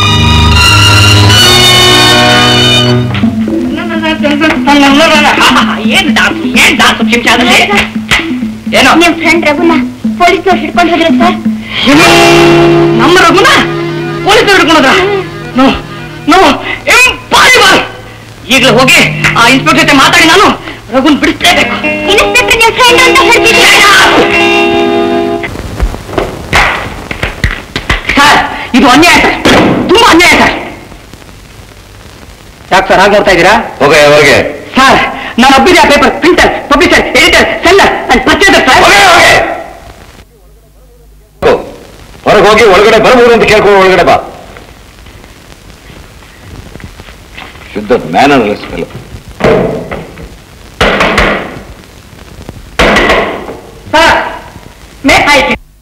ಏನ್ ಡಾನ್ಸ್ ಏನ್ ಡಾನ್ಸ್ ಶಿಕ್ಷಾದಲ್ಲಿ ಏನೋ ನಿಮ್ ಫ್ರೆಂಡ್ ರಘುನ ಪೊಲೀಸ್ನವ್ರು ಹಿಡ್ಕೊಂಡು ಹೋದ್ರೆ ಸರ್ ನಮ್ಮ ರಘುನ ಪೊಲೀಸ್ ಹಿಡ್ಕೊಂಡ್ರ ನೋ ನೋ ಇಂಪಾಸಿಬಲ್ ಈಗಲೇ ಹೋಗಿ ಆ ಇನ್ಸ್ಪೆಕ್ಟರ್ ಜೊತೆ ಮಾತಾಡಿ ನಾನು ರಘುನ್ ಬಿಡಿಸ್ಲೇಬೇಕು ಇನ್ಸ್ಪೆಕ್ಟರ್ ನಿಮ್ ಫ್ರೆಂಡ್ ಅಂತ ಹೇಳ್ತಿದ್ದೀರಾ ಸರ್ ಇದು ಅನ್ಯಾಯ ಸರ್ ತುಂಬಾ ಅನ್ಯಾಯ ಸರ್ ಯಾಕೆ ಸರ್ ಹಾಗೆ ನೋಡ್ತಾ ಇದ್ದೀರಾ ಹೋಗ ಹೊರಗೆ ಸರ್ ನಾನು ಒಬ್ಬಿದೆ ಆ paper printer publisher editor seller and purchaser sir ಹೊರಗೆ ಹೊರಗೆ ಹೊರಗೆ ಹೋಗಿ ಒಳಗಡೆ ಬರಬಹುದು ಅಂತ ಕೇಳ್ಕೊಂಡು ಒಳಗಡೆ ಬಾ ಶುದ್ಧ mannerless fellow sir may I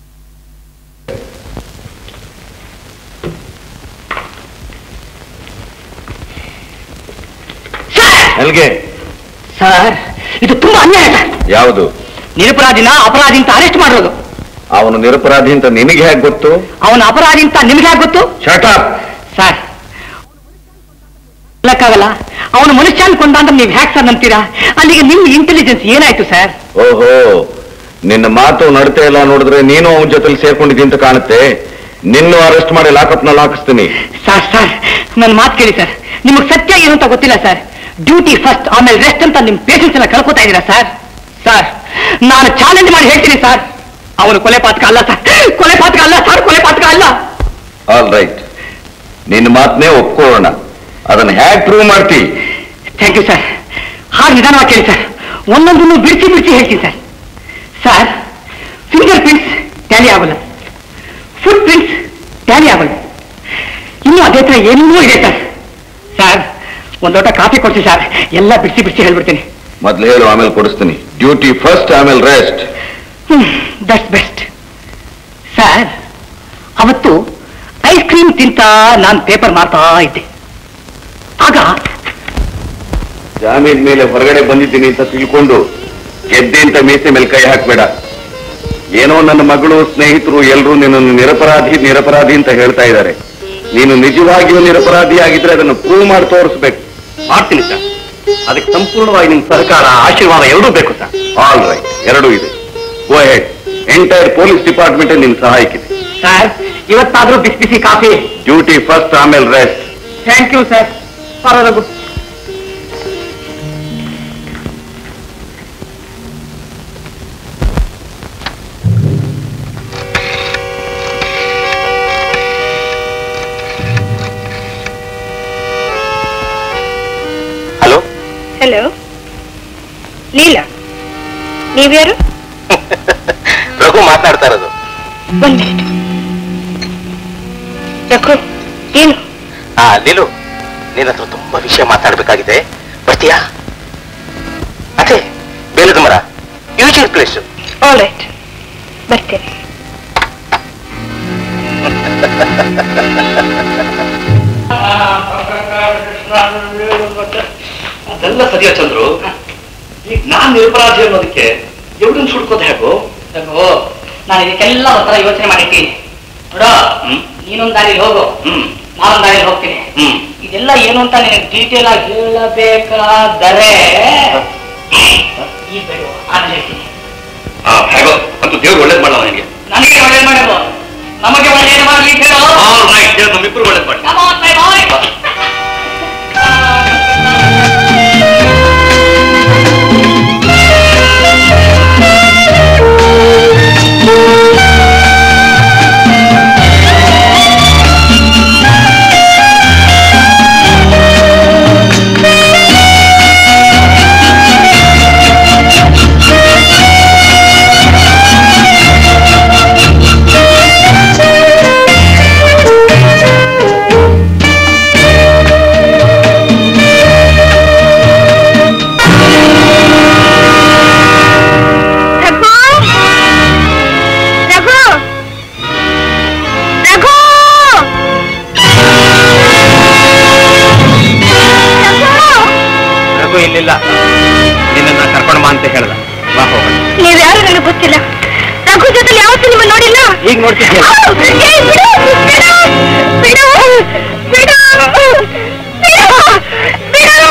sir ಎಲ್ಗೆ ಸರ್ ಇದು ತುಂಬಾ ಅನ್ಯಾಯ ಸರ್ ಯಾವುದು ನಿರಪರಾಧಿನ ಅಪರಾಧಿ ಅಂತ ಅರೆಸ್ಟ್ ಮಾಡಿರೋದು ಅವನು ನಿರಪರಾಧಿ ಅಂತ ನಿನಗೆ ಹೇಗೆ ಗೊತ್ತು ಅವನ ಅಪರಾಧಿ ಅಂತ ನಿಮ್ಗೆ ಯಾಕೆ ಗೊತ್ತು ಶಟಪ್ ಸರ್ ಹೇಳಕ್ಕಾಗಲ್ಲ ಅವನು ಮನುಷ್ಯ ಅನ್ಕೊಂಡ ಅಂತ ನೀವು ಹ್ಯಾಕ್ ಸರ್ ನಂಬ್ತೀರಾ ಅಲ್ಲಿಗೆ ನಿಮ್ಮ ಇಂಟೆಲಿಜೆನ್ಸ್ ಏನಾಯ್ತು ಸರ್ ಓಹೋ ನಿನ್ನ ಮಾತು ನಡತೆ ಎಲ್ಲ ನೋಡಿದ್ರೆ ನೀನು ಅವನ ಜೊತೆಲಿ ಸೇರ್ಕೊಂಡಿದ್ದೀನಿ ಅಂತ ಕಾಣುತ್ತೆ ನಿನ್ನು ಅರೆಸ್ಟ್ ಮಾಡಿ ಲಾಕಪ್ನಲ್ಲಿ ಹಾಕಿಸ್ತೀನಿ ಸರ್ ಸರ್ ನನ್ನ ಮಾತು ಕೇಳಿ ಸರ್ ನಿಮಗೆ ಸತ್ಯ ಏನು ಅಂತ ಗೊತ್ತಿಲ್ಲ ಸರ್ ಡ್ಯೂಟಿ ಫಸ್ಟ್ ಆಮೇಲೆ ರೆಸ್ಟ್ ಅಂತ ನಿಮ್ ಪೇಷನ್ಸ್ ಎಲ್ಲ ಕಳ್ಕೊತಾ ಇದ್ದೀರಾ ಸರ್ ಸರ್ ನಾನು ಚಾಲೆಂಜ್ ಮಾಡಿ ಹೇಳ್ತೀನಿ ಸರ್ ಅವನು ಕೊಲೆ ಪಾತಕ ಅಲ್ಲ ಸರ್ ಕೊಲೆ ಪಾತಕ ಅಲ್ಲ ಸರ್ ಕೊಲೆ ಪಾತಕ ಅಲ್ಲ ಆಲ್ ರೈಟ್ ನಿನ್ನ ಮಾತನ್ನೇ ಒಪ್ಕೊಳ್ಳೋಣ ಅದನ್ನ ಹೇಗೆ ಪ್ರೂವ್ ಮಾಡ್ತಿ ಥ್ಯಾಂಕ್ ಯು ಸರ್ ಹಾಗೆ ನಿಧಾನವಾಗಿ ಕೇಳಿ ಸರ್ ಒಂದೊಂದನ್ನು ಬಿಡಿಸಿ ಬಿಡಿಸಿ ಹೇಳ್ತೀನಿ sir sir finger prints tally ಆಗೋಲ್ಲ ಫುಟ್ ಪ್ರಿಂಟ್ಸ್ ಟ್ಯಾಲಿ ಆಗೋಲ್ಲ ಇನ್ನೂ ಅದೇ ಥರ ಏನೇನೂ ಇದೆ ಸರ್ ಸರ್ ಒಂದು ಲೋಟ ಕಾಫಿ ಕೊಡ್ಸಿ ಸರ್ ಎಲ್ಲ ಬಿಡಿಸಿ ಬಿಡಿಸಿ ಹೇಳ್ಬಿಡ್ತೀನಿ ಮೊದ್ಲು ಹೇಳು ಆಮೇಲೆ ಕೊಡಿಸ್ತೀನಿ ಡ್ಯೂಟಿ ಫಸ್ಟ್ ಆಮೇಲೆ ರೆಸ್ಟ್ ದಟ್ಸ್ ಬೆಸ್ಟ್ ಸರ್ ಅವತ್ತು ಐಸ್ ಕ್ರೀಮ್ ತಿಂತ ನಾನು ಪೇಪರ್ ಮಾಡ್ತಾ ಇದ್ದೆ ಆಗ ಜಾಮೀನ್ ಮೇಲೆ ಹೊರಗಡೆ ಬಂದಿದ್ದೀನಿ ಅಂತ ತಿಳ್ಕೊಂಡು ಗೆದ್ದೆ ಅಂತ ಮೀಸೆ ಮೇಲೆ ಕೈ ಹಾಕ್ಬೇಡ ಏನೋ ನನ್ನ ಮಗಳು ಸ್ನೇಹಿತರು ಎಲ್ಲರೂ ನಿನ್ನನ್ನು ನಿರಪರಾಧಿ ನಿರಪರಾಧಿ ಅಂತ ಹೇಳ್ತಾ ಇದ್ದಾರೆ ನೀನು ನಿಜವಾಗಿಯೂ ನಿರಪರಾಧಿ ಆಗಿದ್ರೆ ಅದನ್ನು ಪ್ರೂವ್ ಮಾಡಿ ತೋರಿಸ್ಬೇಕು ಮಾಡ್ತೀನಿ ಸರ್ ಅದಕ್ಕೆ ಸಂಪೂರ್ಣವಾಗಿ ನಿಮ್ಮ ಸಹಕಾರ ಆಶೀರ್ವಾದ ಎರಡೂ ಬೇಕು ಸರ್ ಆಲ್ ರೈಟ್ ಎರಡೂ ಇದೆ go ahead entire police department ನಿನ್ ಸಹಾಯಕ್ಕಿದೆ ಸರ್ ಇವತ್ತಾದ್ರೂ ಬಿಸಿ ಬಿಸಿ ಕಾಫಿ ಡ್ಯೂಟಿ ಫಸ್ಟ್ ಆಮೇಲೆ ರೆಸ್ಟ್ ಥ್ಯಾಂಕ್ ಯು ಸರ್ ಪರವಾಗಿಲ್ಲ ಹಲೋ ಹಲೋ ಲೀಲಾ ನೀವ್ಯಾರು ರಘು ಮಾತನಾಡ್ತಾ ಇರೋದು ಒಂದ್ ಮಿನಿಟ್ ರಘು ಏನು ಹಾ ಲೀಲು ನಿನ್ನ ಹತ್ರ ತುಂಬಾ ವಿಷಯ ಮಾತಾಡ್ಬೇಕಾಗಿದೆ ಬರ್ತೀಯಾ ಅದೇ ಬೇಲದ ಮರ ಯೂಶುವಲ್ ಪ್ಲೇಸ್ ಆಲ್ ರೈಟ್ ಬರ್ತೇನೆ ಅದೆಲ್ಲ ಸರಿಯಾ ಚಂದ್ರು ಈಗ ನಾನ್ ನಿರಪರಾಧಿ ಅನ್ನೋದಕ್ಕೆ ಎವಿಡೆನ್ಸ್ ಹುಡ್ಕೋದು ಹೇಗೋ ರಘು ನಾನು ಇದಕ್ಕೆಲ್ಲ ಒಂಥರ ಯೋಚನೆ ಮಾಡಿದ್ದೀನಿ ನೋಡ ಹ್ಮ್ ನೀನೊಂದ್ ದಾರಿಲಿ ಹೋಗು ಹ್ಮ್ ನಾನೊಂದ್ ದಾರಿಲಿ ಹೋಗ್ತೀನಿ ಹ್ಮ್ ಇದೆಲ್ಲ ಏನು ಅಂತ ನಿನಗೆ ಡೀಟೇಲ್ ಆಗಿ ಹೇಳಬೇಕಾದರೆ ಈಗ ಬೇಡ ಆಮೇಲೆ ಹೇಳ್ತೀನಿ ಹಾ ಹೇಗೋ ಅಂತೂ ದೇವ್ರು ಒಳ್ಳೇದ್ ಮಾಡಲ್ಲ ನನಗೆ ನನಗೆ ಒಳ್ಳೇದು ಮಾಡೋದು ನಮಗೆ ಒಳ್ಳೇದು ಮಾಡಲಿ ಹೇಳು ಆಲ್ ರೈಟ್ ದೇವ್ರು ನಮ್ಮಿಬ್ರು ಒಳ್ಳೇದ್ ಮಾಡಿ Come on, my boy. Thank ಇಲ್ಲ ನಿನ್ನ ಕರ್ಕೊಂಡು ಬಾ ಅಂತ ಹೇಳ್ದ ಬಾ ಹೋಗೋಣ ನೀವ್ ಯಾರು ನನಗೆ ಗೊತ್ತಿಲ್ಲ ರಘು ಜೊತೆ ಯಾವತ್ತೂ ನಿಮ್ಮ ನೋಡಿಲ್ಲ ಈಗ ನೋಡ್ತಿದ್ಯಲ್ಲ ಆ, ಏ, ಬಿಡು, ಬಿಡು, ಬಿಡು, ಬಿಡು, ಬಿಡು,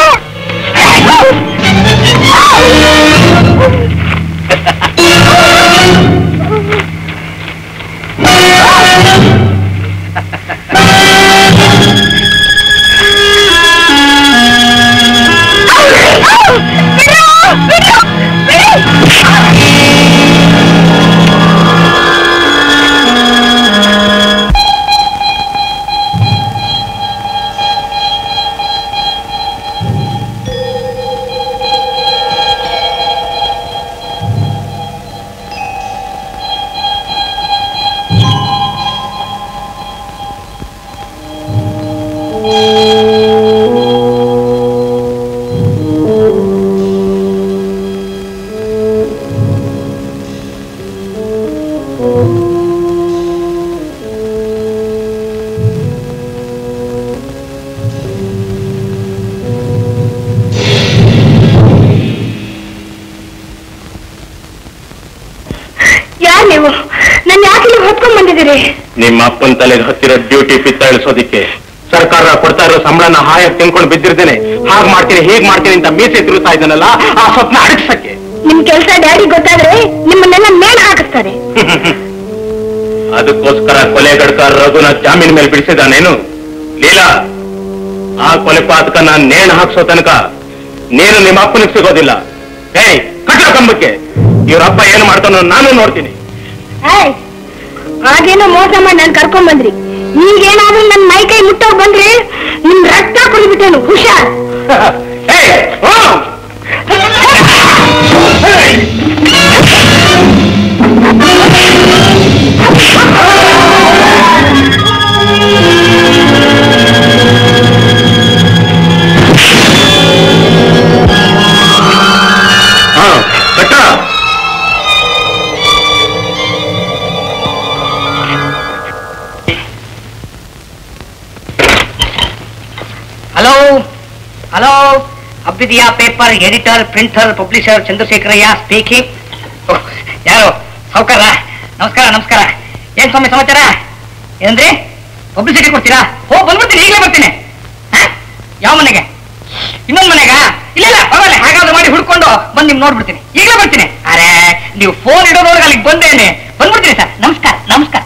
ಯಾರ್ ನೀವು ನನ್ನ ಯಾಕೆ ನೀವು ಹೊತ್ಕೊಂಡ್ ಬಂದಿದ್ದೀರಿ ನಿಮ್ಮ ಅಪ್ಪನ ತಲೆಗೆ ಹತ್ತಿರೋ ಡ್ಯೂಟಿ ಪಿತ್ತ ಇಳಿಸೋದಿಕ್ಕೆ ಸರ್ಕಾರ ಕೊಡ್ತಾ ಇರೋ ಸಂಬಳನ ಹಾಯಾಗಿ ತಿನ್ಕೊಂಡು ಬಿದ್ದಿರ್ತೇನೆ ಹಾಗ್ ಮಾಡ್ತೀನಿ ಹೀಗ್ ಮಾಡ್ತೀನಿ ಅಂತ ಮೀಸೆ ತಿರುತ್ತಾ ಇದ್ದಾನಲ್ಲ ಆ ಸ್ವಪ್ನ ಅಡಗಿಸಕ್ಕೆ ನಿಮ್ ಕೆಲ್ಸ ಡ್ಯಾಡಿ ಗೊತ್ತಾದ್ರೆ ನಿಮ್ಮನ್ನೆಲ್ಲ ಮೇಲ್ ಹಾಕಿಸ್ತಾರೆ ಅದಕ್ಕೋಸ್ಕರ ಕೊಲೆಗಡ್ಕ ರಘುನ ಜಾಮೀನ್ ಮೇಲೆ ಬಿಡಿಸಿದಾನೇನು ಲೀಲಾ ಆ ಕೊಲೆ ಪಾತಕನ ನೇಣು ಹಾಕ್ಸೋ ತನಕ ನೀನು ನಿಮ್ಮ ಅಪ್ಪನಿಗೆ ಸಿಗೋದಿಲ್ಲ ಏಯ್ ಕಟ್ಟೋ ಕಂಬಕ್ಕೆ ಇವ್ರಪ್ಪ ಏನು ಮಾಡ್ತಾನೋ ನಾನು ನೋಡ್ತೀನಿ ಏಯ್, ಆಗೇನೋ ಮೋಸ ಮಾಡಿ ನಾನು ಕರ್ಕೊಂಡ್ ಬಂದ್ರಿ ಈಗೇನಾದ್ರೂ ನನ್ ಮೈ ಕೈ ಮುಟ್ಟೋಗ್ ಬಂದ್ರೆ ನಿಮ್ ರಕ್ತ ಕುಡಿಬಿಟ್ಟೇನು ಹುಷಾರ್ ಏಯ್, ಹ್ಮ್. ಏಯ್. ಹಾ, ಕಟ್ಟ. ಹಲೋ ಹಲೋ ಅಬ್ಬಿದಿಯಾ paper editor printer publisher Chandrashekharayya speaking ಯಾರು ಸಾವುಕಾರ ನಮಸ್ಕಾರ ನಮಸ್ಕಾರ ಏನ್ ಸ್ವಾಮಿ ಸಮಾಚಾರ ಏನಂದ್ರಿ ಪಬ್ಲಿಸಿಟಿ ಕೊಡ್ತೀರಾ ಓ ಬಂದ್ಬಿಡ್ತೀನಿ ಈಗಲೇ ಬರ್ತೀನಿ ಹ? ಯಾವ ಮನೆಗೆ ಇನ್ನೊಂದ್ ಮನೆಗ ಇಲ್ಲ ಇಲ್ಲ ಪರವಾಗಿಲ್ಲ ಹಾಗಾದ್ರೆ ಮಾಡಿ ಹುಡ್ಕೊಂಡು ಬಂದು ನಿಮ್ ನೋಡ್ಬಿಡ್ತೀನಿ ಈಗಲೇ ಬರ್ತೀನಿ ಅರೆ ನೀವು ಫೋನ್ ಇಡೋದ್ರೊಳಗೆ ಅಲ್ಲಿಗೆ ಬಂದೇನೆ ಬಂದ್ಬಿಡ್ತೀನಿ ಸರ್ ನಮಸ್ಕಾರ ನಮಸ್ಕಾರ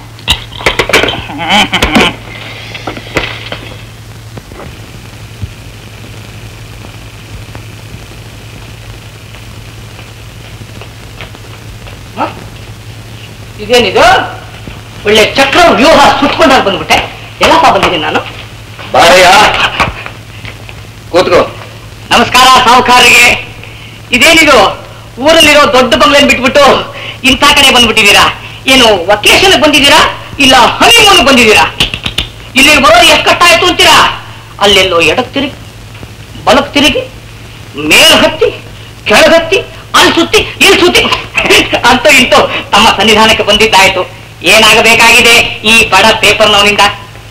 ಹ? ಇದೇನಿದು ಒಳ್ಳೆ ಚಕ್ರ ವ್ಯೂಹ ಸುಟ್ಕೊಂಡಾಗ ಬಂದ್ಬಿಟ್ಟೆ ಎಲ್ಲಪ್ಪ ಬಂದಿದ್ದೀನಿ ನಾನು ಬಾರಯ್ಯ ಕೂತ್ಕೋ ನಮಸ್ಕಾರ ಸಾಹುಕಾರಿಗೆ ಇದೇನಿದು ಊರಲ್ಲಿರೋ ದೊಡ್ಡ ಬಂಗ್ಲೆನ್ ಬಿಟ್ಬಿಟ್ಟು ಇಂಥ ಕಡೆ ಬಂದ್ಬಿಟ್ಟಿದ್ದೀರಾ ಏನು ವಕೇಶನ್ ಬಂದಿದ್ದೀರಾ ಇಲ್ಲ ಹನಿಮೂನ್ ಬಂದಿದ್ದೀರಾ ಇಲ್ಲಿ ಬರೋದು ಎಕ್ಕಟ್ಟಾಯ್ತು ಅಂತೀರಾ ಅಲ್ಲೆಲ್ಲೋ ಎಡಕ್ ತಿರುಗಿ ಬಲಕ್ ತಿರುಗಿ ಮೇಲ್ ಹತ್ತಿ ಕೆಳಗತ್ತಿ ಅಲ್ಲಿ ಸುತ್ತಿ ಇಲ್ಲಿ ಸುತ್ತಿ ಅಂತೂ ಇಂತೂ ತಮ್ಮ ಸನ್ನಿಧಾನಕ್ಕೆ ಬಂದಿದ್ದಾಯ್ತು ಏನಾಗಬೇಕಾಗಿದೆ ಈ ಬಡ ಪೇಪರ್ನವನಿಂದ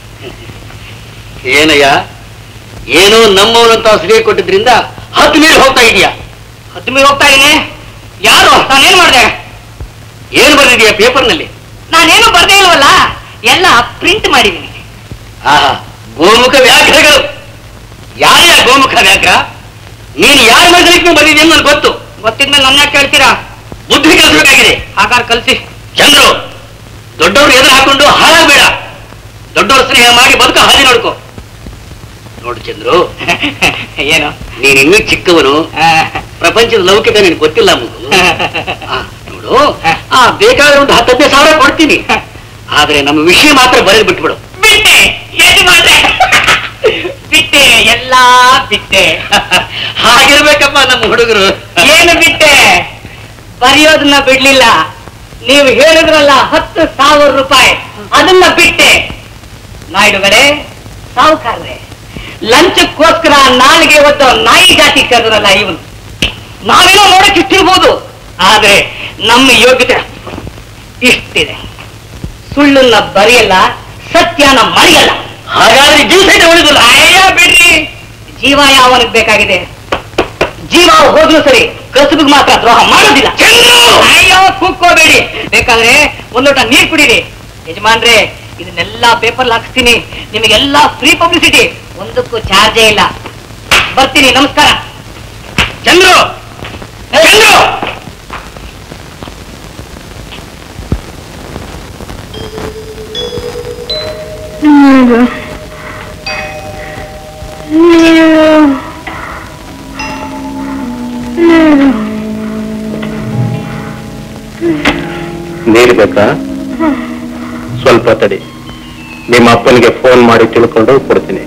ಏನಯ್ಯ ಏನೋ ನಮ್ಮವನಂತ ಸಿಗೆ ಕೊಟ್ಟಿದ್ರಿಂದ ಹತ್ತು ಮೀರಿ ಹೋಗ್ತಾ ಇದೀಯಾ ಹತ್ತು ಮೇಲೆ ಹೋಗ್ತಾ ಇದ್ದೀನಿ ಯಾರು ನಾನೇನ್ ಮಾಡಿದೆ ಏನ್ ಬಂದಿದೀಯ ಪೇಪರ್ನಲ್ಲಿ ನಾನೇನು ಬರ್ದೇ ಇಲ್ವಲ್ಲ ಎಲ್ಲ ಪ್ರಿಂಟ್ ಮಾಡಿದ್ದೀನಿ ಆಹಾ ಗೋಮುಖ ವ್ಯಾಘ್ರಗಳು ಯಾರ್ಯ ಗೋಮುಖ ವ್ಯಾಘ್ರ ನೀನು ಯಾರ ಮನಸ್ಸಲಿಕ್ಕೆ ಬಂದಿದ್ಯಾ ನನ್ಗೆ ಗೊತ್ತು ಗೊತ್ತಿದ್ಮೇಲೆ ನನ್ನ ಯಾಕೆ ಕೇಳ್ತೀರಾ ಬುದ್ಧಿ ಕಲಿಸಬೇಕಾಗಿದೆ ಹಾಗಾದ್ರೆ ಕಲ್ಸಿ ಚಂದ್ರು ದೊಡ್ಡವರು ಎದುರು ಹಾಕೊಂಡು ಹಾಳಾಗಬೇಡ ದೊಡ್ಡವ್ರ ಸ್ನೇಹ ಮಾಡಿ ಬದುಕ ಹಾದಿ ನೋಡ್ಕೋ ನೋಡು ಚಂದ್ರು ಏನು ನೀನ್ ಇನ್ನೂ ಚಿಕ್ಕವನು ಆ, ಪ್ರಪಂಚದ ಲೌಕಿಕ ನಿನ್ ಗೊತ್ತಿಲ್ಲ ಮಗು ಆ, ನೋಡು ಆ ಬೇಕಾದ್ರೆ ಒಂದು ಹತ್ತತ್ತೆ ಸಾವಿರ ಕೊಡ್ತೀನಿ ಆದ್ರೆ ನಮ್ಮ ವಿಷಯ ಮಾತ್ರ ಬರೆದು ಬಿಟ್ಬಿಡು ಬಿಟ್ಟೆ ಏನು ಮಾಡ್ದೆ ಬಿಟ್ಟೆ ಎಲ್ಲಾ ಬಿಟ್ಟೆ ಹಾಗಿರ್ಬೇಕಪ್ಪ ನಮ್ಮ ಹುಡುಗರು ಏನು ಬಿಟ್ಟೆ ಬರೆಯೋದನ್ನ ಬಿಡ್ಲಿಲ್ಲ ನೀವು ಹೇಳಿದ್ರಲ್ಲ ಹತ್ತು ಸಾವಿರ ರೂಪಾಯಿ ಅದನ್ನ ಬಿಟ್ಟೆ ನಾಯ್ಡುಗಳೇ ಸಾವುಕಾರ್ರೆ ಲಂಚಕ್ಕೋಸ್ಕರ ನಾಲಿಗೆ ಒದ್ದ ನಾಯಿ ಜಾತಿ ಕರೆದ್ರಲ್ಲ ಇವನು ನಾವೇನೋ ನೋಡಕ್ ಇಷ್ಟಿರ್ಬೋದು ಆದ್ರೆ ನಮ್ಮ ಯೋಗ್ಯತೆ ಇಷ್ಟಿದೆ ಸುಳ್ಳನ್ನ ಬರೆಯಲ್ಲ ಸತ್ಯನ ಮರೆಯಲ್ಲ ಹಾಗಾದ್ರೆ ಜೀವ ಸಹಿತ ಉಳಿದಿಲ್ಲ ಅಯ್ಯ ಬಿಡ್ರಿ ಜೀವ ಯಾವನಿಗೆ ಬೇಕಾಗಿದೆ ಜೀವ ಹೋದ್ರೂ ಸರಿ ಕಸುಬಿಗೆ ಮಾತ್ರ ದ್ರೋಹ ಮಾಡೋದಿಲ್ಲ ಅಯ್ಯೋ ಕೂಕ್ಕೋಬೇಡಿ ಬೇಕಾದ್ರೆ ಒಂದ್ ಲೋಟ ನೀರ್ ಕುಡೀರಿ ಯಜಮಾನ್ರೆ ಇದನ್ನೆಲ್ಲ ಪೇಪರ್ ಹಾಕ್ಸ್ತೀನಿ ನಿಮಗೆಲ್ಲ ಫ್ರೀ ಪಬ್ಲಿಸಿಟಿ ಒಂದಕ್ಕೂ ಚಾರ್ಜೇ ಇಲ್ಲ ಬರ್ತೀನಿ ನಮಸ್ಕಾರ ಚಂದ್ರು ಚಂದ್ರು ನೀರು ಬೇಕಾ ಸ್ವಲ್ಪ ತಡಿ ನಿಮ್ಮ ಅಪ್ಪನಿಗೆ ಫೋನ್ ಮಾಡಿ ತಿಳ್ಕೊಂಡು ಕೊಡ್ತೀನಿ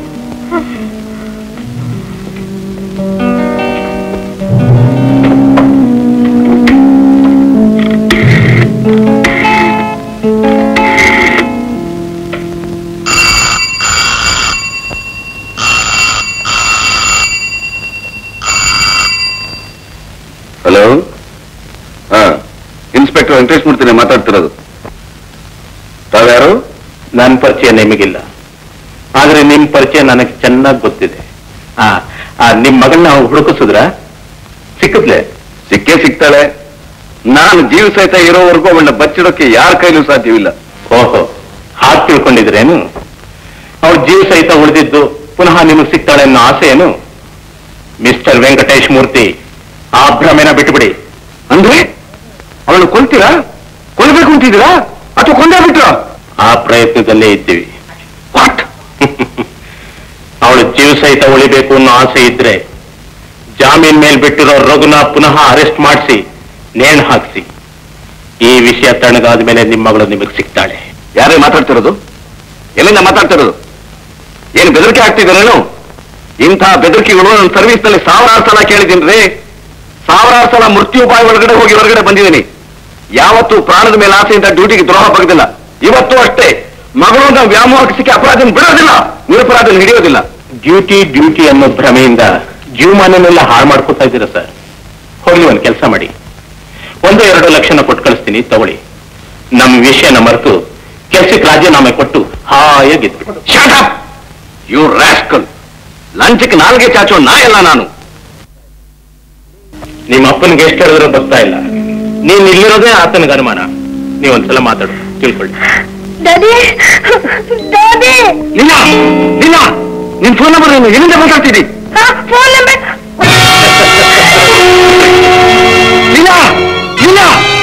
ಹಲೋ ಹಾ ಇನ್ಸ್ಪೆಕ್ಟರ್ ವೆಂಕಟೇಶ್ ಮೂರ್ತಿನೇ ಮಾತಾಡ್ತಿರೋದು ತಾವ್ಯಾರು ನನ್ನ ಪರಿಚಯ ನಿಮಗಿಲ್ಲ ಆದ್ರೆ ನಿಮ್ ಪರಿಚಯ ನನಗೆ ಚೆನ್ನಾಗಿ ಗೊತ್ತಿದೆ ಆ ಆ, ನಿಮ್ ಮಗಳನ್ನ ಹುಡುಕಿಸಿದ್ರ ಸಿಕ್ಕದ್ಲೆ ಸಿಕ್ಕೇ ಸಿಗ್ತಾಳೆ ನಾನು ಜೀವ ಸಹಿತ ಇರೋವರೆಗೂ ಅವಳನ್ನ ಬಚ್ಚಿಡೋಕೆ ಯಾರ ಕೈಲೂ ಸಾಧ್ಯವಿಲ್ಲ ಓಹೋ ಹಾಗೆ ತಿಳ್ಕೊಂಡಿದ್ರೇನು ಅವಳು ಜೀವ ಸಹಿತ ಉಳಿದಿದ್ದು ಪುನಃ ನಿಮಗೆ ಸಿಗ್ತಾಳೆ ಅನ್ನೋ ಆಸೆ ಏನು ಮಿಸ್ಟರ್ ವೆಂಕಟೇಶ್ ಮೂರ್ತಿ ಆ ಭ್ರಮೆನ ಬಿಟ್ಟುಬಿಡಿ ಅಂದ್ರೆ ಅವಳನ್ನು ಕೊಲ್ತೀರಾ ಕೊಲ್ಬೇಕು ಅಂತಿದ್ದೀರಾ ಅಥವಾ ಕೊಂದೇ ಬಿಟ್ರಾ ಆ ಪ್ರಯತ್ನದಲ್ಲೇ ಇದ್ದೀವಿ ವಾಟ್ ಅವಳು ಜೀವ ಸಹಿತ ಉಳಿಬೇಕು ಅನ್ನೋ ಆಸೆ ಇದ್ರೆ ಜಾಮೀನ್ ಮೇಲ್ ಬಿಟ್ಟಿರೋ ರಘುನ ಪುನಃ ಅರೆಸ್ಟ್ ಮಾಡಿಸಿ ನೇಣು ಹಾಕ್ಸಿ ಈ ವಿಷಯ ತಣ್ಣಗಾದ ಮೇಲೆ ನಿಮ್ಮ ಮಗಳು ನಿಮಗೆ ಸಿಗ್ತಾಳೆ ಯಾರೇ ಮಾತಾಡ್ತಿರೋದು ಎಲ್ಲಿಂದ ಮಾತಾಡ್ತಿರೋದು ಏನು ಬೆದರಿಕೆ ಆಗ್ತಿದ್ದೀರೇನು ಇಂಥ ಬೆದರಿಕೆಗಳು ನನ್ನ ಸರ್ವಿಸ್ ನಲ್ಲಿ ಸಾವಿರಾರು ಸಲ ಕೇಳಿದ್ದೀನಿ ಸಾವಿರಾರು ಸಲ ಮೃತ್ಯುಪಾಯ ಒಳಗಡೆ ಹೋಗಿ ಹೊರಗಡೆ ಬಂದಿದ್ದೀನಿ ಯಾವತ್ತೂ ಪ್ರಾಣದ ಮೇಲೆ ಆಸೆಯಿಂದ ಡ್ಯೂಟಿಗೆ ದ್ರೋಹ ಬಗ್ದಿಲ್ಲ ಇವತ್ತು ಅಷ್ಟೇ ಮಗಳನ್ನ ವ್ಯಾಮೋಹಕ್ಕೆ ಸಿಕ್ಕಿ ಅಪರಾಧನ ಬಿಡೋದಿಲ್ಲ ನಿರಪರಾಧನ ಹಿಡಿಯೋದಿಲ್ಲ ಡ್ಯೂಟಿ ಡ್ಯೂಟಿ ಅನ್ನೋ ಭ್ರಮೆಯಿಂದ ಜೀವಮಾನನೆಲ್ಲ ಹಾಳು ಮಾಡ್ಕೊತಾ ಇದ್ದೀರಾ ಸರ್ ಹೋಗ್ಲಿ ಒಂದು ಕೆಲಸ ಮಾಡಿ ಒಂದು ಎರಡು ಲಕ್ಷನ ಕೊಟ್ಟು ಕಳಿಸ್ತೀನಿ ತಗೊಳ್ಳಿ ನಮ್ಮ ವಿಷಯನ ಮರೆತು ಕೆಲ್ಸಕ್ಕೆ ರಾಜೀನಾಮೆ ಕೊಟ್ಟು ಹಾಯಾಗಿದ್ದು ಯು ರಾಸ್ಕಲ್ ಲಂಚಕ್ಕೆ ನಾಲ್ಗೆ ಚಾಚೋ ನಾ ಎಲ್ಲ ನಾನು ನಿಮ್ಮ ಅಪ್ಪನಿಗೆ ಎಷ್ಟು ಹೇಳಿದ್ರು ಬರ್ತಾ ಇಲ್ಲ ನೀನ್ ಇಲ್ಲಿರೋದೇ ಆತನಿಗೆ ಅನುಮಾನ ನೀವೊಂದ್ಸಲ ಮಾತಾಡು ತಿಳ್ಕೊಳ್ಳಿ ದಾದಿ ದಾದಿ ನಿನ್ನ ನಿನ್ನ ನಿನ್ ಫೋನ್ ನಂಬರ್ ಏನು ಎಲ್ಲಿಂದ ಮಾತಾಡ್ತಿದ್ದಿ ಫೋನ್ ನಂಬರ್ ನಿನ್ನ ನಿನ್ನ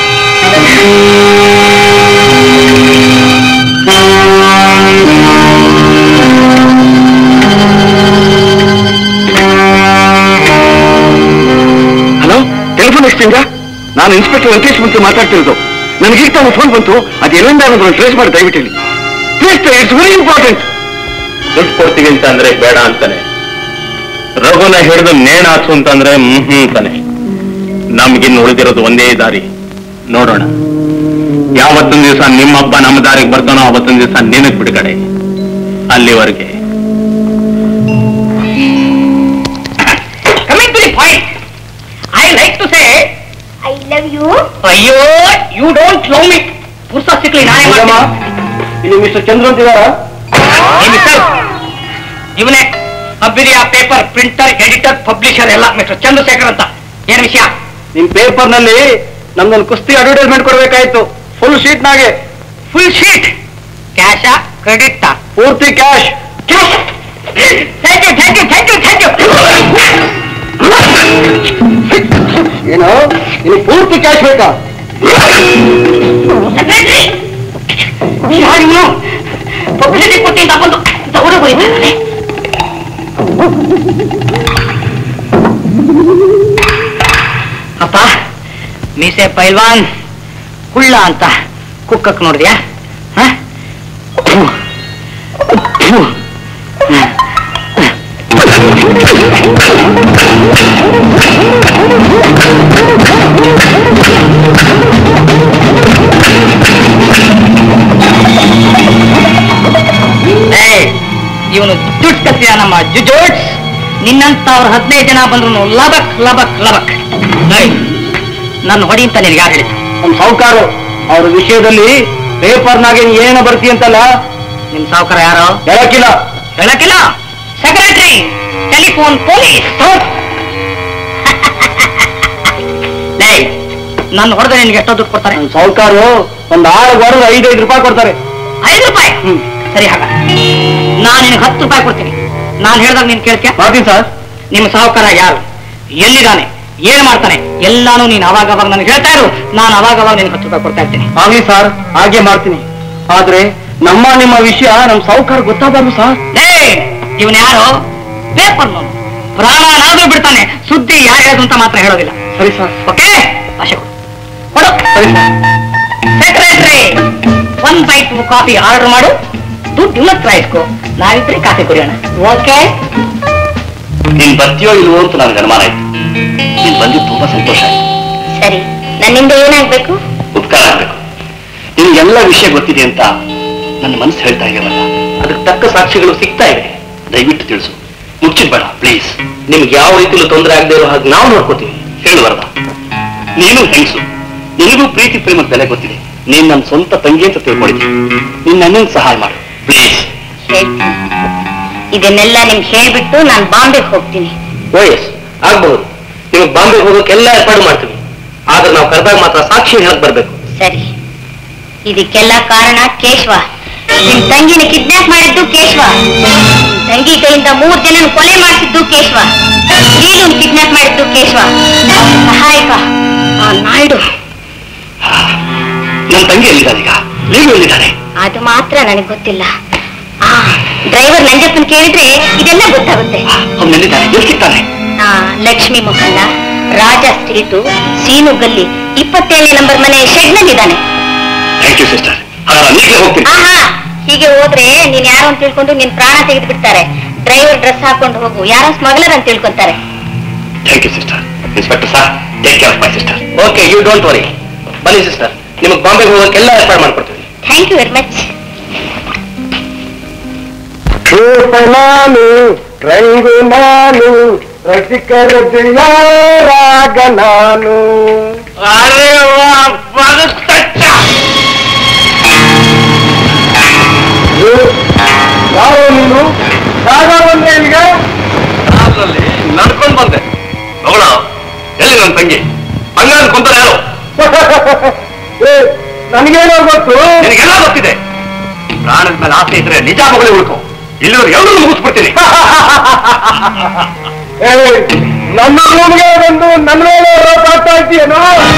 ಹಲೋ ಟೆಲಿಫೋನ್ ಎಕ್ಸ್ಚೇಂಜಾ ನಾನು ಇನ್ಸ್ಪೆಕ್ಟರ್ ವೆಂಕಟೇಶ್ ಮುಂಚೆ ಮಾತಾಡ್ತಿರೋದು ನನಗೀಗ ತಾನು ಫೋನ್ ಬಂತು ಅದು ಎಲ್ಲಿಂದ ಅನ್ನೋದನ್ನು ಟ್ರೇಸ್ ಮಾಡಿ ದಯವಿಟ್ಟು ಹೇಳಿ ಪ್ಲೀಸ್ ಇಟ್ಸ್ ವೆರಿ ಇಂಪಾರ್ಟೆಂಟ್ ದುಡ್ಡು ಕೊಡ್ತೀವಿ ಅಂತ ಅಂದ್ರೆ ಬೇಡ ಅಂತಾನೆ ರಘುನ ಹಿಡಿದು ನೇಣ್ ಹಾಕ್ಸು ಅಂತಂದ್ರೆ ಹ್ಮ್ ಹ್ಮ್ ಅಂತಾನೆ ನಮ್ಗಿನ್ನು ಉಳಿದಿರೋದು ಒಂದೇ ದಾರಿ ನೋಡೋಣ ಯಾವತ್ತೊಂದ್ ದಿವಸ ನಿಮ್ಮ ಹಬ್ಬ ನಮ್ಮ ದಾರಿಗೆ ಬರ್ತಾನೋ ಅವತ್ತೊಂದ್ ದಿವಸ ನಿನಗ್ ಬಿಡುಗಡೆ ಅಲ್ಲಿವರೆಗೆ coming to the point I like to say I love you ಅಯ್ಯೋ ಯು ಡೋಂಟ್ ಲವ್ ಮಿ ಪುರ್ಸ ಸಿಕ್ಲಿ ನಾನೇ ಮಾಡ್ತೀನಿ ಇಲ್ಲಿ ಮಿಸ್ಟರ್ ಚಂದ್ರ ಅಂತಿದಾರಾ ಏ ಮಿಸ್ಟರ್ ಇವನೇ ಅಬ್ಬಿರಿಯ ಪೇಪರ್ ಪ್ರಿಂಟರ್ ಎಡಿಟರ್ ಪಬ್ಲಿಷರ್ ಎಲ್ಲ ಮಿಸ್ಟರ್ ಚಂದ್ರಶೇಖರ್ ಅಂತ ಏನ್ ವಿಷಯ ನಿಮ್ ಪೇಪರ್ ನಲ್ಲಿ ನಮ್ದೊಂದು ಕುಸ್ತಿ ಅಡ್ವರ್ಟೈಸ್ಮೆಂಟ್ ಕೊಡ್ಬೇಕಾಯ್ತು ಫುಲ್ ಶೀಟ್ ನಾಗೆ ಫುಲ್ ಶೀಟ್ ಕ್ಯಾಶಾ ಕ್ರೆಡಿಟ್ ಪೂರ್ತಿ cash cash thank you thank you thank you thank you ಏನು ನಿನಗೆ ಪೂರ್ತಿ ಕ್ಯಾಶ್ ಬೇಕಾ ಯಾರು ಪಬ್ಲಿಸಿಟಿ ಕೊಟ್ಟಿಂದ ಬಂದು ದೌಡ ಬರೀತಾರೆ ಅಪ್ಪ ಮೀಸೆ ಪೈಲ್ವಾನ್ ಕುಳ್ಳ ಅಂತ ಕುಕ್ಕಕ್ ನೋಡಿದ್ಯಾ ಹ? ಥು. ಥು. ಏಯ್, ಇವನು ದುಡ್ಡು ಕತ್ತಿಯ ನಮ್ಮ ಜುಜೋಟ್ಸ್ ನಿನ್ನಂತ ಅವ್ರ ಹದಿನೈದು ಜನ ಬಂದ್ರು ಲಬಕ್ ಲಬಕ್ ಲಬಕ್ ಏಯ್, ನನ್ನ ಹೊಡಿ ಅಂತ ನಿನಗೆ ಯಾರು ಹೇಳಿದ್ರು ನಮ್ ಸಾವುಕಾರ ಅವ್ರ ವಿಷಯದಲ್ಲಿ ಪೇಪರ್ನಾಗೆ ಏನೋ ಬರ್ತಿ ಅಂತಲ್ಲ ನಿಮ್ ಸಾವುಕಾರ ಯಾರು ಹೇಳಕ್ಕಿಲ್ಲ ಹೇಳಕ್ಕಿಲ್ಲ ಸೆಕ್ರೆಟರಿ ಟೆಲಿಫೋನ್ ಪೊಲೀಸ್ ನನ್ನ ಹೊಡೆದ್ರೆ ನಿನ್ಗೆ ಎಷ್ಟೋ ದುಡ್ಡು ಕೊಡ್ತಾರೆ ಸಾಹುಕಾರು ಒಂದ್ ಆಳು ಹೊಡೆದು ಐದೈದು ರೂಪಾಯಿ ಕೊಡ್ತಾರೆ ಐದು ರೂಪಾಯಿ ಸರಿ ಹಾಗ ನಾನು ನಿನಗೆ ಹತ್ತು ರೂಪಾಯಿ ಕೊಡ್ತೀನಿ ನಾನು ಹೇಳ್ದಾಗ ನೀನ್ ಕೇಳ್ತೀಯ ಮಾಡ್ತೀನಿ ಸರ್ ನಿಮ್ಮ ಸಾಹುಕಾರ ಯಾರು ಎಲ್ಲಿದ್ದಾನೆ ಏನ್ ಮಾಡ್ತಾನೆ ಎಲ್ಲಾನು ನೀನು ಅವಾಗ ಅವಾಗ ನನಗೆ ಹೇಳ್ತಾ ಇರು ನಾನು ಅವಾಗ ಅವಾಗ ನಿನ್ಗೆ ಹತ್ತು ರೂಪಾಯಿ ಕೊಡ್ತಾ ಇರ್ತೀನಿ ಆಗ್ಲಿ ಸರ್ ಹಾಗೆ ಮಾಡ್ತೀನಿ ಆದ್ರೆ ನಮ್ಮ ನಿಮ್ಮ ವಿಷಯ ನಮ್ ಸಾಹುಕಾರ ಗೊತ್ತಾಗಬಾರ್ದು ಸರ್ ಲೇ ಇವನ್ ಯಾರು ಪೇಪರ್ ಪ್ರಾಣನಾದ್ರೂ ಬಿಡ್ತಾನೆ ಸುದ್ದಿ ಯಾರು ಹೇಳೋದು ಅಂತ ಮಾತ್ರ ಹೇಳೋದಿಲ್ಲ ಸರಿ ಸರ್ ಓಕೆ ಭಾಷೆ ಕೊಡು ಕೊಡು secretary one by two coffee order ಮಾಡು ದುಡ್ಡು ಇವತ್ತು ಇಸ್ಕೋ ನಾವಿದ್ರೆ ಕಾಫಿ ಕುಡಿಯೋಣ ಓಕೆ ನೀನ್ ಬರ್ತೀಯೋ ಇಲ್ವೋ ಅಂತ ನನಗೆ ಅನುಮಾನ ಆಯ್ತು ನೀನ್ ಬಂದಿದ್ದು ತುಂಬಾ ಸಂತೋಷ ಆಯ್ತು ಸರಿ ನನ್ನಿಂದ ಏನಾಗ್ಬೇಕು ಉಪಕಾರ ಆಗ್ಬೇಕು ನಿನ್ಗೆಲ್ಲ ವಿಷಯ ಗೊತ್ತಿದೆ ಅಂತ ನನ್ನ ಮನಸ್ಸು ಹೇಳ್ತಾ ಇದೆಯಲ್ಲ ಅದಕ್ಕೆ ತಕ್ಕ ಸಾಕ್ಷಿಗಳು ಸಿಗ್ತಾ ಇವೆ ದಯವಿಟ್ಟು ತಿಳಿಸು ಮುಚ್ಚಿಡ್ಬೇಡ ಪ್ಲೀಸ್ ನಿಮ್ಗೆ ಯಾವ ರೀತಿಲೂ ತೊಂದರೆ ಆಗದೆ ಇರೋ ಹಾಗೆ ನಾವು ನೋಡ್ಕೋತೀವಿ ಹೇಳು ವರದ ನೀನು ಹೆಂಗಸು ನಿನಗೂ ಪ್ರೀತಿ ಪ್ರೇಮದ ಬೆಲೆ ಗೊತ್ತಿದೆ ನೀನ್ ನನ್ನ ಸ್ವಂತ ತಂಗಿ ಅಂತ ತಿಳ್ಕೊಂಡಿದ್ದೀನಿ ನಿನ್ನ ಅಣ್ಣನ್ ಸಹಾಯ ಮಾಡು ಪ್ಲೀಸ್ ಹೇಳ್ತೀನಿ ಇದನ್ನೆಲ್ಲ ನಿಮ್ಗೆ ಹೇಳ್ಬಿಟ್ಟು ನಾನು ಬಾಂಬೆಗೆ ಹೋಗ್ತೀನಿ ಓಎಸ್ ಆಗ್ಬಹುದು ನಿಮಗೆ ಬಾಂಬೆ ಹೋಗೋಕೆಲ್ಲ ಏರ್ಪಾಡು ಮಾಡ್ತೀವಿ ಆದ್ರೆ ನಾವು ಕರೆದಾಗ ಮಾತ್ರ ಸಾಕ್ಷಿ ಹೇಳಕ್ ಬರ್ಬೇಕು ಸರಿ ಇದಕ್ಕೆಲ್ಲ ಕಾರಣ ಕೇಶವ ನಿಮ್ ತಂಗಿನ ಕಿಡ್ನಾಪ್ ಮಾಡಿದ್ದು ಕೇಶವ ನಿಮ್ ತಂಗಿ ಕೈಯಿಂದ ಮೂರ್ ಜನ ಕೊಲೆ ಮಾಡಿಸಿದ್ದು ಕೇಶವ ನೀನು ಕಿಡ್ನಾಪ್ ಮಾಡಿದ್ದು ಕೇಶವ ಅವ್ರ ಸಹಾಯಕ ಆ ನಾಯ್ಡು ನನ್ನ ತಂಗಿ ಎಲ್ಲಿದ್ದಾನೆ ಈಗ ನೀವು ಎಲ್ಲಿದ್ದಾನೆ ಅದು ಮಾತ್ರ ನನಗೆ ಗೊತ್ತಿಲ್ಲ ಆ ಡ್ರೈವರ್ ನಂಜಪ್ಪನ್ ಕೇಳಿದ್ರೆ ಇದೆಲ್ಲ ಗೊತ್ತಾಗುತ್ತೆ ಅವ್ನು ಎಲ್ಲಿದ್ದಾನೆ ಎಲ್ಲಿ ಸಿಗ್ತಾನೆ ಆ ಲಕ್ಷ್ಮಿ ಮೊಹಲ್ಲ ರಾಜ ಸ್ಟ್ರೀಟು ಸೀನು ಗಲ್ಲಿ ಇಪ್ಪತ್ತೇಳನೇ ನಂಬರ್ ಮನೆ ಶೆಡ್ ನಲ್ಲಿದ್ದಾನೆ ಥ್ಯಾಂಕ್ ಯು ಸಿಸ್ಟರ್ ಹಾಗಾದ್ರೆ ನೀವೇ ಹೋಗ್ತೀನಿ ಆಹಾ ಹೀಗೆ ಹೋದ್ರೆ ನೀನ್ ಯಾರು ಅಂತ ತಿಳ್ಕೊಂಡು ನಿನ್ ಪ್ರಾಣ ತೆಗೆದು ಬಿಡ್ತಾರೆ ಡ್ರೈವರ್ ಡ್ರೆಸ್ ಹಾಕೊಂಡು ಹೋಗು ಯಾರೋ ಸ್ಮಗ್ಲರ್ ಅಂತ ತಿಳ್ಕೊಂತಾರೆ thank you sister inspector sir take care of my sister okay you don't worry ಬನ್ನಿ ಸಿಸ್ಟರ್ ನಿಮಗೆ ಬಾಂಬೆಗೆ ಹೋಗೋಕ್ಕೆಲ್ಲ ಏರ್ಪಾಡು ಮಾಡ್ಕೊಡ್ತೀವಿ ಥ್ಯಾಂಕ್ ಯು ವೆರಿ ಮಚ್ ನಾನು ರಂಗು ನಾನು ರಸಿಕರದು ಯಾರಾಗ ನಾನು ಅರೆ ಯಾರೋ ನೀನು ಯಾಗ ಬಂದೆ ಇಲ್ಲಿಗೆ ನಡ್ಕೊಂಡು ಬಂದೆ ನೋಡ ಎಲ್ಲಿ ನನ್ನ ತಂಗಿ ಹಂಗ ಅನ್ಕೊಂತಾರೆ ಯಾರು ಏ, ನನಗೇನೋ ಗೊತ್ತು ನಿನಗೆಲ್ಲ ಗೊತ್ತಿದೆ ಪ್ರಾಣದ ಮೇಲೆ ಆಸೆ ಇದ್ರೆ ನಿಜ ಮಗಳೇ ಉಳ್ಕೊ ಇಲ್ಲಿವರು ಎಲ್ಲರೂ ಮುಗಿಸ್ಬಿಡ್ತೀನಿ ಏ, ನನ್ನ ರೂಮ್ಗೆ ಬಂದು ನನ್ನ ಮೇಲೆ ರೋಪ್ ಹಾಕ್ತಾ ಇದ್ದೀಯೇನೋ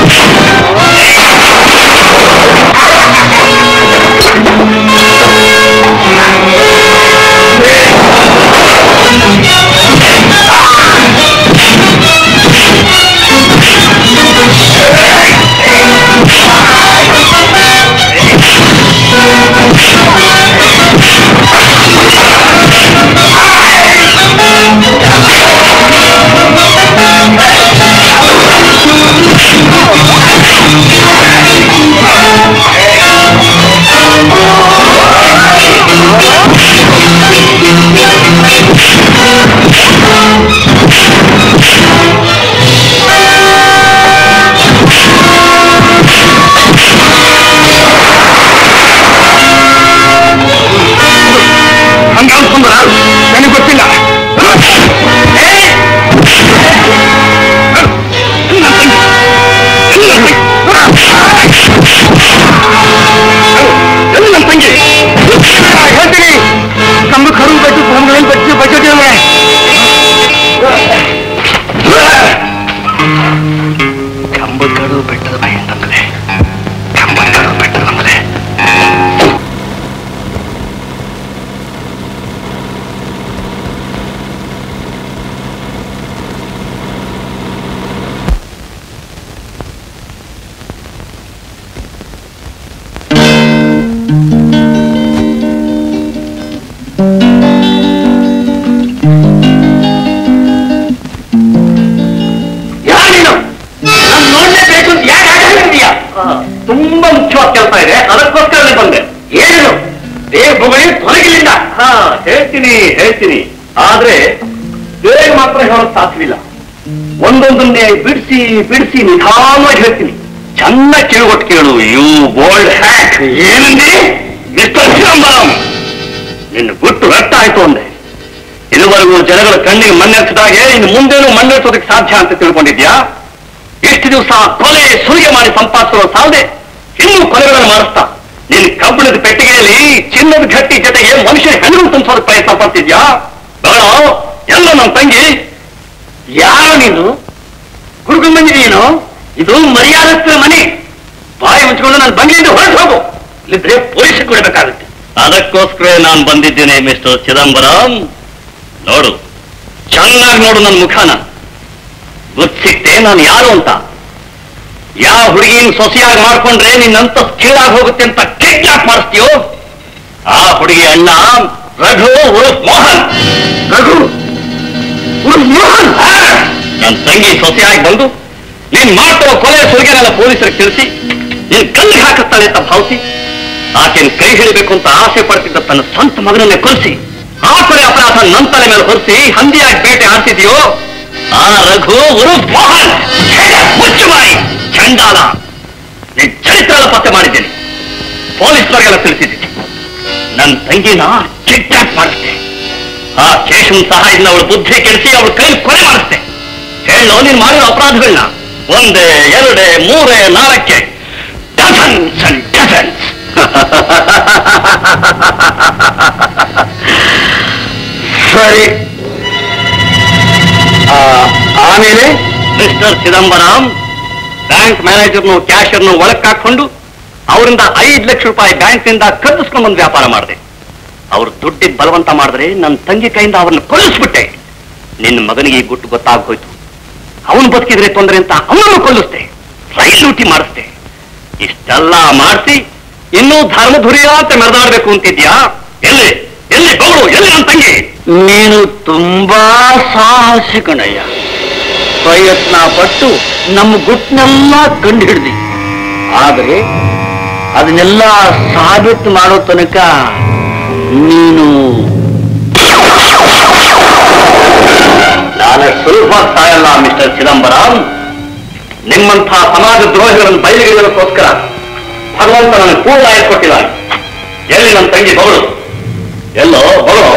ಹಂಗ ಅನ್ಕೊಂಡ್ರ ನನಗೆ ಗೊತ್ತಿಲ್ಲ ಎಲ್ಲಿ ನನ್ನ ತಂಗಿ ಹೇಳ್ತೀನಿ ಕಂಬ ಕರು ಬೆಟ್ಟು ಕಂಬಗಳಲ್ಲಿ ಬೆಚ್ಚಿ ಬಚ್ಚೋಟಿ ಕಂಬಗಳು ಬೆಟ್ಟದ ಭಯ ಅಂತಂದ್ರೆ ಕಂಬಗಳು ಬೆಟ್ಟದ ಮೇಲೆ ಯಾರು ನೀನು ನಾನು ನೋಡ್ಲೇಬೇಕು ಅಂತ ಯಾಕೆ ಹಾಗಾಗಿದ್ದೀಯಾ ತುಂಬಾ ಮುಖ್ಯವಾದ ಕೆಲಸ ಇದೆ ಅದಕ್ಕೋಸ್ಕರ ಬಂದೆ ಏನು ದೇಹ ಬೊಗಳಿ ತೊಲಗಿಲಿಂದ ಹಾ ಹೇಳ್ತೀನಿ ಹೇಳ್ತೀನಿ ಆದ್ರೆ ಬೇಗ ಮಾತ್ರ ಹೇಳೋದು ಸಾಧ್ಯವಿಲ್ಲ ಒಂದೊಂದನ್ನೇ ಬಿಡಿಸಿ ಬಿಡಿಸಿ ನಿಧಾನವಾಗಿ ಹೇಳ್ತೀನಿ ಚೆನ್ನಾಗಿ ಕಿರುಗೊಟ್ಟು ಕೇಳು ಯು ಬೋಲ್ಡ್ ಹ್ಯಾಕ್ ಏನಂದಿ ಮಿಸ್ಟರ್ ಚಿದಂಬರಂ ನಿನ್ನ ಗುಟ್ಟು ರಕ್ತ ಆಯ್ತು ಅಂದೆ ಇದುವರೆಗೂ ಜನಗಳ ಕಣ್ಣಿಗೆ ಮಣ್ಣೆರ್ಚಿದಾಗೆ ಇನ್ನು ಮುಂದೇನು ಮಣ್ಣೆರ್ಸೋದಕ್ಕೆ ಸಾಧ್ಯ ಅಂತ ತಿಳ್ಕೊಂಡಿದ್ಯಾ ಎಷ್ಟು ದಿವಸ ಕೊಲೆ ಸುಲಿಗೆ ಮಾಡಿ ಸಂಪಾದಿಸುವ ಸಾಲದೆ ಇನ್ನೂ ಕೊಲೆಗಳನ್ನು ಮಾಡಿಸ್ತಾ ನಿನ್ ಕಬ್ಬಿಣದ ಪೆಟ್ಟಿಗೆಯಲ್ಲಿ ಚಿನ್ನದ ಗಟ್ಟಿ ಜೊತೆಗೆ ಮನುಷ್ಯ ಹೆಣ್ಣು ತುಂಬಿಸೋದಕ್ಕೆ ಪ್ರಯತ್ನ ಪಡ್ತಿದ್ಯಾ ಬೇಡ ಎಲ್ಲ ನನ್ನ ತಂಗಿ ಯಾರು ನೀನು ಗುರುಗಳು ಬಂದಿದೀನು ಇದು ಮರ್ಯಾದಸ್ತ್ರ ಮನೆ ಬಾಯಿ ಮುಚ್ಕೊಂಡು ನಾನು ಬಂಗ್ಲಿಂದ ಹೊರಟು ಹೋಗು ಇಲ್ಲಿದ್ರೆ ಪೊಲೀಸ್ ಕೊಡಬೇಕಾಗುತ್ತೆ ಅದಕ್ಕೋಸ್ಕರ ನಾನು ಬಂದಿದ್ದೇನೆ ಮಿಸ್ಟರ್ ಚಿದಂಬರಂ ನೋಡು ಚೆನ್ನಾಗಿ ನೋಡು ನನ್ನ ಮುಖಾನ ಗೊತ್ತಿತ್ತೆ ನಾನು ಯಾರು ಅಂತ ಯಾವ ಹುಡುಗಿನ ಸೊಸೆಯಾಗಿ ಮಾಡ್ಕೊಂಡ್ರೆ ನಿನ್ನಂತ ಕೀಳಾಗಿ ಹೋಗುತ್ತೆ ಅಂತ ಕಿಡ್ನಾಪ್ ಮಾಡಿಸ್ತೀಯೋ ಆ ಹುಡುಗಿ ಅಣ್ಣ ರಘು ಉರುಫ್ ಮೋಹನ್ ರಘು ಉರುಫ್ ಮೋಹನ್ ನನ್ನ ತಂಗಿ ಸೊಸೆಯಾಗಿ ಬಂದು ನೀನ್ ಮಾಡ್ತಿರೋ ಕೊಲೆ ಸುರಿಗೆನೆಲ್ಲ ಪೊಲೀಸರಿಗೆ ತಿಳಿಸಿ ನೀನ್ ಕಲ್ಲಿಗೆ ಹಾಕುತ್ತಾಳೆ ಅಂತ ಭಾವಿಸಿ ಆಕೆನ್ ಕೈ ಹಿಡಿಬೇಕು ಅಂತ ಆಸೆ ಪಡ್ತಿದ್ದ ತನ್ನ ಸ್ವಂತ ಮಗನನ್ನೇ ಕೊಲಿಸಿ ಆ ಕೊಲೆ ಅಪರಾಧ ನನ್ನ ತಲೆ ಮೇಲೆ ಹೊರಿಸಿ ಹಂದಿಯಾಗಿ ಬೇಟೆ ಆಡ್ತಿದ್ಯೋ ಆ ರಘು ಉರುಫ್ ಮೋಹನ್ ಮುಚ್ಚು ಬಾಯಿ ಚಂಡಾಲ ನಿನ್ ಚರಿತ್ರೆ ಪತ್ತೆ ಮಾಡಿದ್ದೇನೆ ಪೊಲೀಸ್ನವರಿಗೆಲ್ಲ ತಿಳಿಸಿದ್ದೀನಿ ನನ್ನ ತಂಗಿನ ಕಿಡ್ನಾಪ್ ಮಾಡಿಸ್ತೆ ಆ ಕೇಶವನ್ ಸಹಾಯದಿಂದ ಅವಳ ಬುದ್ಧಿ ಕೆಡಿಸಿ ಅವಳ ಕೈ ಕೊಲೆ ಮಾಡಿಸ್ತೆ ಹೇಳೋ ನೀನ್ ಮಾಡಿರೋ ಅಪರಾಧಗಳನ್ನ ಒಂದೇ ಎರಡೇ ಮೂರೇ ನಾಲ್ಕೆ ಡಜನ್ಸ್ ಅಂಡ್ ಡಜನ್ಸ್ ಸರಿ ಆ, ಆಮೇಲೆ ಮಿಸ್ಟರ್ ಚಿದಂಬರಂ ಬ್ಯಾಂಕ್ ಮ್ಯಾನೇಜರ್ನು ಕ್ಯಾಶರ್ನು ಒಳಕ್ ಹಾಕೊಂಡು ಅವರಿಂದ ಐದು ಲಕ್ಷ ರೂಪಾಯಿ ಬ್ಯಾಂಕ್ನಿಂದ ಕದ್ದಿಸ್ಕೊಂಡು ಬಂದು ವ್ಯಾಪಾರ ಮಾಡಿದೆ ಅವ್ರು ದುಡ್ಡಿಗೆ ಬಲವಂತ ಮಾಡಿದ್ರೆ ನನ್ನ ತಂಗಿ ಕೈಯಿಂದ ಅವ್ರನ್ನ ಕೊಲ್ಲಿಸ್ಬಿಟ್ಟೆ ನಿನ್ನ ಮಗನಿಗೆ ಈ ಗುಟ್ಟು ಗೊತ್ತಾಗೋಯ್ತು ಅವನು ಬದುಕಿದ್ರೆ ತೊಂದರೆ ಅಂತ ಅವನನ್ನು ಕೊಲ್ಲಿಸ್ತೆ ರೈಲ್ ಲೂಟಿ ಮಾಡಿಸ್ತೆ ಇಷ್ಟೆಲ್ಲ ಮಾಡಿಸಿ ಇನ್ನೂ ಧರ್ಮಧುರಿಯ ಅಂತ ಮೆರೆದಾಡ್ಬೇಕು ಅಂತಿದ್ಯಾ ಎಲ್ಲಿ ಎಲ್ಲಿ ಬಗಳು ಎಲ್ಲಿ ನನ್ನ ತಂಗಿ ನೀನು ತುಂಬಾ ಸಾಹಸಿ ಕಣಯ್ಯ ಪ್ರಯತ್ನ ಪಟ್ಟು ನಮ್ಮ ಗುಟ್ಟನೆಲ್ಲ ಕಂಡು ಹಿಡ್ದಿ ಆದರೆ ಅದನ್ನೆಲ್ಲ ಸಾಬೀತು ಮಾಡೋ ತನಕ ನೀನು ನಾನು ಸುಲಭ ಸಾಯಲ್ಲ ಮಿಸ್ಟರ್ ಚಿದಂಬರಂ ನಿಮ್ಮಂಥ ಸಮಾಜ ದ್ರೋಹಿಗಳನ್ನು ಬಯಲಿಗೆಳೋದಕ್ಕೋಸ್ಕರ ಭಗವಂತ ನನಗೆ ಪೂರ್ಣ ಕೊಟ್ಟಿದ್ದಾನೆ ಎಲ್ಲಿ ನನ್ನ ತಂಗಿ ಬಗಳು ಎಲ್ಲೋ ಬಗಳು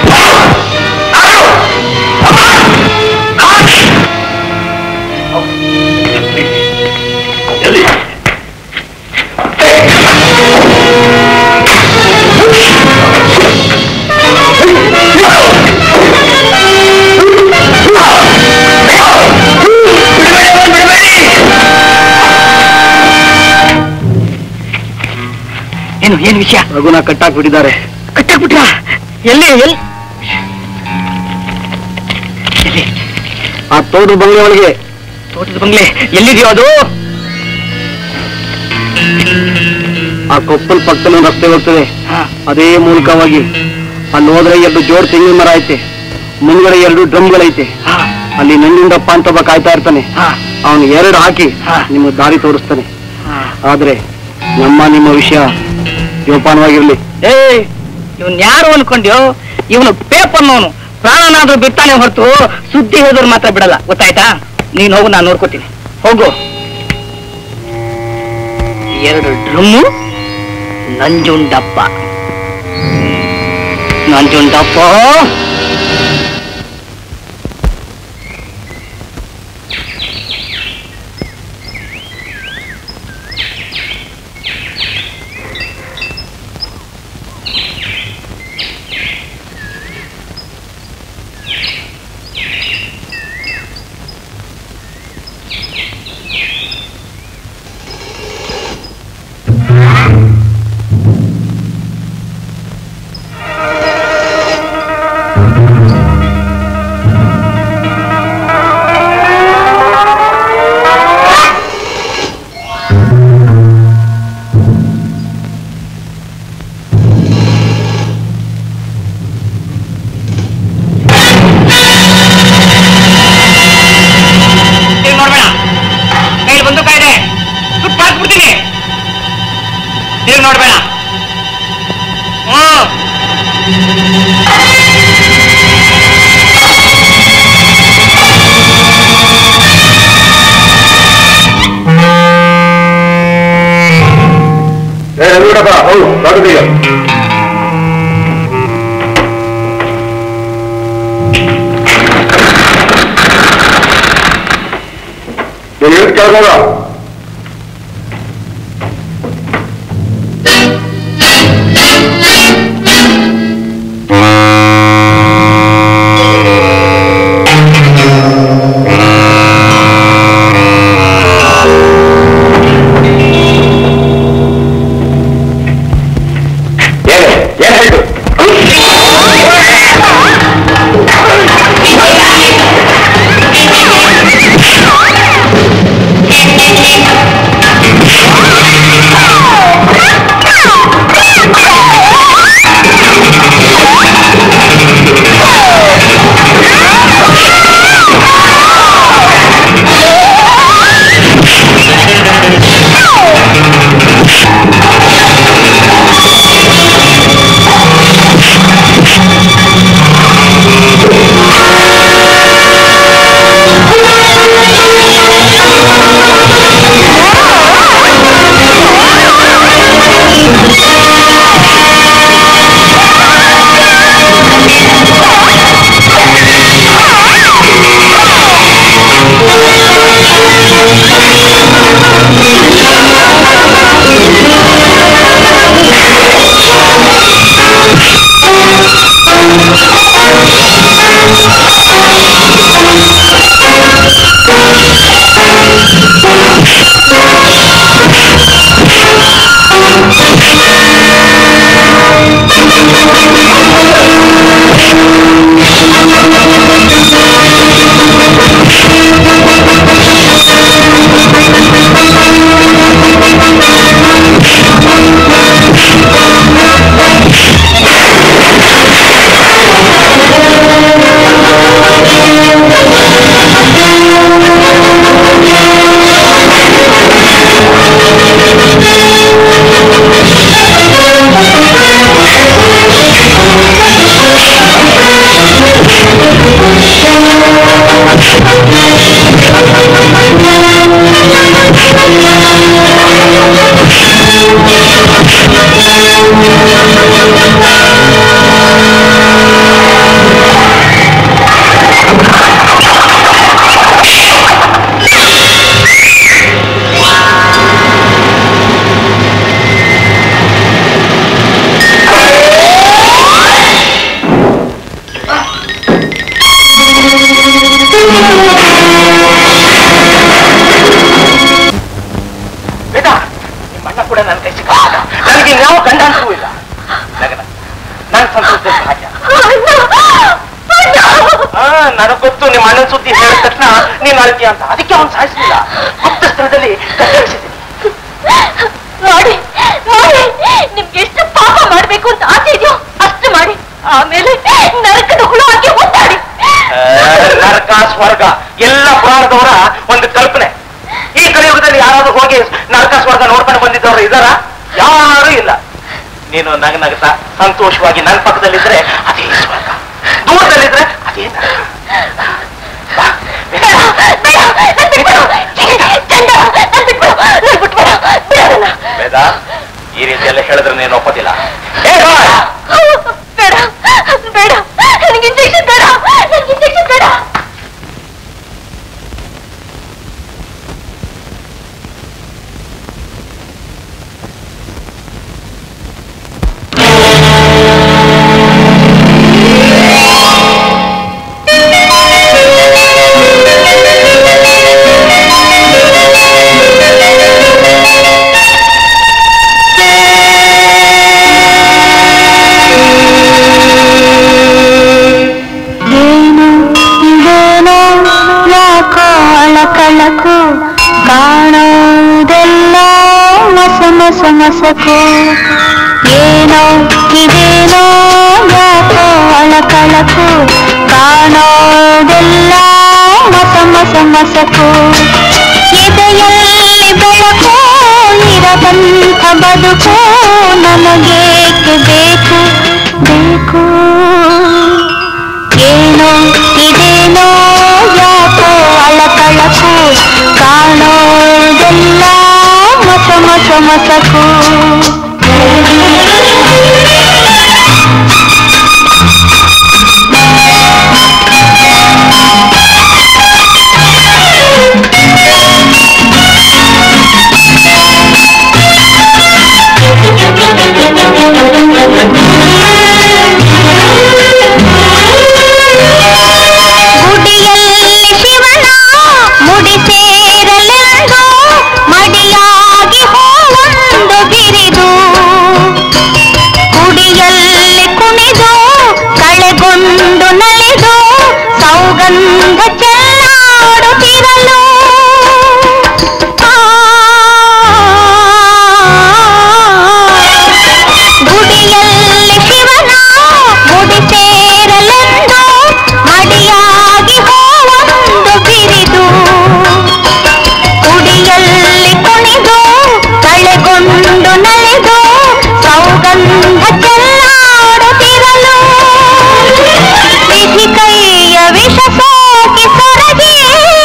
ಎಲ್ಲಿ ಏನು ಏನು ವಿಷಯ ರಘುನ ಕಟ್ಟಾಕ್ಬಿಟ್ಟಿದ್ದಾರೆ ಕಟ್ಟಾಕ್ಬಿಟ್ರ ಎಲ್ಲಿ ಎಲ್ಲಿ ಎಲ್ಲಿ ಆ ತೋಟದ ಬಂಗಲೆ ಒಳಗೆ ತೋಟದ ಬಂಗ್ಲೆ ಎಲ್ಲಿದೆಯೋ ಅದು ಆ ಕೊಪ್ಪಲ್ ಪಕ್ಕದಲ್ಲಿ ಒಂದು ರಸ್ತೆ ಹೋಗ್ತದೆ ಹಾ. ಅದೇ ಮೂಲಕವಾಗಿ ಅಲ್ಲಿ ಹೋದ್ರೆ ಎರಡು ಜೋಡ್ ತೆಂಗಿನ ಮರ ಐತೆ ಮುಂದ್ಗಡೆ ಎರಡು ಡ್ರಮ್ಗಳೈತೆ ಹಾ, ಅಲ್ಲಿ ನಂಜುಂಡಪ್ಪ ಅಂತ ಒಬ್ಬ ಕಾಯ್ತಾ ಇರ್ತಾನೆ ಹಾ, ಅವನು ಎರಡು ಹಾಕಿ ಹಾ. ನಿಮಗೆ ದಾರಿ ತೋರಿಸ್ತಾನೆ ಹಾ. ಆದ್ರೆ ನಮ್ಮ ನಿಮ್ಮ ವಿಷಯ ಜೋಪಾನವಾಗಿರ್ಲಿ ಏ ಇವನ್ ಯಾರು ಅನ್ಕೊಂಡ್ಯೋ ಇವನು ಪೇಪರ್ನವನು ಪ್ರಾಣನಾದ್ರೂ ಬಿಡ್ತಾನೆ ಹೊರತು ಸುದ್ದಿ ಹೇಳಿದ್ರು ಮಾತ್ರ ಬಿಡಲ್ಲ ಗೊತ್ತಾಯ್ತಾ ನೀನ್ ಹೋಗು ನಾನು ನೋಡ್ಕೋತೀನಿ ಹೋಗು ಎರಡು ಡ್ರಮ್ಮು ನಂಜುಂಡಪ್ಪ ನಂಜುಂಡಪ್ಪ ನೋಡ್ಬೇಡ ಕೈಲಿ ಬಂದು ಕಾಯ್ದೆ ಸುಟ್ಟು ಹಾಕ್ಬಿಡ್ತೀನಿ ತಿರುಗಿ ನೋಡ್ಬೇಡ ಹ್ಮ್ ನೋಡಪ್ಪ ಹೌದು ದೊಡ್ಡದೀಗ ನೀನು ಕೇಳ್ಬೋದ ಏನು ಏನ್ ಹೇಳ್ತು ಬೇಡ ನಿಮ್ಮ ಅಣ್ಣ ಕೂಡ ನನ್ನ ಕೈ ಸಿಕ್ಕ ನನಗೆ ಯಾವ ಗಂಡ ಅಂತೂ ಇಲ್ಲ ನಗನ ನಾನು ಸಂತೋಷದ ಭಾಗ್ಯ ನನಗೆ ಗೊತ್ತು ನಿಮ್ಮ ಅಣ್ಣನ ಸುದ್ದಿ ಹೇಳಿದ ತಕ್ಷಣ ನೀನು ಅಳ್ತೀಯ ಅಂತ ಅದಕ್ಕೆ ಅವನು ಸಾಯಿಸಲಿಲ್ಲ ಗುಪ್ತ ಸ್ಥಳದಲ್ಲಿ ಕತ್ತರಿಸಿದ್ದೀನಿ ನೋಡಿ ನೋಡಿ ನಿಮ್ಗೆ ಎಷ್ಟು ಪಾಪ ಮಾಡ್ಬೇಕು ಅಂತ ಆಸೆ ಇದೆಯೋ ಅಷ್ಟು ಮಾಡಿ ಆಮೇಲೆ ನರಕದ ಹುಳು ಹಾಕಿ ಮುತ್ತಾಡಿ ನರಕ ಸ್ವರ್ಗ ಎಲ್ಲ ಪುರಾಣದವರ ಒಂದು ಕಲ್ಪನೆ ಈ ಕಲಿಯುಗದಲ್ಲಿ ಯಾರಾದ್ರೂ ಹೋಗಿ ನರಕ ಸ್ವರ್ಗ ನೋಡ್ಕೊಂಡು ಬಂದಿದ್ದವರು ಇದಾರ ಯಾರು ಇಲ್ಲ ನೀನು ನಗ ನಗತ ಸಂತೋಷವಾಗಿ ನನ್ನ ಪಕ್ಕದಲ್ಲಿದ್ರೆ ಅದೇ ಸ್ವರ್ಗ ದೂರದಲ್ಲಿದ್ರೆ ಅದೇ ನರಕ ಬಾ, ಬೇಗ. ಬೇಡ, ನನ್ ಬಿಟ್ಬಿಡು. ಚಂದ, ನನ್ ಬಿಟ್ಬಿಡು. ನನ್ ಬಿಟ್ಬಿಡು. ಬಿಡು ನನ್ನ. ವೇದ ಈ ರೀತಿ ಎಲ್ಲ ಹೇಳಿದ್ರೆ ನೀನು ಒಪ್ಪೋದಿಲ್ಲ ಏ, ಬಾ. ಬೇಡ ಬೇಡ ನನಗೆ ಇಂಜೆಕ್ಷನ್ ಬೇಡ ನನಗೆ ಇಂಜೆಕ್ಷನ್ ಬೇಡ ಏನು ಇದೇನೋ ಯಾಕೋ ಅಳಕಳಕು ಕಾಣೋದೆಲ್ಲ ಮಸ ಮಸ ಮಸಕು ಏನೋ ಇದೇನೋ ಯಾಕೋ ಅಳಕಳಕು ಕಾಣೋದೆಲ್ಲ ಮಸ ಮಸ ಮಸಕು ಎದೆಯಲ್ಲಿ ಬೆಳಕು ಇರದಂಥ ಬದುಕು ನನಗೇಕೆ ಬೇಕು ಬೇಕು ಏನೋ ಇದೇನೋ ಯಾಕೋ ಅಳಕಳಕು ಕಾಣೋದೆಲ್ಲ ಮಸ ಮಸ ಮಸಕು ಸೌಗಂಧ ಚೆಲ್ಲಾಡುತ್ತಿರಲು ಗುಡಿಯಲ್ಲಿ ಶಿವನ ಗುಡಿ ಸೇರಲೆಂದು ಮಡಿಯಾಗಿ ಹೂವೊಂದು ಬಿರಿದು ಕುಡಿಯಲ್ಲಿ ಕುಣಿದು ಕಳೆಗೊಂಡು ನಲಿದು ಸೌಗಂಧ ಚೆಲ್ಲಾಡುತ್ತಿರಲು ವಿಧಿ ಕೈಯ ವಿಷ ಸೋಕಿ ಸೊರಗಿ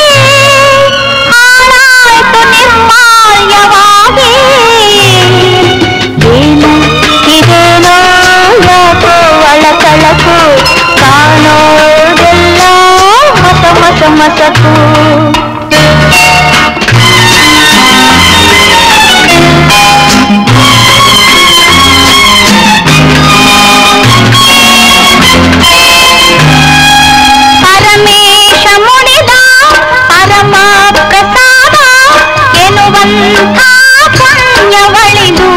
ಹಾಳಾಯ್ತು ನಿರ್ಮಾಲ್ಯವಾಗಿ ಏನು ಇದೇನೋ ಯಾಕೋ ಅಳಕಳಕು ಕಾಣೋದೆಲ್ಲ ಮತ ಮತ ಮಸಕು ಪರಮೇಶ ಮುಡಿದ ಪರಮ ಪ್ರಸಾದ ಎನ್ನುವಂಥ ಪುಣ್ಯವಳಿದು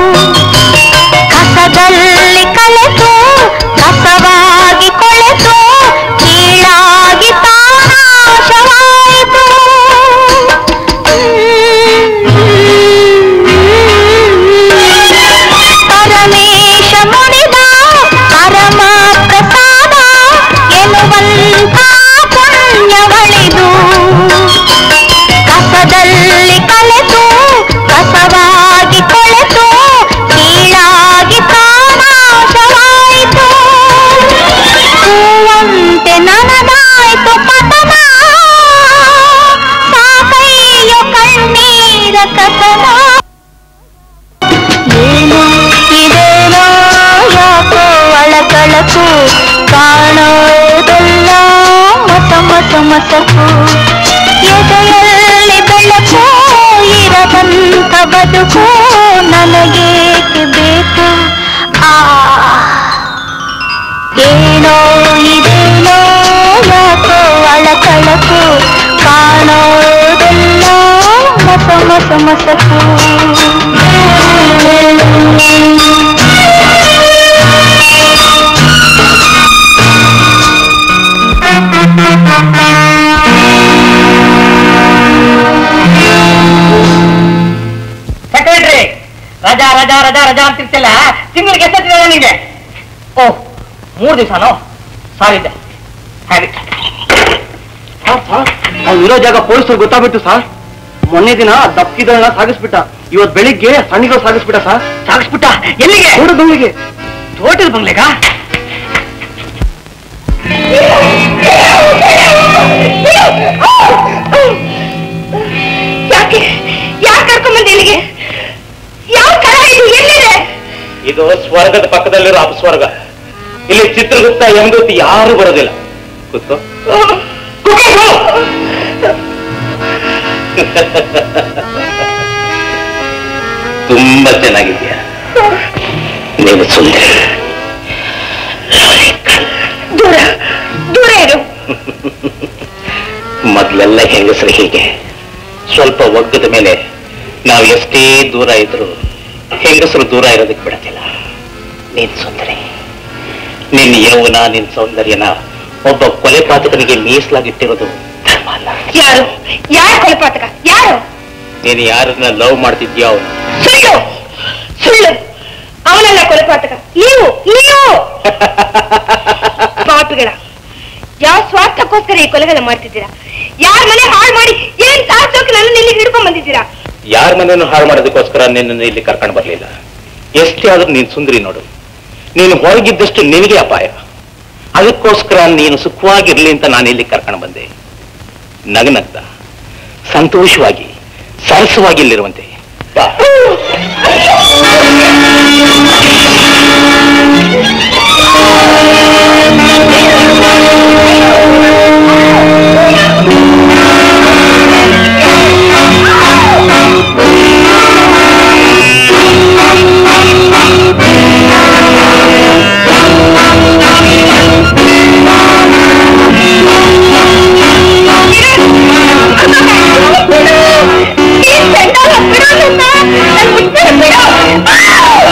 ಕಸದಲ್ಲಿ ಕಲೆತು ಕಸವಾಗಿ ಕೊಳೆತು ಕೀಳಾಗಿ ತಾನಾಶವಾಯಿತು ಪರಮೇಶ ಮುಡಿದ ಪರಮ ಪ್ರಸಾದ ಎನ್ನುವಂಥ ಪುಣ್ಯವಳಿದು ಕಸದಲ್ಲಿ ಕಲೆತು ಕಸವಾಗಿ ಕೊಳೆತು ಕೀಳಾಗಿ ತಾನಾಶವಾಯಿತು ಹೂವಂತೆ ನನಗಾಯ್ತು ಪತನ ಸಾಕಯ್ಯೋ ಕಣ್ಣೀರ ಕಸನ ಏನೋ ಇದೇನೋ ಯಾಕೋ ಅಳಕಳಕು ಕಾಣೋದೆಲ್ಲ ಮತ ಮತ ಮಸಕು ಎದೆಯಲ್ಲಿ ಬೆಳಕು ಇರದಂತ ಬದುಕು ನನಗೇಕೆ ಬೇಕು ಆ ಏನೋ ಇದೇನೋ ಯಾಕೋ ಅಳಕಳಕು ಕಾಣೋದೆಲ್ಲ ಮಸ ಮಸ ಮಸಕು ಸೆಕ್ರೆಟ್ರಿ ರಜಾ ರಜಾ ರಜಾ ರಜಾ ಅಂತಿರ್ತಿಲ್ಲ ತಿಂಗಳಿಗೆ ಎಷ್ಟೊತ್ತಿದೆ ನಿಮಗೆ ಓ ಮೂರು ದಿವಸನೋ ಸಾರಿ ಇದೆ ಹ್ಯಾಬಿಟ್ ಅವ್ನು ಇರೋ ಜಾಗ ಪೊಲೀಸರು ಗೊತ್ತಾಗ್ಬಿಟ್ಟು ಸರ್ ಮೊನ್ನೆ ದಿನ ದಪ್ಪಿದಳನ್ನ ಸಾಗಿಸ್ಬಿಟ್ಟ ಇವತ್ ಬೆಳಿಗ್ಗೆ ಸಣ್ಣಿಗಳು ಸಾಗಿಸ್ಬಿಟ್ಟ ಸರ್ ಸಾಗಿಸ್ಬಿಟ್ಟ ಎಲ್ಲಿಗೆ ಹುಡುಗನಿಗೆ ತೋಟದ ಬಂಗ್ಲೆಗ ಯಾಕೆ ಯಾಕೆ ಕರ್ಕೊಂಬಂದೆ ಇಲ್ಲಿಗೆ ಯಾವ ಕರ ಇದು ಎಲ್ಲಿದೆ ಇದು ಸ್ವರ್ಗದ ಪಕ್ಕದಲ್ಲಿರೋ ಅಪಸ್ವರ್ಗ ಇಲ್ಲಿ ಚಿತ್ರಗುಪ್ತ ಯಮದೂತಿ ಯಾರು ಬರೋದಿಲ್ಲ ಕೂತ್ಕೋ ತುಂಬಾ ಚೆನ್ನಾಗಿದ್ಯಾ ನೀವು ಸುಂದರಿ ದೂರ ದೂರ ಇರು ಮೊದ್ಲೆಲ್ಲ ಹೆಂಗಸರು ಹೀಗೆ ಸ್ವಲ್ಪ ಒಗ್ಗದ ಮೇಲೆ ನಾವು ಎಷ್ಟೇ ದೂರ ಇದ್ರು ಹೆಂಗಸರು ದೂರ ಇರೋದಕ್ಕೆ ಬಿಡೋದಿಲ್ಲ ನೀನ್ ಸುಂದರಿ ನಿನ್ನ ಯೌವನ ನಿನ್ ಸೌಂದರ್ಯನ ಒಬ್ಬ ಕೊಲೆ ಪಾತಕನಿಗೆ ಮೀಸಲಾಗಿಟ್ಟಿರೋದು ಧರ್ಮ ಅಲ್ಲ ಯಾರು ಯಾರು ಕೊಲೆಪಾತಕ ಯಾರು ನೀನು ಯಾರನ್ನ ಲವ್ ಮಾಡ್ತಿದ್ಯೋ ಅವನು ಸುಳ್ಳು ಸುಳ್ಳು ಅವನಲ್ಲ ಕೊಲೆಪಾತಕ ನೀವು ನೀವು ಪಾಪಿಗಳ ಯಾವ ಸ್ವಾರ್ಥಕ್ಕೋಸ್ಕರ ಈ ಕೊಲೆಗಳನ್ನ ಮಾಡ್ತಿದ್ದೀರಾ ಯಾರ ಮನೆ ಹಾಳು ಮಾಡಿ ಏನ್ ಸಾಧಿಸೋಕೆ ನನ್ನ ಇಲ್ಲಿ ಹಿಡ್ಕೊಂಡ್ ಬಂದಿದ್ದೀರಾ ಯಾರ ಮನೆಯನ್ನು ಹಾಳು ಮಾಡೋದಕ್ಕೋಸ್ಕರ ನಿನ್ನನ್ನು ಇಲ್ಲಿ ಕರ್ಕೊಂಡು ಬರಲಿಲ್ಲ ಎಷ್ಟೇ ಆದ್ರೂ ನೀನು ಸುಂದರಿ ನೋಡು ನೀನು ಹೊರಗಿದ್ದಷ್ಟು ನಿನಗೆ ಅಪಾಯ ಅದಕ್ಕೋಸ್ಕರ ನೀನು ಸುಖವಾಗಿರ್ಲಿ ಅಂತ ನಾನು ಇಲ್ಲಿ ಕರ್ಕೊಂಡು ಬಂದೆ ನಗನಗ್ತ ಸಂತೋಷವಾಗಿ ಸರಸವಾಗಿ ಇಲ್ಲಿರುವಂತೆ ಬಾ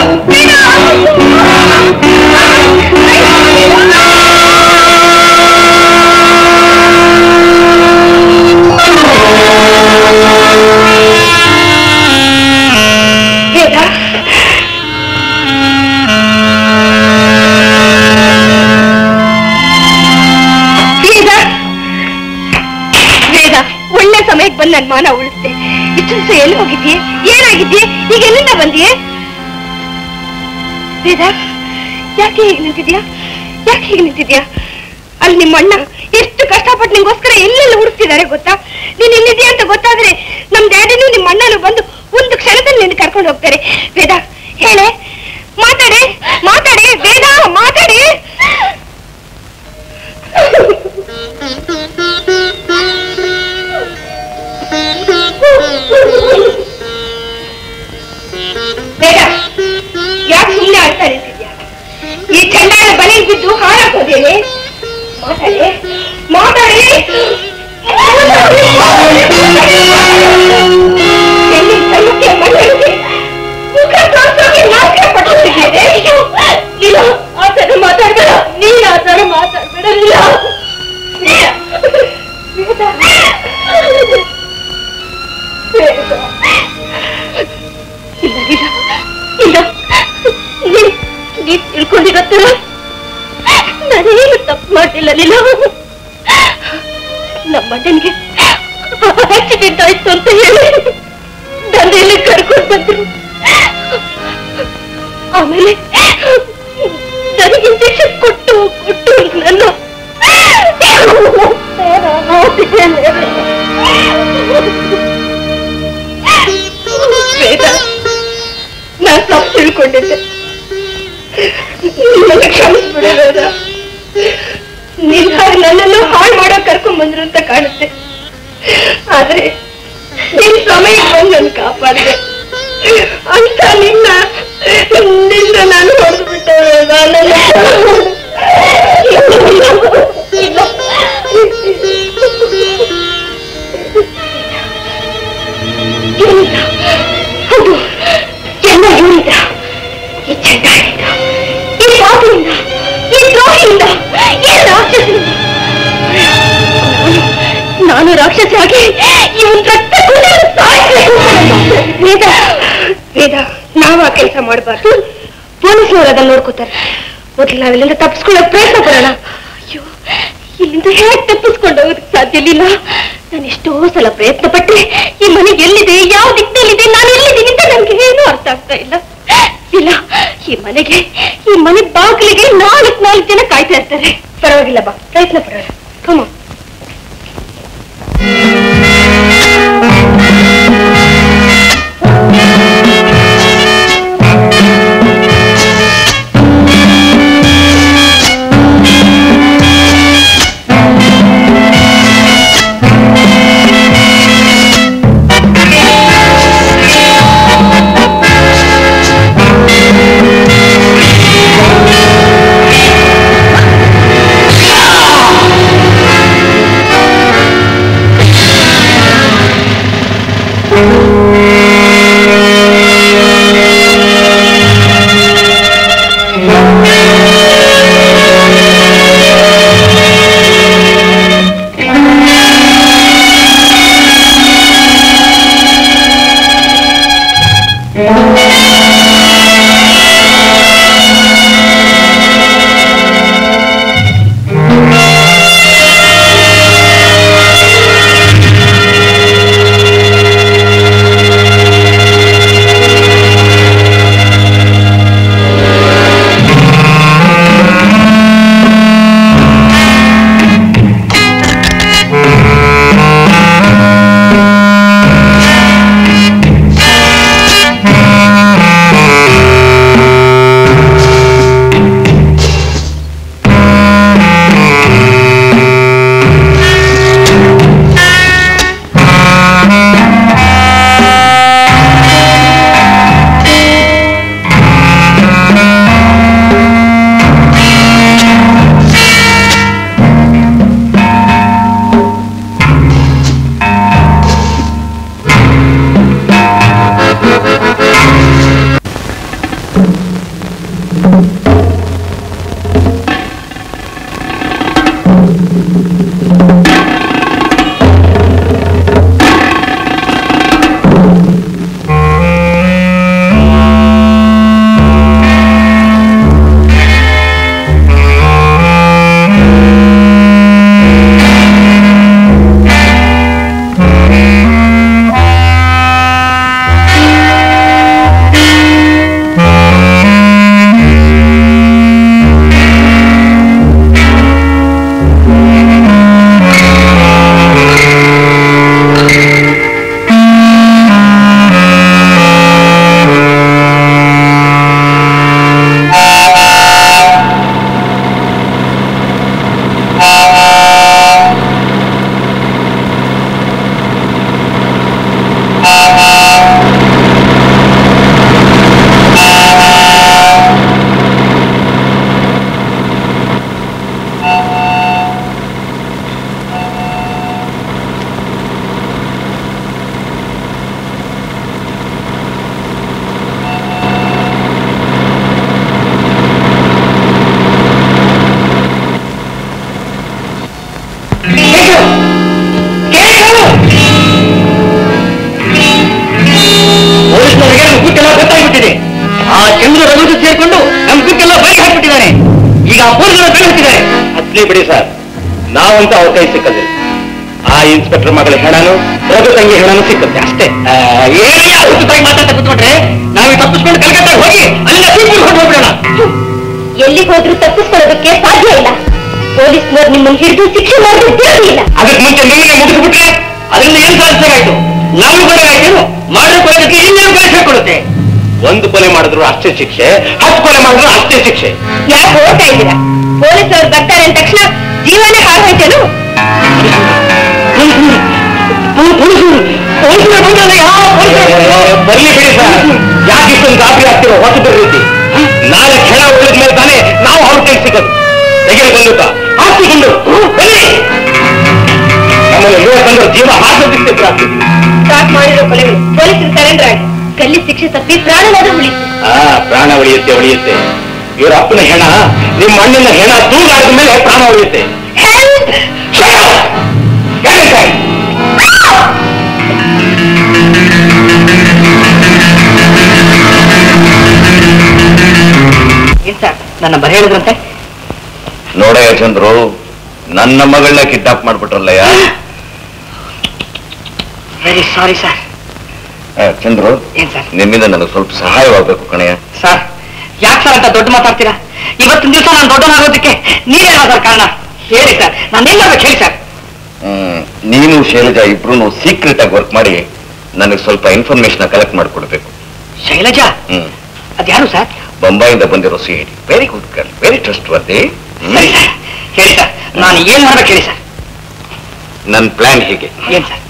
ಬಿಡು ಇಷ್ಟು ದಿವಸ ಎಲ್ಲಿ ಹೋಗಿದ್ಯೆ ಏನಾಗಿದ್ಯೆ ಈಗ ಎಲ್ಲಿಂದ ಬಂದಿಯೇ ವೇದ ಯಾಕೆ ಹೀಗೆ ನಿಂತಿದ್ಯಾ ಯಾಕೆ ಹೀಗೆ ನಿಂತಿದ್ಯಾ ಅಲ್ಲಿ ನಿಮ್ಮ ಅಣ್ಣ ಎಷ್ಟು ಕಷ್ಟಪಟ್ಟು ನಿಂಗೋಸ್ಕರ ಎಲ್ಲೆಲ್ಲ ಹುಡುಕ್ತಿದ್ದಾರೆ ಗೊತ್ತಾ ನೀನ್ ಇಲ್ಲಿದ್ಯಾ ಅಂತ ಗೊತ್ತಾದ್ರೆ ನಮ್ ಡ್ಯಾಡಿನೂ ನಿಮ್ಮ ಅಣ್ಣನೂ ಬಂದು ಒಂದು ಕ್ಷಣದಲ್ಲಿ ನಿನ್ನ ಕರ್ಕೊಂಡು ಹೋಗ್ತಾರೆ ವೇದ ಹೇಳೆ ಮಾತಾಡೆ ಮಾತಾಡೆ ವೇದ ಮಾತಾಡೆ ಬೇಡ ಯಾಕೆ ಸುಮ್ಮನೆ ಆಡ್ತಾ ನಿಂತಿದ್ಯಾ ಈ ಚಂಡಾಳ ಬಲಿ ಬಿದ್ದು ಹಾಳಾಕೋದೇನೆ ಮಾತಾಡಿ ಮಾತಾಡಿ ಎಲ್ಲಿ ಕಣ್ಣಕ್ಕೆ ಮಣ್ಣೆರಗಿ ಮುಖ ತೋರ್ಸೋಕೆ ನಾಚಿಕೆ ಪಟ್ಟಿದ್ದೇನೆ ಇಲ್ಲ ಆ ಥರ ಮಾತಾಡ್ಬೇಡ ನೀನ್ ಆ ಥರ ಮಾತಾಡ್ಬೇಡ ಇಲ್ಲ ಇಲ್ಲ ಇಲ್ಲ ಇಲ್ಲ ನೀ- ನೀನ್ ತಿಳ್ಕೊಂಡಿರೋ ಥರ ನಾನೇನು ತಪ್ಪು ಮಾಡಿಲ್ಲ ನೀನು ನಮ್ಮ ಅಣ್ಣನಿಗೆ ಆಕ್ಸಿಡೆಂಟ್ ಆಯ್ತು ಅಂತ ಹೇಳಿ ದಂಡೆಯಲ್ಲಿ ಕರ್ಕೊಂಡು ಬಂದ್ರು ಆಮೇಲೆ ನನಗೆ ಇಂಜೆಕ್ಷನ್ ಕೊಟ್ಟು ಕೊಟ್ಟು ನನ್ನ ವೇದ ನಾನು ತಪ್ಪು ತಿಳ್ಕೊಂಡಿದ್ದೆ ನಿಮ್ಮನ್ನ ಕ್ಷಮಿಸ್ಬಿಡು ವೇದ ನೀನ್ ಹಾಗೆ ನನ್ನನ್ನು ಹಾಳು ಮಾಡೋ ಕರ್ಕೊಂಡ್ ಬಂದ್ರು ಅಂತ ಕಾಣುತ್ತೆ ಆದ್ರೆ ನಿನ್ ಸಮಯಕ್ಕೆ ಬಂದು ನನ್ ಕಾಪಾಡಿದೆ ಅಂತ ನಿನ್ನ ನಿನ್ನ ನಾನು ಹೊಡೆದು ಬಿಟ್ಟೆ ವೇದ ಇಲ್ಲ ಇವನಿಂದ ಹೌದು ಎಲ್ಲ ಇವನಿಂದ ಈ ಚಂಡಾಳಿಂದ ಈ ಪಾಪಿಯಿಂದ ಈ ದ್ರೋಹಿಯಿಂದ ಈ ರಾಕ್ಷಸನಿಂದ ನಾನು- ನಾನು ರಾಕ್ಷಸಿಯಾಗಿ ಇವನ್ ರಕ್ತ ಕುಡಿದು ಸಾಯ್ಬೇಕು. ವೇದ ವೇದ ನಾವ್ ಆ ಕೆಲಸ ಮಾಡಬಾರ್ದು ಪೊಲೀಸ್ನವ್ರು ಅದನ್ನ ನೋಡ್ಕೋತಾರೆ ಮೊದಲು ನಾವಿಲ್ಲಿಂದ ತಪ್ಪಿಸ್ಕೊಳ್ಳೋಕೆ ಪ್ರಯತ್ನ ಪಡೋಣ ಅಯ್ಯೋ ಇಲ್ಲಿಂದ ಹೇಗೆ ತಪ್ಪಿಸ್ಕೊಂಡು ಹೋಗೋದಕ್ಕೆ ಸಾಧ್ಯ ಇಲ್ಲ ನಾನು ಎಷ್ಟೋ ಸಲ ಪ್ರಯತ್ನ ಪಟ್ಟೆ ಈ ಮನೆ ಎಲ್ಲಿದೆ ಯಾವ ದಿಕ್ಕಿನಲ್ಲಿದೆ ನಾನು ಎಲ್ಲಿದ್ದೀನಿ ಅಂತ ನನ್ಗೆ ಏನೂ ಅರ್ಥ ಆಗ್ತಾ ಇಲ್ಲ ಇಲ್ಲ ಈ ಮನೆಗೆ ಈ ಮನೆ ಬಾಗಿಲಿಗೆ ನಾಲ್ಕು ನಾಲ್ಕು ಜನ ಕಾಯ್ತಾ ಇರ್ತಾರೆ ಪರವಾಗಿಲ್ಲ ಬಾ ಪ್ರಯತ್ನ ಪಡೋಣ ಕಮ ಆ ಪೊಲೀಸ್ನವರಿಗೆ ನಮ್ಮ ಗುಟ್ಟೆಲ್ಲ ಗೊತ್ತಾಗ್ಬಿಟ್ಟಿದೆ ಆ ಚಂದ್ರ ರಘು ಸೇರ್ಕೊಂಡು ನಮ್ಮ ಗುಟ್ಟೆಲ್ಲ ಬೈಕ್ ಹಾಕ್ಬಿಟ್ಟಿದ್ದಾನೆ ಈಗ ಆ ಪೊಲೀಸರು ಬೆಳೆಸಿದ್ದಾರೆ ಅದ್ಲಿ ಬಿಡಿ ಸರ್ ನಾವಂತ ಅವ್ರ ಕೈ ಸಿಕ್ಕದಿಲ್ಲ ಆ ಇನ್ಸ್ಪೆಕ್ಟರ್ ಮಗಳ ಹೆಣನು ರಘು ತಂಗಿ ಹೆಣನು ಸಿಕ್ಕುತ್ತೆ ಅಷ್ಟೇ ಏನೇ ಹುಟ್ಟುತ್ತಾಗಿ ಮಾತಾಡ್ತಾ ಕೂತ್ಕೊಂಡ್ರೆ ನಾವು ತಪ್ಪಿಸ್ಕೊಂಡು ಕಲ್ಕತ್ತಾಗ ಹೋಗಿ ಅಲ್ಲಿಂದ ಸೀಟ್ ಹೊರಟು ಹೋಗ್ಬಿಡೋಣ ಎಲ್ಲಿಗೆ ಹೋದ್ರೂ ತಪ್ಪಿಸ್ಕೊಳ್ಳೋದಕ್ಕೆ ಸಾಧ್ಯ ಇಲ್ಲ ಪೊಲೀಸ್ನವ್ರು ನಿಮ್ಮನ್ನು ಹಿಡಿದು ಶಿಕ್ಷೆ ಮಾಡೋದು ದೇವ್ರು ಇಲ್ಲ ಅದಕ್ಕೆ ಮುಂಚೆ ನಿಮಗೆ ಮುಗಿಸ್ಬಿಟ್ರೆ ಅದರಿಂದ ಏನ್ ಸಾಧಿಸಾಗಾಯ್ತು ನಾವು ಬರೋದಾಯ್ತು ಮಾಡಿದ ಕೊಲೆಗೆ ಇನ್ನೇನು ಕೊಲೆ ಸೇರ್ಕೊಳ್ಳುತ್ತೆ ಒಂದು ಕೊಲೆ ಮಾಡಿದ್ರು ಅಷ್ಟೇ ಶಿಕ್ಷೆ ಹತ್ತು ಕೊಲೆ ಮಾಡಿದ್ರು ಅಷ್ಟೇ ಶಿಕ್ಷೆ ಯಾಕೆ ಹೋಗ್ತಾ ಇದ್ದೀರಾ ಪೊಲೀಸರು ಬರ್ತಾರೆ ಅಂದ ತಕ್ಷಣ ಜೀವನೇ ಹಾಳಾಯ್ತೇನು ಪೊಲೀಸರು ಪೊಲೀಸರು ಬಂದಲ್ಲ ಯಾವ ಪೊಲೀಸರು ಬರ್ಲಿ ಬಿಡಿ ಸರ್ ಯಾಕೆ ಇಷ್ಟೊಂದು ಗಾಬರಿ ಆಗ್ತಿರೋ ಹೊಸದ ರೀತಿ ನಾಳೆ ಕ್ಷಣ ಉಳಿದ ಮೇಲೆ ತಾನೇ ನಾವು ಅವ್ರ ಕೈ ಸಿಗೋದು ತೆಗೆದು ಬಂದುತ್ತ ಹಾಕಿಕೊಂಡು ಬನ್ನಿ ನಮ್ಮಲ್ಲಿ ನೂರ ತಂದ್ರೆ ಜೀವ ಹಾಕೋದಿಕ್ಕೆ ಆಗ್ತಿದ್ವಿ ಸ್ಟಾರ್ಟ್ ಮಾಡಿರೋ ಕೊಲೆಗಳು ಪೊಲೀಸರು ಸರೆಂಡರ್ ಆಗಿ ಗಲ್ಲಿ ಶಿಕ್ಷೆ ತಪ್ಪಿ ಪ್ರಾಣವಾದ ಉಳಿತು ಆ ಪ್ರಾಣ ಉಳಿಯುತ್ತೆ ಉಳಿಯುತ್ತೆ ಇವರ ಅಪ್ಪನ ಹೆಣ ನಿಮ್ಮ ಮಣ್ಣಿನ ಹೆಣ ತೂಗಾಡಿದ ಮೇಲೆ ಪ್ರಾಣ ಉಳಿಯುತ್ತೆ Shut up! Get inside! ಏನ್ ಸರ್ ನನ್ನ ಬರ ಹೇಳಿದ್ರಂತೆ ನೋಡಯ್ಯ ಚಂದ್ರು ನನ್ನ ಮಗಳನ್ನ ಕಿಡ್ನಾಪ್ ಮಾಡ್ಬಿಟ್ರಲ್ಲಯ್ಯ ವೆರಿ ಸಾರಿ ಸರ್ ಆ, ಚಂದ್ರು ಏನ್ ಸರ್ ನಿಮ್ಮಿಂದ ನನಗೆ ಸ್ವಲ್ಪ ಸಹಾಯವಾಗಬೇಕು ಕಣಯ್ಯ ಸರ್ ಯಾಕೆ ಸರ್ ಅಂತ ದೊಡ್ಡ ಮಾತಾಡ್ತೀರಾ ಇವತ್ತಿನ ದಿವಸ ನಾನು ದೊಡ್ಡನಾಗೋದಕ್ಕೆ ನೀವೇನೋ ಸರ್ ಕಾರಣ ಹೇಳಿ ಸರ್ ನಾನು ಏನ್ ಮಾಡ್ಬೇಕು ಹೇಳಿ ಸರ್ ಹ್ಮ್, ನೀನು ಶೈಲಜಾ ಇಬ್ರು ಸೀಕ್ರೆಟ್ ಆಗಿ ವರ್ಕ್ ಮಾಡಿ ನನಗೆ ಸ್ವಲ್ಪ ಇನ್ಫಾರ್ಮೇಶನ್ ಕಲೆಕ್ಟ್ ಮಾಡ್ಕೊಡ್ಬೇಕು ಶೈಲಜಾ ಹ್ಮ್ ಅದ್ಯಾರು ಸರ್ ಬೊಂಬಾಯಿಂದ ಬಂದಿರೋ she very good girl very trustworthy ಸರಿ ಸರ್ ಹೇಳಿ ಸರ್ ನಾನು ಏನ್ ಮಾಡ್ಬೇಕು ಹೇಳಿ ಸರ್ ನನ್ನ ಪ್ಲಾನ್ ಹೀಗೆ ಏನ್ ಸರ್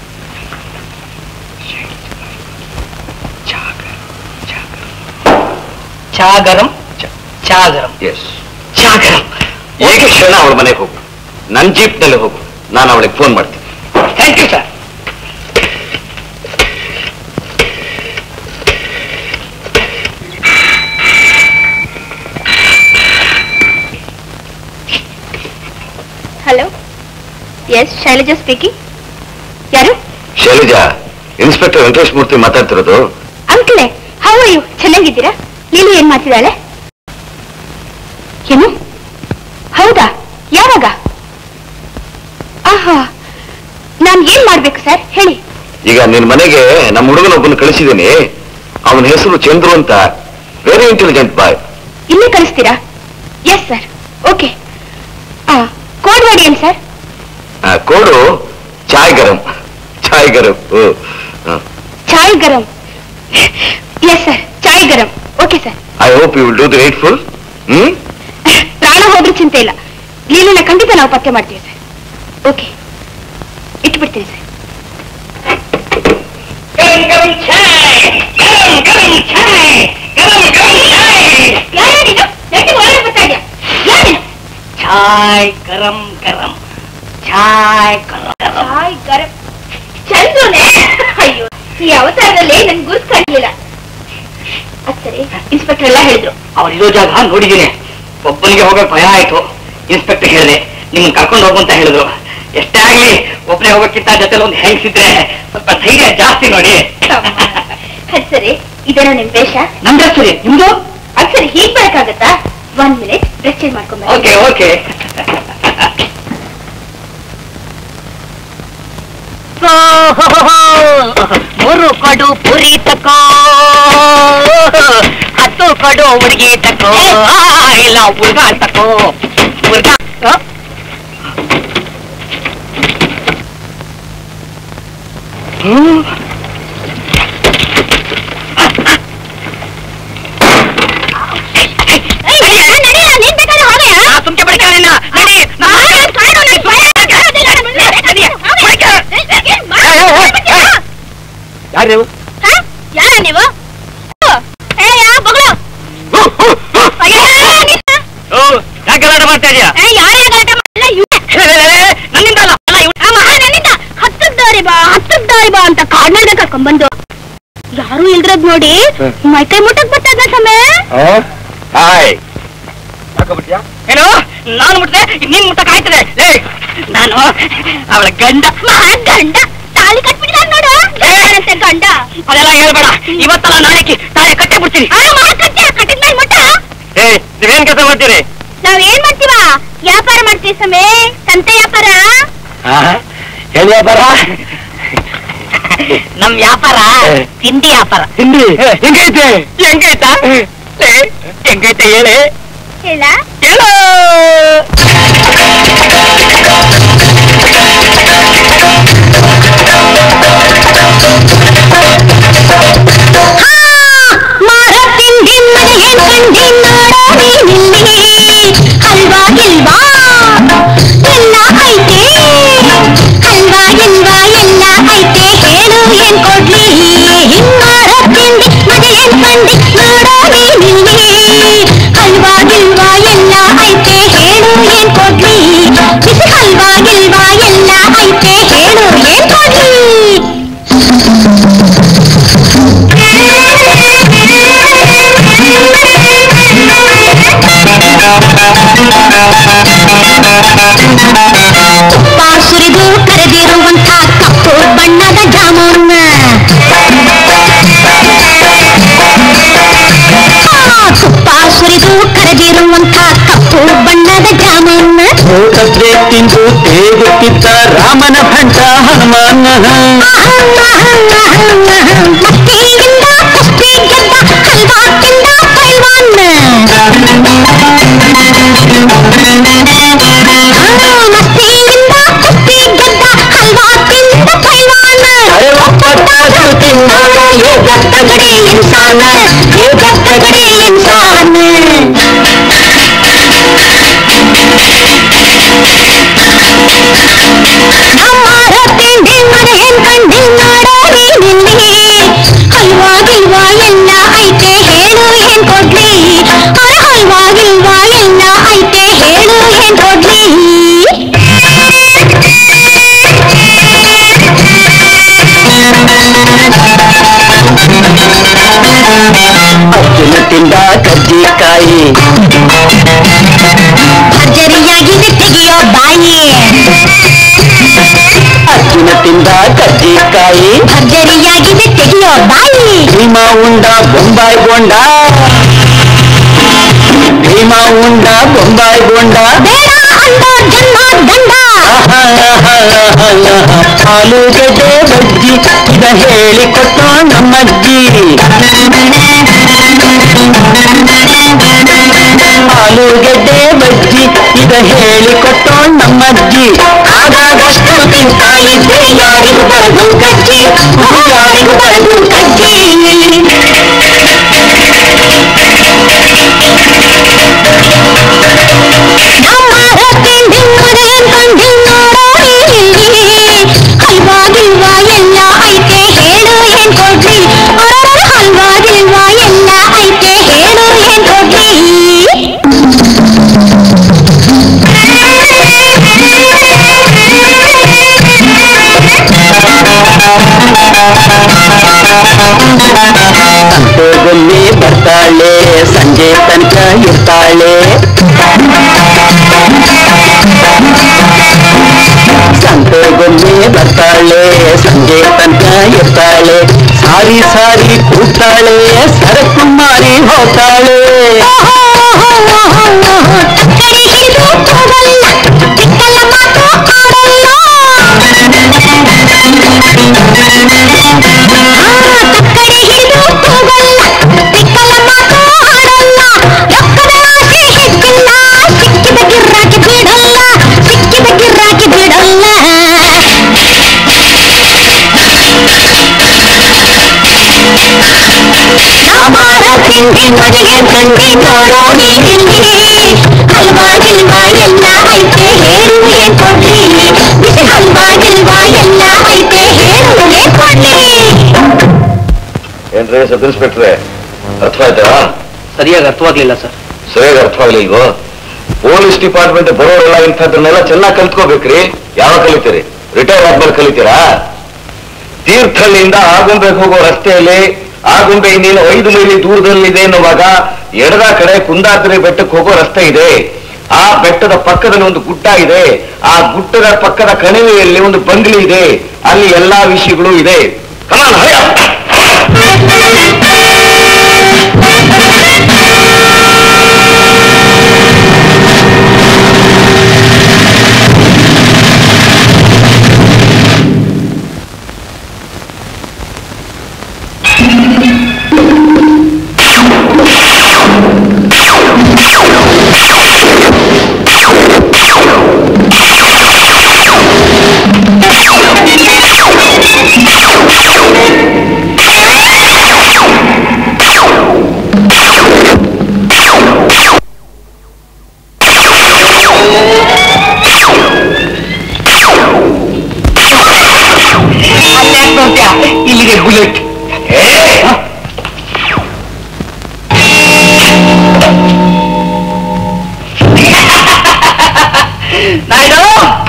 ಚಾಗರಂ ಚಾಗರಂ ಎಸ್ ಚಾಗರಂ ಈಗ ಕ್ಷಣ ಅವಳ ಮನೆಗೆ ಹೋಗು ನನ್ನ ಜೀಪ್ನಲ್ಲಿ ಹೋಗು ನಾನು ಅವಳಿಗೆ ಫೋನ್ ಮಾಡ್ತೀನಿ thank you sir hello yes Shailaja speaking ಯಾರು ಶೈಲಜಾ ಇನ್ಸ್ಪೆಕ್ಟರ್ ವೆಂಕಟೇಶ್ ಮೂರ್ತಿ ಮಾತಾಡ್ತಿರೋದು ಅಂಕಲೇ ಹೌ ಯು ಚೆನ್ನಾಗಿದ್ದೀರಾ ಲೀಲು ಏನ್ ಮಾಡ್ತಿದ್ದಾಳೆ ಏನು ಹೌದಾ ಯಾವಾಗ ಆಹಾ ನಾನ್ ಏನ್ ಮಾಡ್ಬೇಕು ಸರ್ ಹೇಳಿ ಈಗ ನಿನ್ ಮನೆಗೆ ನಮ್ಮ ಹುಡುಗನೊಬ್ಬನ ಕಳಿಸಿದ್ದೀನಿ ಅವನ ಹೆಸರು ಚಂದ್ರು ಅಂತ ವೆರಿ ಇಂಟೆಲಿಜೆಂಟ್ ಬಾಯ್ ಇಲ್ಲೇ ಕಳಿಸ್ತೀರಾ yes sir okay code word ಏನ್ ಸರ್ ಕೋಡು ಚಾಯ್ ಗರಂ ಚಾಯ್ ಗರಂ ಓ, ಹ. ಚಾಯ್ ಗರಂ ಎಸ್ ಸರ್ ಚಾಯ್ ಗರಂ okay sir I hope you will do the right full hmm ಪ್ರಾಣ ಹೋದ್ರೂ ಚಿಂತೆ ಇಲ್ಲ ಲೀಲನ ಖಂಡಿತ ನಾವು ಪತ್ತೆ ಮಾಡ್ತೀವಿ ಸರ್ ಓಕೆ ಇಟ್ಬಿಡ್ತೀನಿ ಸರ್ ಯಾರ್ಯಾರಿದು? ನೆಟ್ಟಿಗೆ ಒಳಗೆ ಬರ್ತಾ ಇದ್ಯಾ? ಯಾರಿದು? ಚಾಯ್ ಗರಂ ಗರಂ ಚಾಯ್ ಗರಂ ಗರಂ ಚಾಯ್ ಗರಂ ಚಂದ್ರುನೇ ಅಯ್ಯೋ ಈ ಅವತಾರದಲ್ಲಿ ನನ್ ಗುರ್ತು ಕಾಣಲಿಲ್ಲ ಅದ್ ಸರಿ ಇನ್ಸ್ಪೆಕ್ಟರ್ ಎಲ್ಲ ಹೇಳಿದ್ರು ಅವ್ರಿರೋ ಜಾಗ ನೋಡಿದ್ದೀನಿ ಒಬ್ಬನಿಗೆ ಹೋಗಕ್ ಭಯ ಆಯ್ತು ಇನ್ಸ್ಪೆಕ್ಟರ್ ಹೇಳಿದೆ ನಿಮ್ಮನ್ನ ಕರ್ಕೊಂಡು ಹೋಗು ಅಂತ ಹೇಳಿದ್ರು ಎಷ್ಟೇ ಆಗ್ಲಿ ಒಬ್ಬನೇ ಹೋಗಕ್ಕಿಂತ ಜೊತೆಲಿ ಒಂದು ಹೆಂಗ್ಸಿದ್ರೆ ಸ್ವಲ್ಪ ಧೈರ್ಯ ಜಾಸ್ತಿ ನೋಡಿ ಅದ್ ಸರಿ ಇದೇನೋ ನಿಮ್ ವೇಷ ನಮ್ ಸರಿ ನಿಮ್ದು ಅದ್ ಸರಿ ಹೀಗ್ ಬರಕ್ಕಾಗತ್ತಾ ಒಂದ್ ಮಿನಿಟ್ ಡ್ರೆಸ್ ಚೇಂಜ್ ಮಾಡ್ಕೊಂಡ್ ಓಕೆ ಓಕೆ ಮೂರು ಕೊಡು ಪುರಿ ತಕೋ ಹತ್ತು ಕೊಡು ಹುಡುಗಿ ತಕೋ ಆ, ಇಲ್ಲ ಹುಡುಗ ತಕೋ ಹುಡುಗ ತುಂಚೆ ಬಡಿಕಾರಿನ ನಡಿ ಯಾರು ನೀವು ಹ? ಯಾರ ನೀವು ಓ, ಹೇಳಯ್ಯ, ಬೊಗಳು. ಅಯ್ಯೋ, ನೀನು? ಯಾಕೆ ಗಲಾಟೆ ಮಾಡ್ತಾ ಇದೀಯಾ ಏ, ಯಾರೇ ಗಲಾಟೆ ಮಾಡಲ್ಲ, ಇವ್ನೇ. ನನ್ನಿಂದ ಅಲ್ಲ ಅಲ್ಲ, ಇವ್ನು. ಆ ಮಹಾ ನನ್ನಿಂದ ಹತ್ತಕ್ ದಾರಿ ಬಾ ಹತ್ತಕ್ ದಾರಿ ಬಾ ಅಂತ ಕಾಡ್ನಲ್ದೆ ಕರ್ಕೊಂಡ್ಬಂದು ಯಾರು ಇಲ್ದ್ರದ್ ನೋಡಿ ಮೈಕೈ ಮುಟ್ಟಕ್ ಬರ್ತದ ಸಮಯ ಹಾಯ್ ಏನು ನಾನು ಮುಟ್ದೆ ನೀನ್ ಮುಟ್ಟಕ್ ಆಯ್ತದೆ ಲೇ ನಾನು ಅವಳ ಗಂಡ ಮಹಾ ಗಂಡ ತಾಳಿ ಕಟ್ಬಿಟ್ಟಿದ ನೋಡು ಏನಂತೆ ಗಂಡ ಅದೆಲ್ಲ ಹೇಳ್ಬೇಡ ಇವತ್ತಲ್ಲ ನಾಳೆಗೆ ತಾಳೆ ಕಟ್ಟೆ ಬಿಡ್ತೀನಿ ಆ ಮಹಾ ಕಟ್ಟೆ ಕಟ್ಟಿದ ಮೇಲೆ ಮುಟ್ಟ ಏ ನೀವೇನ್ ಕೆಲಸ ಮಾಡ್ತೀರಿ ನಾವ್ ಏನ್ ಮಾಡ್ತೀವ ವ್ಯಾಪಾರ ಮಾಡ್ತೀವಿ ಸಮೇ ಸಂತೆ ವ್ಯಾಪಾರ ಹೇಳಿ ಬರ ನಮ್ ವ್ಯಾಪಾರ ತಿಂಡಿ ವ್ಯಾಪಾರ ಹಿಂದಿ ಹೆಂಗೈತೆ ಹೆಂಗೈತಾ ಲೇ, ಹೆಂಗೈತೆ ಹೇಳಿ ಹೇಳ ಹೇಳು ಮಾರ ತಿಂಡಿ ಮನೆಯೇನ್ ಕಂಡಿ ನೋಡೋ ನೀನಿಲ್ಲಿ ಹಲ್ವಾ ಗಿಲ್ವಾ ಎಲ್ಲ ಐತೆ ಹಲ್ವಾ ಗಿಲ್ವಾ ಎಲ್ಲ ಐತೆ ಹೇಳು ಏನ್ ಕೊಡ್ಲಿ ಮಾರ ತಿಂಡಿ ಮನೆಯೇನ್ ಕಂಡಿ ನೋಡೋ ನೀನಿಲ್ಲಿ ಹಲ್ವಾ ಗಿಲ್ವಾ ಎಲ್ಲ ಐತೆ ಹೇಳು ಏನ್ ಕೊಡ್ಲಿ ಬಿಸಿ ಹಲ್ವಾ ಗಿಲ್ವಾ ಎಲ್ಲ ಐತೆ ಹೇಳು ಏನ್ ಕೊಡ್ಲಿ ತುಪ್ಪ ಸುರಿದು ಕರೆದಿರುವಂಥ ಕಪ್ಪು ಬಣ್ಣದ ಜಾಮೂನ್ ಆ, ತುಪ್ಪ ಸುರಿದು ಕರೆದಿರುವಂಥ ಕಪ್ಪು ಬಣ್ಣದ ಜಾಮೂನ್ ಊಟಕ್ಕೆ ತಿಂದು ತೇಗುತ್ತಿದ್ದ ರಾಮನ ಭಂಟ ಹನುಮಾನ ಮಸ್ತಿಯಿಂದ ಕುಸ್ತಿ ಗೆದ್ದ ಹಲ್ವಾ ತಿಂದ ಪೈಲ್ವಾನ್ ಮಸ್ತಿಯಿಂದ ಕುಸ್ತಿ ಗೆದ್ದ ಹಲ್ವಾ ತಿಂದ ಪೈಲ್ವಾನ್ ये जब तगड़े इंसान ये जब तगड़े इंसान ಅಮ್ಮಾರ ತಿಂಡಿ ಮನೆಯನ್ ಕಂಡಿ ನೋಡೋರಿ ನಿಲ್ಲಿ ಹಲ್ವಾ ಗಿಲ್ವಾ ಎಲ್ಲ ಐತೆ ಹೇಳು ಏನ್ ಕೊಡ್ಲಿ ಅರ ಹಲ್ವಾ ಗಿಲ್ವಾ ಎಲ್ಲ ಐತೆ ಹೇಳು ಏನ್ ಕೊಡ್ಲಿ ಅರ್ಜುನ ತಿಂದ ಕಜ್ಜಿಕಾಯಿ ಭರ್ಜರಿಯಾಗಿದೆ ತೆಗೆಯೋ ಬಾಯಿ ಅರ್ಜುನ ತಿಂದ ಕಜ್ಜಿಕಾಯಿ ಭರ್ಜರಿಯಾಗಿದೆ ತೆಗೆಯೋ ಬಾಯಿ ಭೀಮ ಉಂಡ ಬೊಂಬಾಯಿ ಬೋಂಡ ಭೀಮ ಉಂಡ ಬೊಂಬಾಯಿ ಬೋಂಡ ಬೇಡ ಅಂದೋ ಜನ್ಮ ದಂಡ ಆಲೂಗಡ್ಡೆ ಬಜ್ಜಿ ಇದ ಹೇಳಿಕೊಟ್ಟು ನಮ್ಮಜ್ಜಿ ಆಲೂಗಡ್ಡೆ ಬಜ್ಜಿ ಇದ ಹೇಳಿಕೊಟ್ಟು ನಮ್ಮಜ್ಜಿ ಆಗಾಗಷ್ಟು ತಿಂತಾ ಇದ್ದೆ ಯಾರಿಗೂ ಬರದು ಕಜ್ಜಿ ಯಾರಿಗೂ ಬರದು ಕಜ್ಜಿ ಅಮ್ಮಾರ ತಿಂಡಿ ಮನೆಯನ್ ಕಂಡಿ ನೋಡೋರಿ ಹಲ್ವಾ ಗಿಲ್ವಾ ಎಲ್ಲ ಐತೆ ಹೇಳು ಏನ್ ಕೊಡ್ಲಿ ಅರರ ಹಲ್ವಾ ಗಿಲ್ವಾ ಎಲ್ಲ ಐತೆ ಹೇಳು ಏನ್ ಕೊಡ್ಲಿ ಸಂತೆಗೊಮ್ಮೆ ಬರ್ತಾಳೆ ಸಂಜೆ ತನಕ ಇರ್ತಾಳೆ ಸಂತೆಗೊಮ್ಮೆ ಬರ್ತಾಳೆ ಸಂಜೆ ತನಕ ಇರ್ತಾಳೆ ಸಾರಿ ಸಾರಿ ಕೂಗ್ತಾಳೆ ಸರಕು ಮಾರಿ ಹೋಗ್ತಾಳೆ ತಕ್ಕಡಿ ಹಿಡಿದು ಕೂಗಲ್ಲ ತಿಕ್ಕಲ ಮಾತು ಆಡಲ್ಲ ತಕ್ಕಡಿ ಹಿಡಿದು ಕೂಗಲ್ಲ ತಿಕ್ಕಲ ಮಾತು ಆಡಲ್ಲ ರೊಕ್ಕದ ಆಸೆ ಹೆಚ್ಚಿಲ್ಲ ಸಿಕ್ಕಿದ ಗಿರ್ರಾಕಿ ಬಿಡಲ್ಲ ಸಿಕ್ಕಿದ ಗಿರ್ರಾಕಿ ಬಿಡಲ್ಲ ಅಮಾರ ತಿಂಡಿ ಮನೆಗೆ ತಂಡಿ ನೋಡೋ ನೀನಿಲ್ಲಿ ಹಲ್ವಾ ಗಿಲ್ವಾ ಎಲ್ಲ ಐತೆ ಹೇಳು ಏನ್ ಕೊಡ್ಲಿ ಬಿಸಿ ಹಲ್ವಾ ಗಿಲ್ವಾ ಎಲ್ಲ ಐತೆ ಹೇಳು ಏನ್ ಕೊಡ್ಲಿ ಏನ್ರಿ ಸಬ್ ಇನ್ಸ್ಪೆಕ್ಟ್ರೆ ಅರ್ಥ ಆಯ್ತಾ ಸರಿಯಾಗಿ ಅರ್ಥವಾಗ್ಲಿಲ್ಲ ಸರ್ ಸರಿಯಾಗಿ ಅರ್ಥವಾಗ್ಲಿಲ್ವೋ ಪೊಲೀಸ್ ಡಿಪಾರ್ಟ್ಮೆಂಟ್ ಬರೋರೆಲ್ಲ ಇಂಥದ್ದನ್ನೆಲ್ಲ ಚೆನ್ನಾಗಿ ಕಲ್ತ್ಕೋಬೇಕ್ರಿ ಯಾವಾಗ ಕಲಿತೀರಿ ರಿಟೈರ್ ಆದ್ಮೇಲೆ ಕಲಿತೀರಾ ತೀರ್ಥಹಳ್ಳಿಯಿಂದ ಆಗುಂಬೆಗೆ ಹೋಗೋ ರಸ್ತೆಯಲ್ಲಿ ಆಗುಂಬೆ ಇನ್ನೇನು ಐದು ಮೈಲಿ ದೂರದಲ್ಲಿದೆ ಎನ್ನುವಾಗ ಎಡದ ಕಡೆ ಕುಂದಾದ್ರಿ ಬೆಟ್ಟಕ್ಕೆ ಹೋಗೋ ರಸ್ತೆ ಇದೆ ಆ ಬೆಟ್ಟದ ಪಕ್ಕದಲ್ಲಿ ಒಂದು ಗುಡ್ಡ ಇದೆ ಆ ಗುಡ್ಡದ ಪಕ್ಕದ ಕಣಿವೆಯಲ್ಲಿ ಒಂದು ಬಂಗ್ಲಿ ಇದೆ ಅಲ್ಲಿ ಎಲ್ಲಾ ವಿಷಯಗಳು ಇದೆ ಕಮಾನ್ ಹರಿಯ ಇಲ್ಲಿದೆ ಬುಲೆಟ್ ನಾಯ್ಡು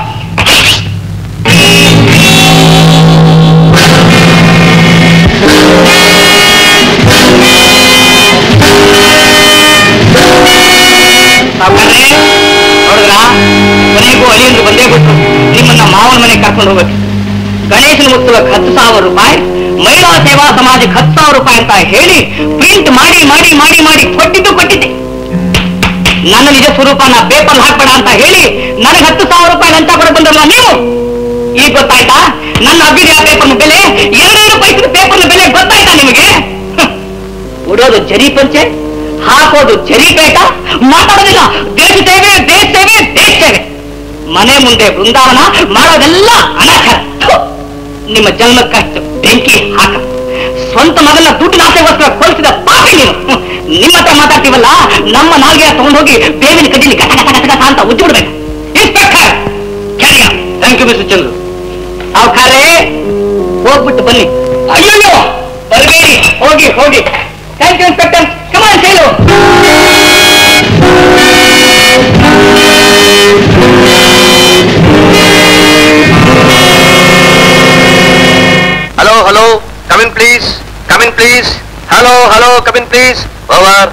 ಸಾವ್ಕಾರ್ರೆ, ನೋಡಿದ್ರಾ ಕೊನೆಗೂ ಅಳಿಯಂದ್ರು ಬಂದೇ ಬಿಟ್ರು ನಿಮ್ಮನ್ನ ಮಾವನ ಮನೆಗೆ ಕರ್ಕೊಂಡು ಹೋಗ್ಬೇಕು ಗಣೇಶನ ಉತ್ಸವಕ್ಕೆ ಹತ್ತು ಸಾವಿರ ರೂಪಾಯಿ ಮಹಿಳಾ ಸೇವಾ ಸಮಾಜಕ್ಕೆ ಹತ್ತು ಸಾವಿರ ರೂಪಾಯಿ ಅಂತ ಹೇಳಿ ಪ್ರಿಂಟ್ ಮಾಡಿ ಮಾಡಿ ಮಾಡಿ ಮಾಡಿ ಕೊಟ್ಟಿದ್ದು ಕೊಟ್ಟಿದ್ದೆ ನನ್ನ ನಿಜ ಸ್ವರೂಪನ ಪೇಪರ್ ಹಾಕ್ಬೇಡ ಅಂತ ಹೇಳಿ ನನಗೆ ಹತ್ತು ಸಾವಿರ ರೂಪಾಯಿ ಲಂಚ ಕೊಡ ಬಂದ್ರಲ್ಲ ನೀವು ಈಗ ಗೊತ್ತಾಯ್ತಾ ನನ್ನ ಅಭ್ಯುದಯ ಪೇಪರ್ನ ಬೆಲೆ ಎರಡೆರಡು ಪೈಸದ ಪೇಪರ್ನ ಬೆಲೆ ಗೊತ್ತಾಯ್ತಾ ನಿಮಗೆ ಹ್ಮ್. ಉಡೋದು ಜರಿ ಪಂಚೆ ಹಾಕೋದು ಜರಿ ಪೇಟ ಮಾತಾಡೋದಿಲ್ಲ ದೇಶ ಸೇವೆ ದೇಶ ಸೇವೆ ದೇಶ ಸೇವೆ ಮನೆ ಮುಂದೆ ಬೃಂದಾವನ ಮಾಡೋದೆಲ್ಲ ಅನರ್ಥ ಥು. ನಿಮ್ಮ ಜನ್ಮಕ್ಕಷ್ಟು ಬೆಂಕಿ ಹಾಕ ಸ್ವಂತ ಮಗನ ದುಡ್ಡಿನ ಆಸೆಗೋಸ್ಕರ ಕೊಲಿಸಿದ ಪಾಪಿ ನೀನು ಹ್ಮ್. ನಿಮ್ಮ ಹತ್ರ ಮಾತಾಡ್ತೀವಲ್ಲ ನಮ್ಮ ನಾಲ್ಗೆ ತಗೊಂಡೋಗಿ ಬೇವಿನ ಕಡ್ಡಿಲಿ ಗಟ ಗಟ ಗಟ ಗಟ ಅಂತ ಉಜ್ಜಿ ಬಿಡ್ಬೇಕು inspector thank you mister Chandru ಸಾವುಕಾರೇ ಹೋಗ್ಬಿಟ್ಟು ಬನ್ನಿ ಅಯ್ಯೋ ಬರಬೇಡಿ ಹೋಗಿ ಹೋಗಿ ಥ್ಯಾಂಕ್ ಯು ಇನ್ಸ್ಪೆಕ್ಟರ್ ಕಮಾನ್ ಸೇಲು hello hello come in please come in please hello hello come in please over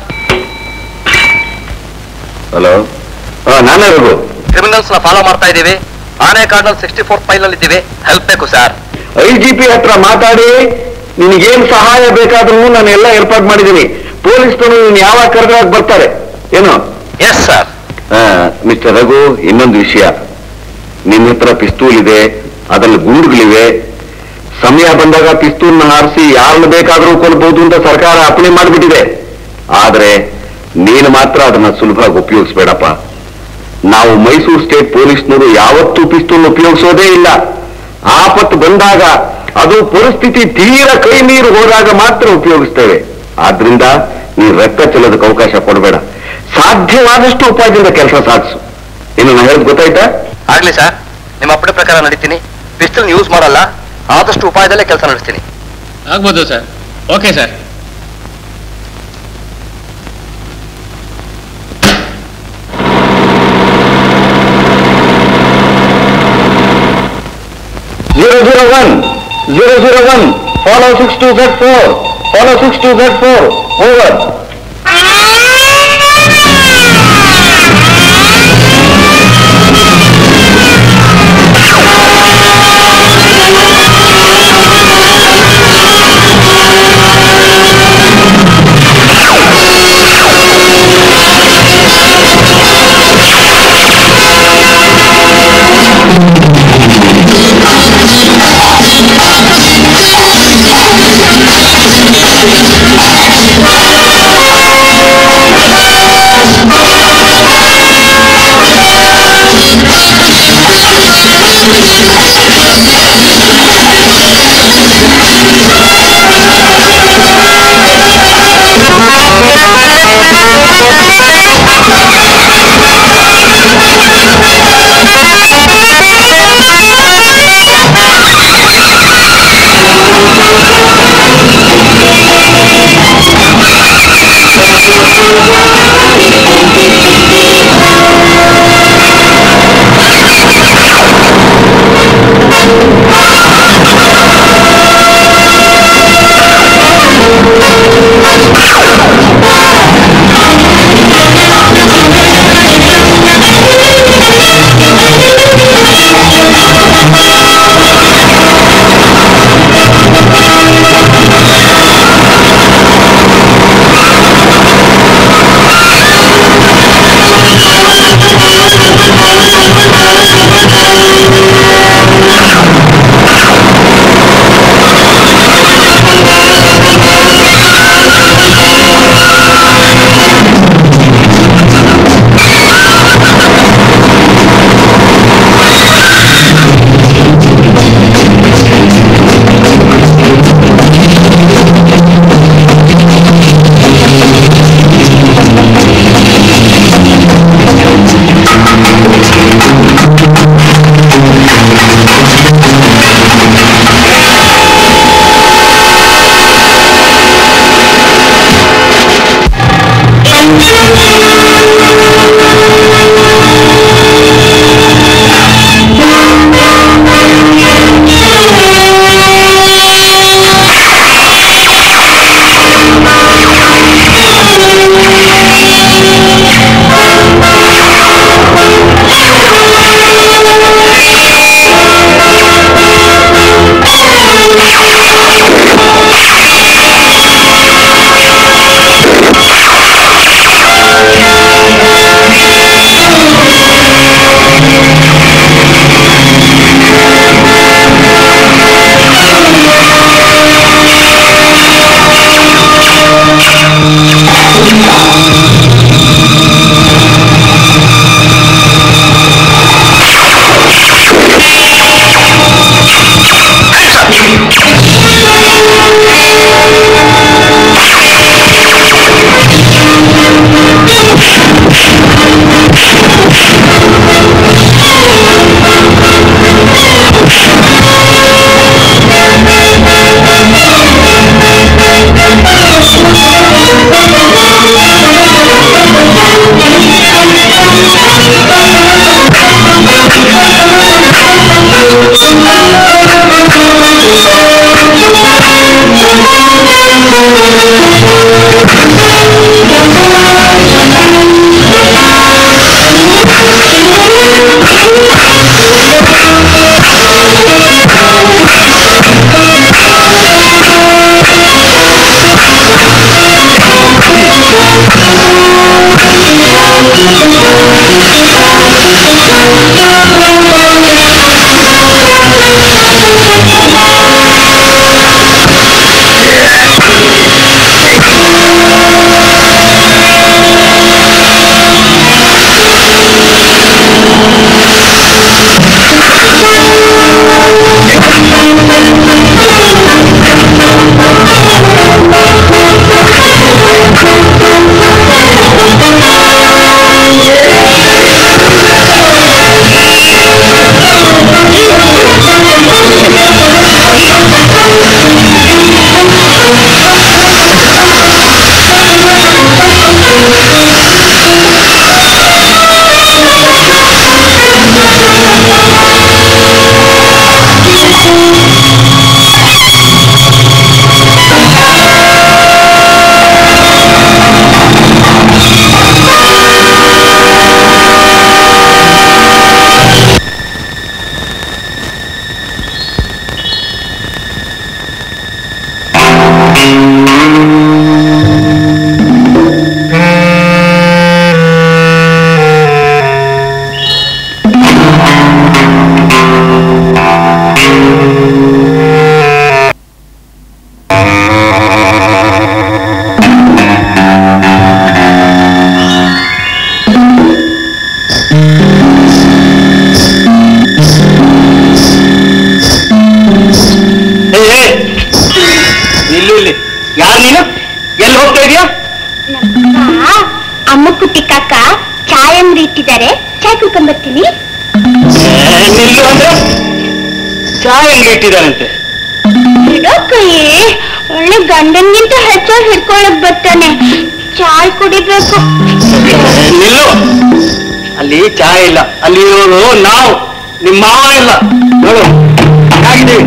hello ನಾನೇ ರಘು ಕ್ರಿಮಿನಲ್ಸ್ ನ ಫಾಲೋ ಮಾಡ್ತಾ ಇದ್ದೀವಿ ಆನೆ ಕಾರ್ಡಲ್ ಸಿಕ್ಸ್ಟಿ ಫೋರ್ ಫೈಲ್ ಅಲ್ಲಿ ಇದ್ದೀವಿ ಹೆಲ್ಪ್ ಬೇಕು ಸರ್ ಐ ಜಿ ಪಿ ಹತ್ರ ಮಾತಾಡಿ ನಿನಗೇನ್ ಸಹಾಯ ಬೇಕಾದ್ರೂ ನಾನು ಎಲ್ಲ ಏರ್ಪಾಡು ಮಾಡಿದ್ದೀನಿ ಪೊಲೀಸ್ನವರು ನೀನು ಯಾವಾಗ ಕರೆದಾಗ ಬರ್ತಾರೆ ಏನು ಎಸ್ ಸರ್ ಮಿಸ್ಟರ್ ರಘು ಇನ್ನೊಂದು ವಿಷಯ ನಿನ್ನ ಹತ್ರ ಪಿಸ್ತೂಲ್ ಇದೆ ಅದರಲ್ಲಿ ಗುಂಡುಗಳಿವೆ ಸಮಯ ಬಂದಾಗ ಪಿಸ್ತೂಲ್ನ ಹಾರಿಸಿ ಯಾರನ್ನು ಬೇಕಾದರೂ ಕೊಲ್ಬಹುದು ಅಂತ ಸರ್ಕಾರ ಅಪ್ಲೈ ಮಾಡಿಬಿಟ್ಟಿದೆ ಆದ್ರೆ ನೀನು ಮಾತ್ರ ಅದನ್ನ ಸುಲಭವಾಗಿ ಉಪಯೋಗಿಸ್ಬೇಡಪ್ಪ ನಾವು ಮೈಸೂರು ಸ್ಟೇಟ್ ಪೊಲೀಸ್ನವರು ಯಾವತ್ತೂ ಪಿಸ್ತೂಲ್ ಉಪಯೋಗಿಸೋದೇ ಇಲ್ಲ ಆಪತ್ತು ಬಂದಾಗ ಅದು ಪರಿಸ್ಥಿತಿ ತೀರ ಕೈ ನೀರು ಹೋದಾಗ ಮಾತ್ರ ಉಪಯೋಗಿಸ್ತೇವೆ ಆದ್ರಿಂದ ನೀನು ರಕ್ತ ಚೆಲ್ಲೋದಕ್ಕೆ ಅವಕಾಶ ಕೊಡಬೇಡ ಸಾಧ್ಯವಾದಷ್ಟು ಉಪಾಯದಿಂದ ಕೆಲಸ ಸಾಧಿಸು ಇನ್ನು ನಾನು ಹೇಳೋದು ಗೊತ್ತಾಯ್ತಾ ಆಗ್ಲಿ ಸರ್ ನಿಮ್ಮ ಅಪ್ಪಣೆ ಪ್ರಕಾರ ನಡೀತೀನಿ ಪಿಸ್ತಲ್ ಯೂಸ್ ಮಾಡಲ್ಲ ಆದಷ್ಟು ಉಪಾಯದಲ್ಲೇ ಕೆಲಸ ನಡೆಸ್ತೀನಿ ಆಗ್ಬೋದು sir okay sir zero zero one zero zero one follow six two z four follow six two z four over ನಿಲ್ಲು ಇಲ್ಲಿ ಯಾರು ನೀನು ಎಲ್ಲಿ ಹೋಗ್ತಾ ಇದೀಯಾ ಅಮ್ಮ ಕುಟ್ಟಿ ಕಾಕ ಚಾಯ್ ಅಂಗಡಿ ಇಟ್ಟಿದ್ದಾರೆ ಚಾಯ್ ಕುಡ್ಕೊಂಡ್ ಬರ್ತೀನಿ ಏ, ನಿಲ್ಲು ಅಂದ್ರೆ ಚಾಯ್ ಅಂಗಡಿ ಇಟ್ಟಿದ್ದಾನಂತೆ ಬಿಡೋ ಕೈ ಒಳ್ಳೆ ಗಂಡನ್ಗಿಂತ ಹೆಚ್ಚಾಗಿ ಹಿಡ್ಕೊಳಕ್ ಬರ್ತಾನೆ ಚಾಯ್ ಕುಡಿಬೇಕು ಏ, ನಿಲ್ಲು ಅಲ್ಲಿ ಚಾಯ್ ಇಲ್ಲ ಅಲ್ಲಿ ಇರೋರು ನಾವು ನಿಮ್ಮ ಮಾವ ಇಲ್ಲ ನೋಡು ಹೇಗಿದ್ದೀವಿ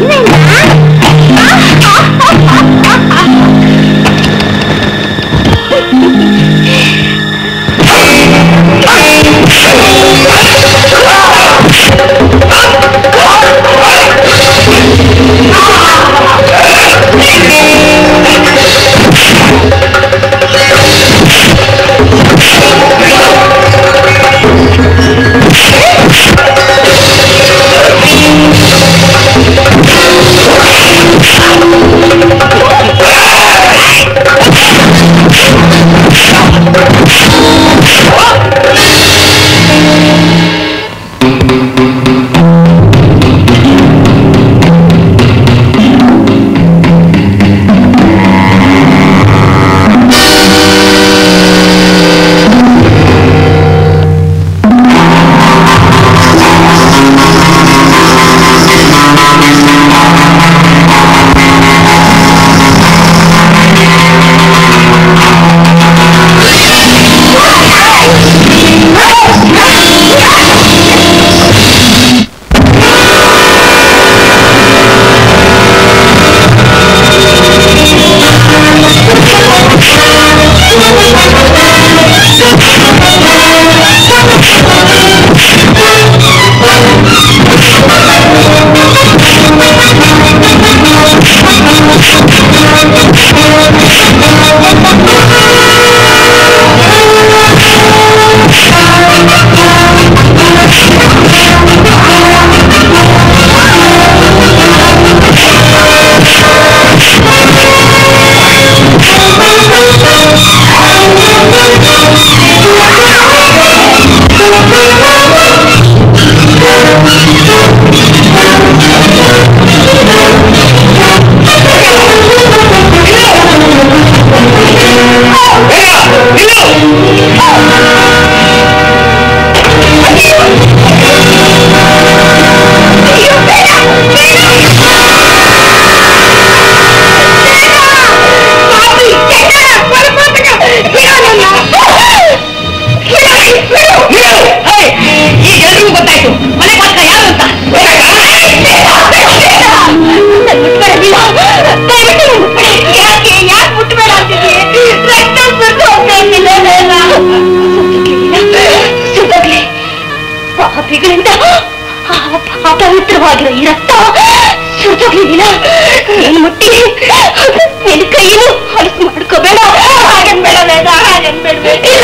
ಈಗ ಎಲ್ರಿಗೂ ಗೊತ್ತಾಯ್ತು ಮನೆ ಪಕ್ಕ ಯಾರು ಅಂತ ಯಾಕೆ ಯಾಕೆ ಮುಟ್ಬೇಡ ಅಂತಿದ್ದೀಯ ರಕ್ತ ಸುಟ್ಟು ಹೋಗ್ತಾ ಸುತ್ತೋಗ್ಲಿ ಪಾಪಿಗಳಿಂದ ಅಪವಿತ್ರವಾಗಿರೋ ಈ ರಕ್ತ ಸುತ್ತೋಗ್ಲಿಲ್ಲ ನೀನು ಮುಟ್ಟಿ ನಿನ್ನ ಕೈಯನ್ನು ಹೊಲಸು ಮಾಡ್ಕೋಬೇಡ ಹಾಗನ್ಬೇಡ ಬೇಡ ಹಾಗನ್ಬೇಡ ಇಲ್ಲ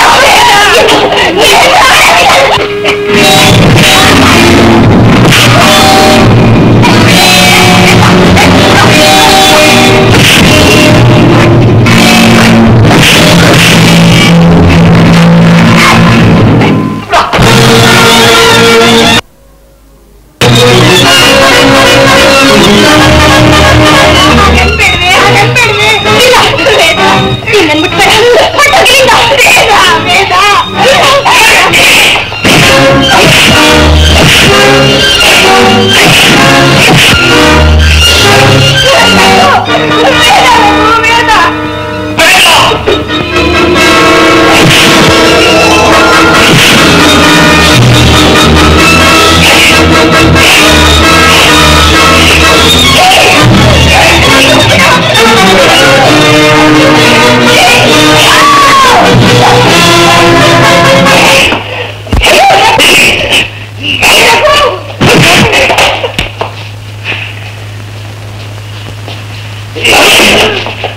¡Ay!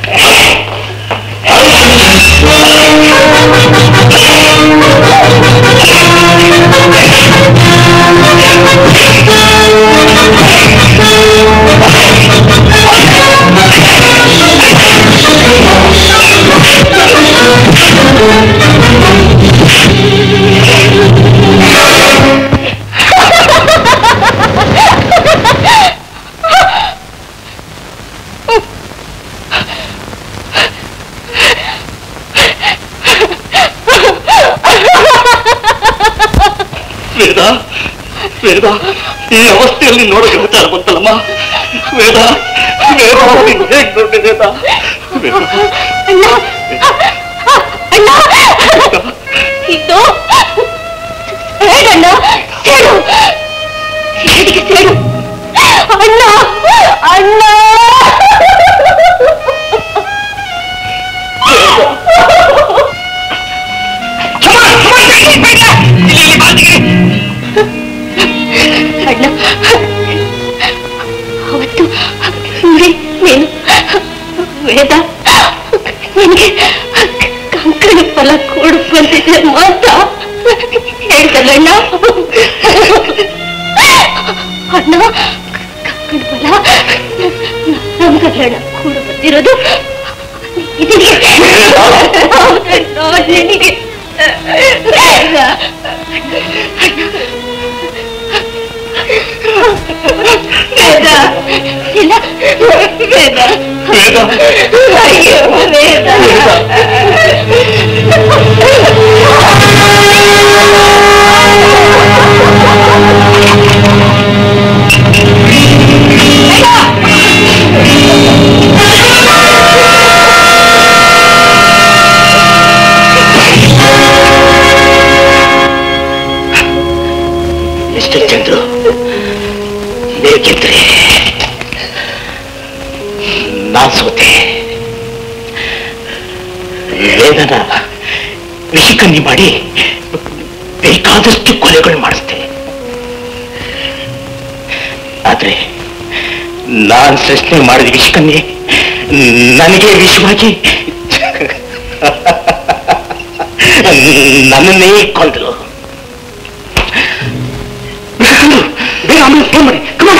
ವೇದ ಈ ಅವಸ್ಥೆಯಲ್ಲಿ ನೋಡೋಕೆ ವಿಚಾರ ಬಂತಲ್ಲಮ್ಮ ವೇದ ವೇದ ನೀನ್ ಹೇಗ್ ನೋಡ್ದೆ ವೇದ ವೇದ ಅಣ್ಣ ಅಣ್ಣ ಇದು ಹೇಳಣ್ಣ ಸೇಡು ಸೇಡಿಗೆ ಸೇಡು ಅಣ್ಣ ಅಣ್ಣ ಅಣ್ಣ ಅವತ್ತು ನೋಡಿ ನೀನು ವೇದ ನಿನಗೆ ಕಂಕಣ ಫಲ ಕೊಡು ಬಂದಿದೆ ಮಾತಾ ಹೇಳ್ದಲ್ಲಣ್ಣ ಅಣ್ಣ ಕಂಕಣ ಫಲ ನಮ್ಗಲ್ಲಣ್ಣ ಕೊಡು ಬಂದಿರೋದು ನಿನಗೆ ಹೌದಣ್ಣ, ನಿನಗೆ ವೇದ ಇಲ್ಲ ವೇದ ವೇದ ಅಯ್ಯೋ ವೇದ ಮಿಸ್ಟರ್ ಚಂದ್ರು ಬೇಕಿದ್ರೆ ನಾನ್ ಸೋತೆ ವೇದನ ವಿಷಕನ್ನಿ ಮಾಡಿ ಬೇಕಾದಷ್ಟು ಕೊಲೆಗಳು ಮಾಡಿಸ್ತೆ ಆದ್ರೆ ನಾನ್ ಸೃಷ್ಟಿ ಮಾಡಿದ ವಿಷಕನ್ನಿ ನನಗೆ ವಿಷವಾಗಿ ನನ್ನನ್ನೇ ಕೊಂದಲು ಬೇಗ ಆಮೇಲೆ ಫೋನ್ ಮಾಡಿ ಕಮಾನ್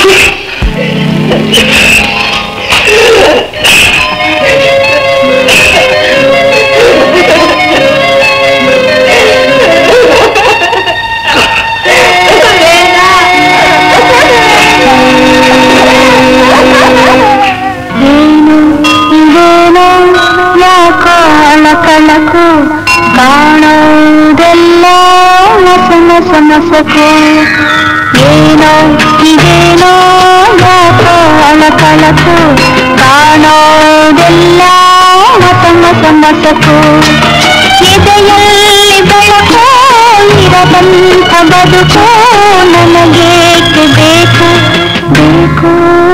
ಏನು ಇದೇನೋ ಯಾಕೋ ಅಳಕಳಕು ಕಾಣೋದೆಲ್ಲ ಮಸ ಮಸ ಮಸಕು ಏನೋ ಇದೇನೋ ಯಾಕೋ ಅಳಕಳಕು ಕಾಣೋದೆಲ್ಲ ಮಸ ಮಸ ಮಸಕು ಎದೆಯಲ್ಲಿ ಬೆಳಕು ಇರದಂಥ ಬದುಕು ನನಗೇಕೆ ಬೇಕು ಬೇಕು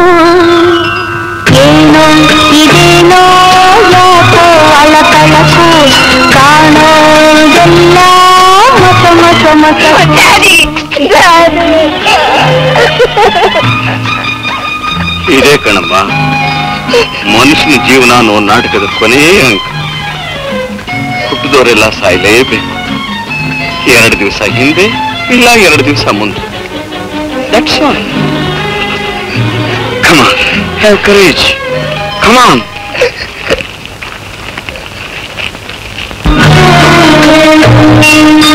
ಏನೋ ಇದೇನೋ ಯಾಕೋ ಅಳಕಳಕು ಕಾಣೋದೆಲ್ಲ ಮಸ ಮಸ ಮಸ ಇದೇ ಕಣಮ್ಮ ಮನುಷ್ಯನ ಜೀವನ ಅನ್ನೋ ನಾಟಕದ ಕೊನೆಯ ಅಂಕ ಹುಟ್ಟಿದವರೆಲ್ಲ ಸಾಯಲೇಬೇಕು ಎರಡು ದಿವಸ ಹಿಂದೆ ಇಲ್ಲ ಎರಡು ದಿವಸ ಮುಂದೆ that's all come on have courage come on Thank you.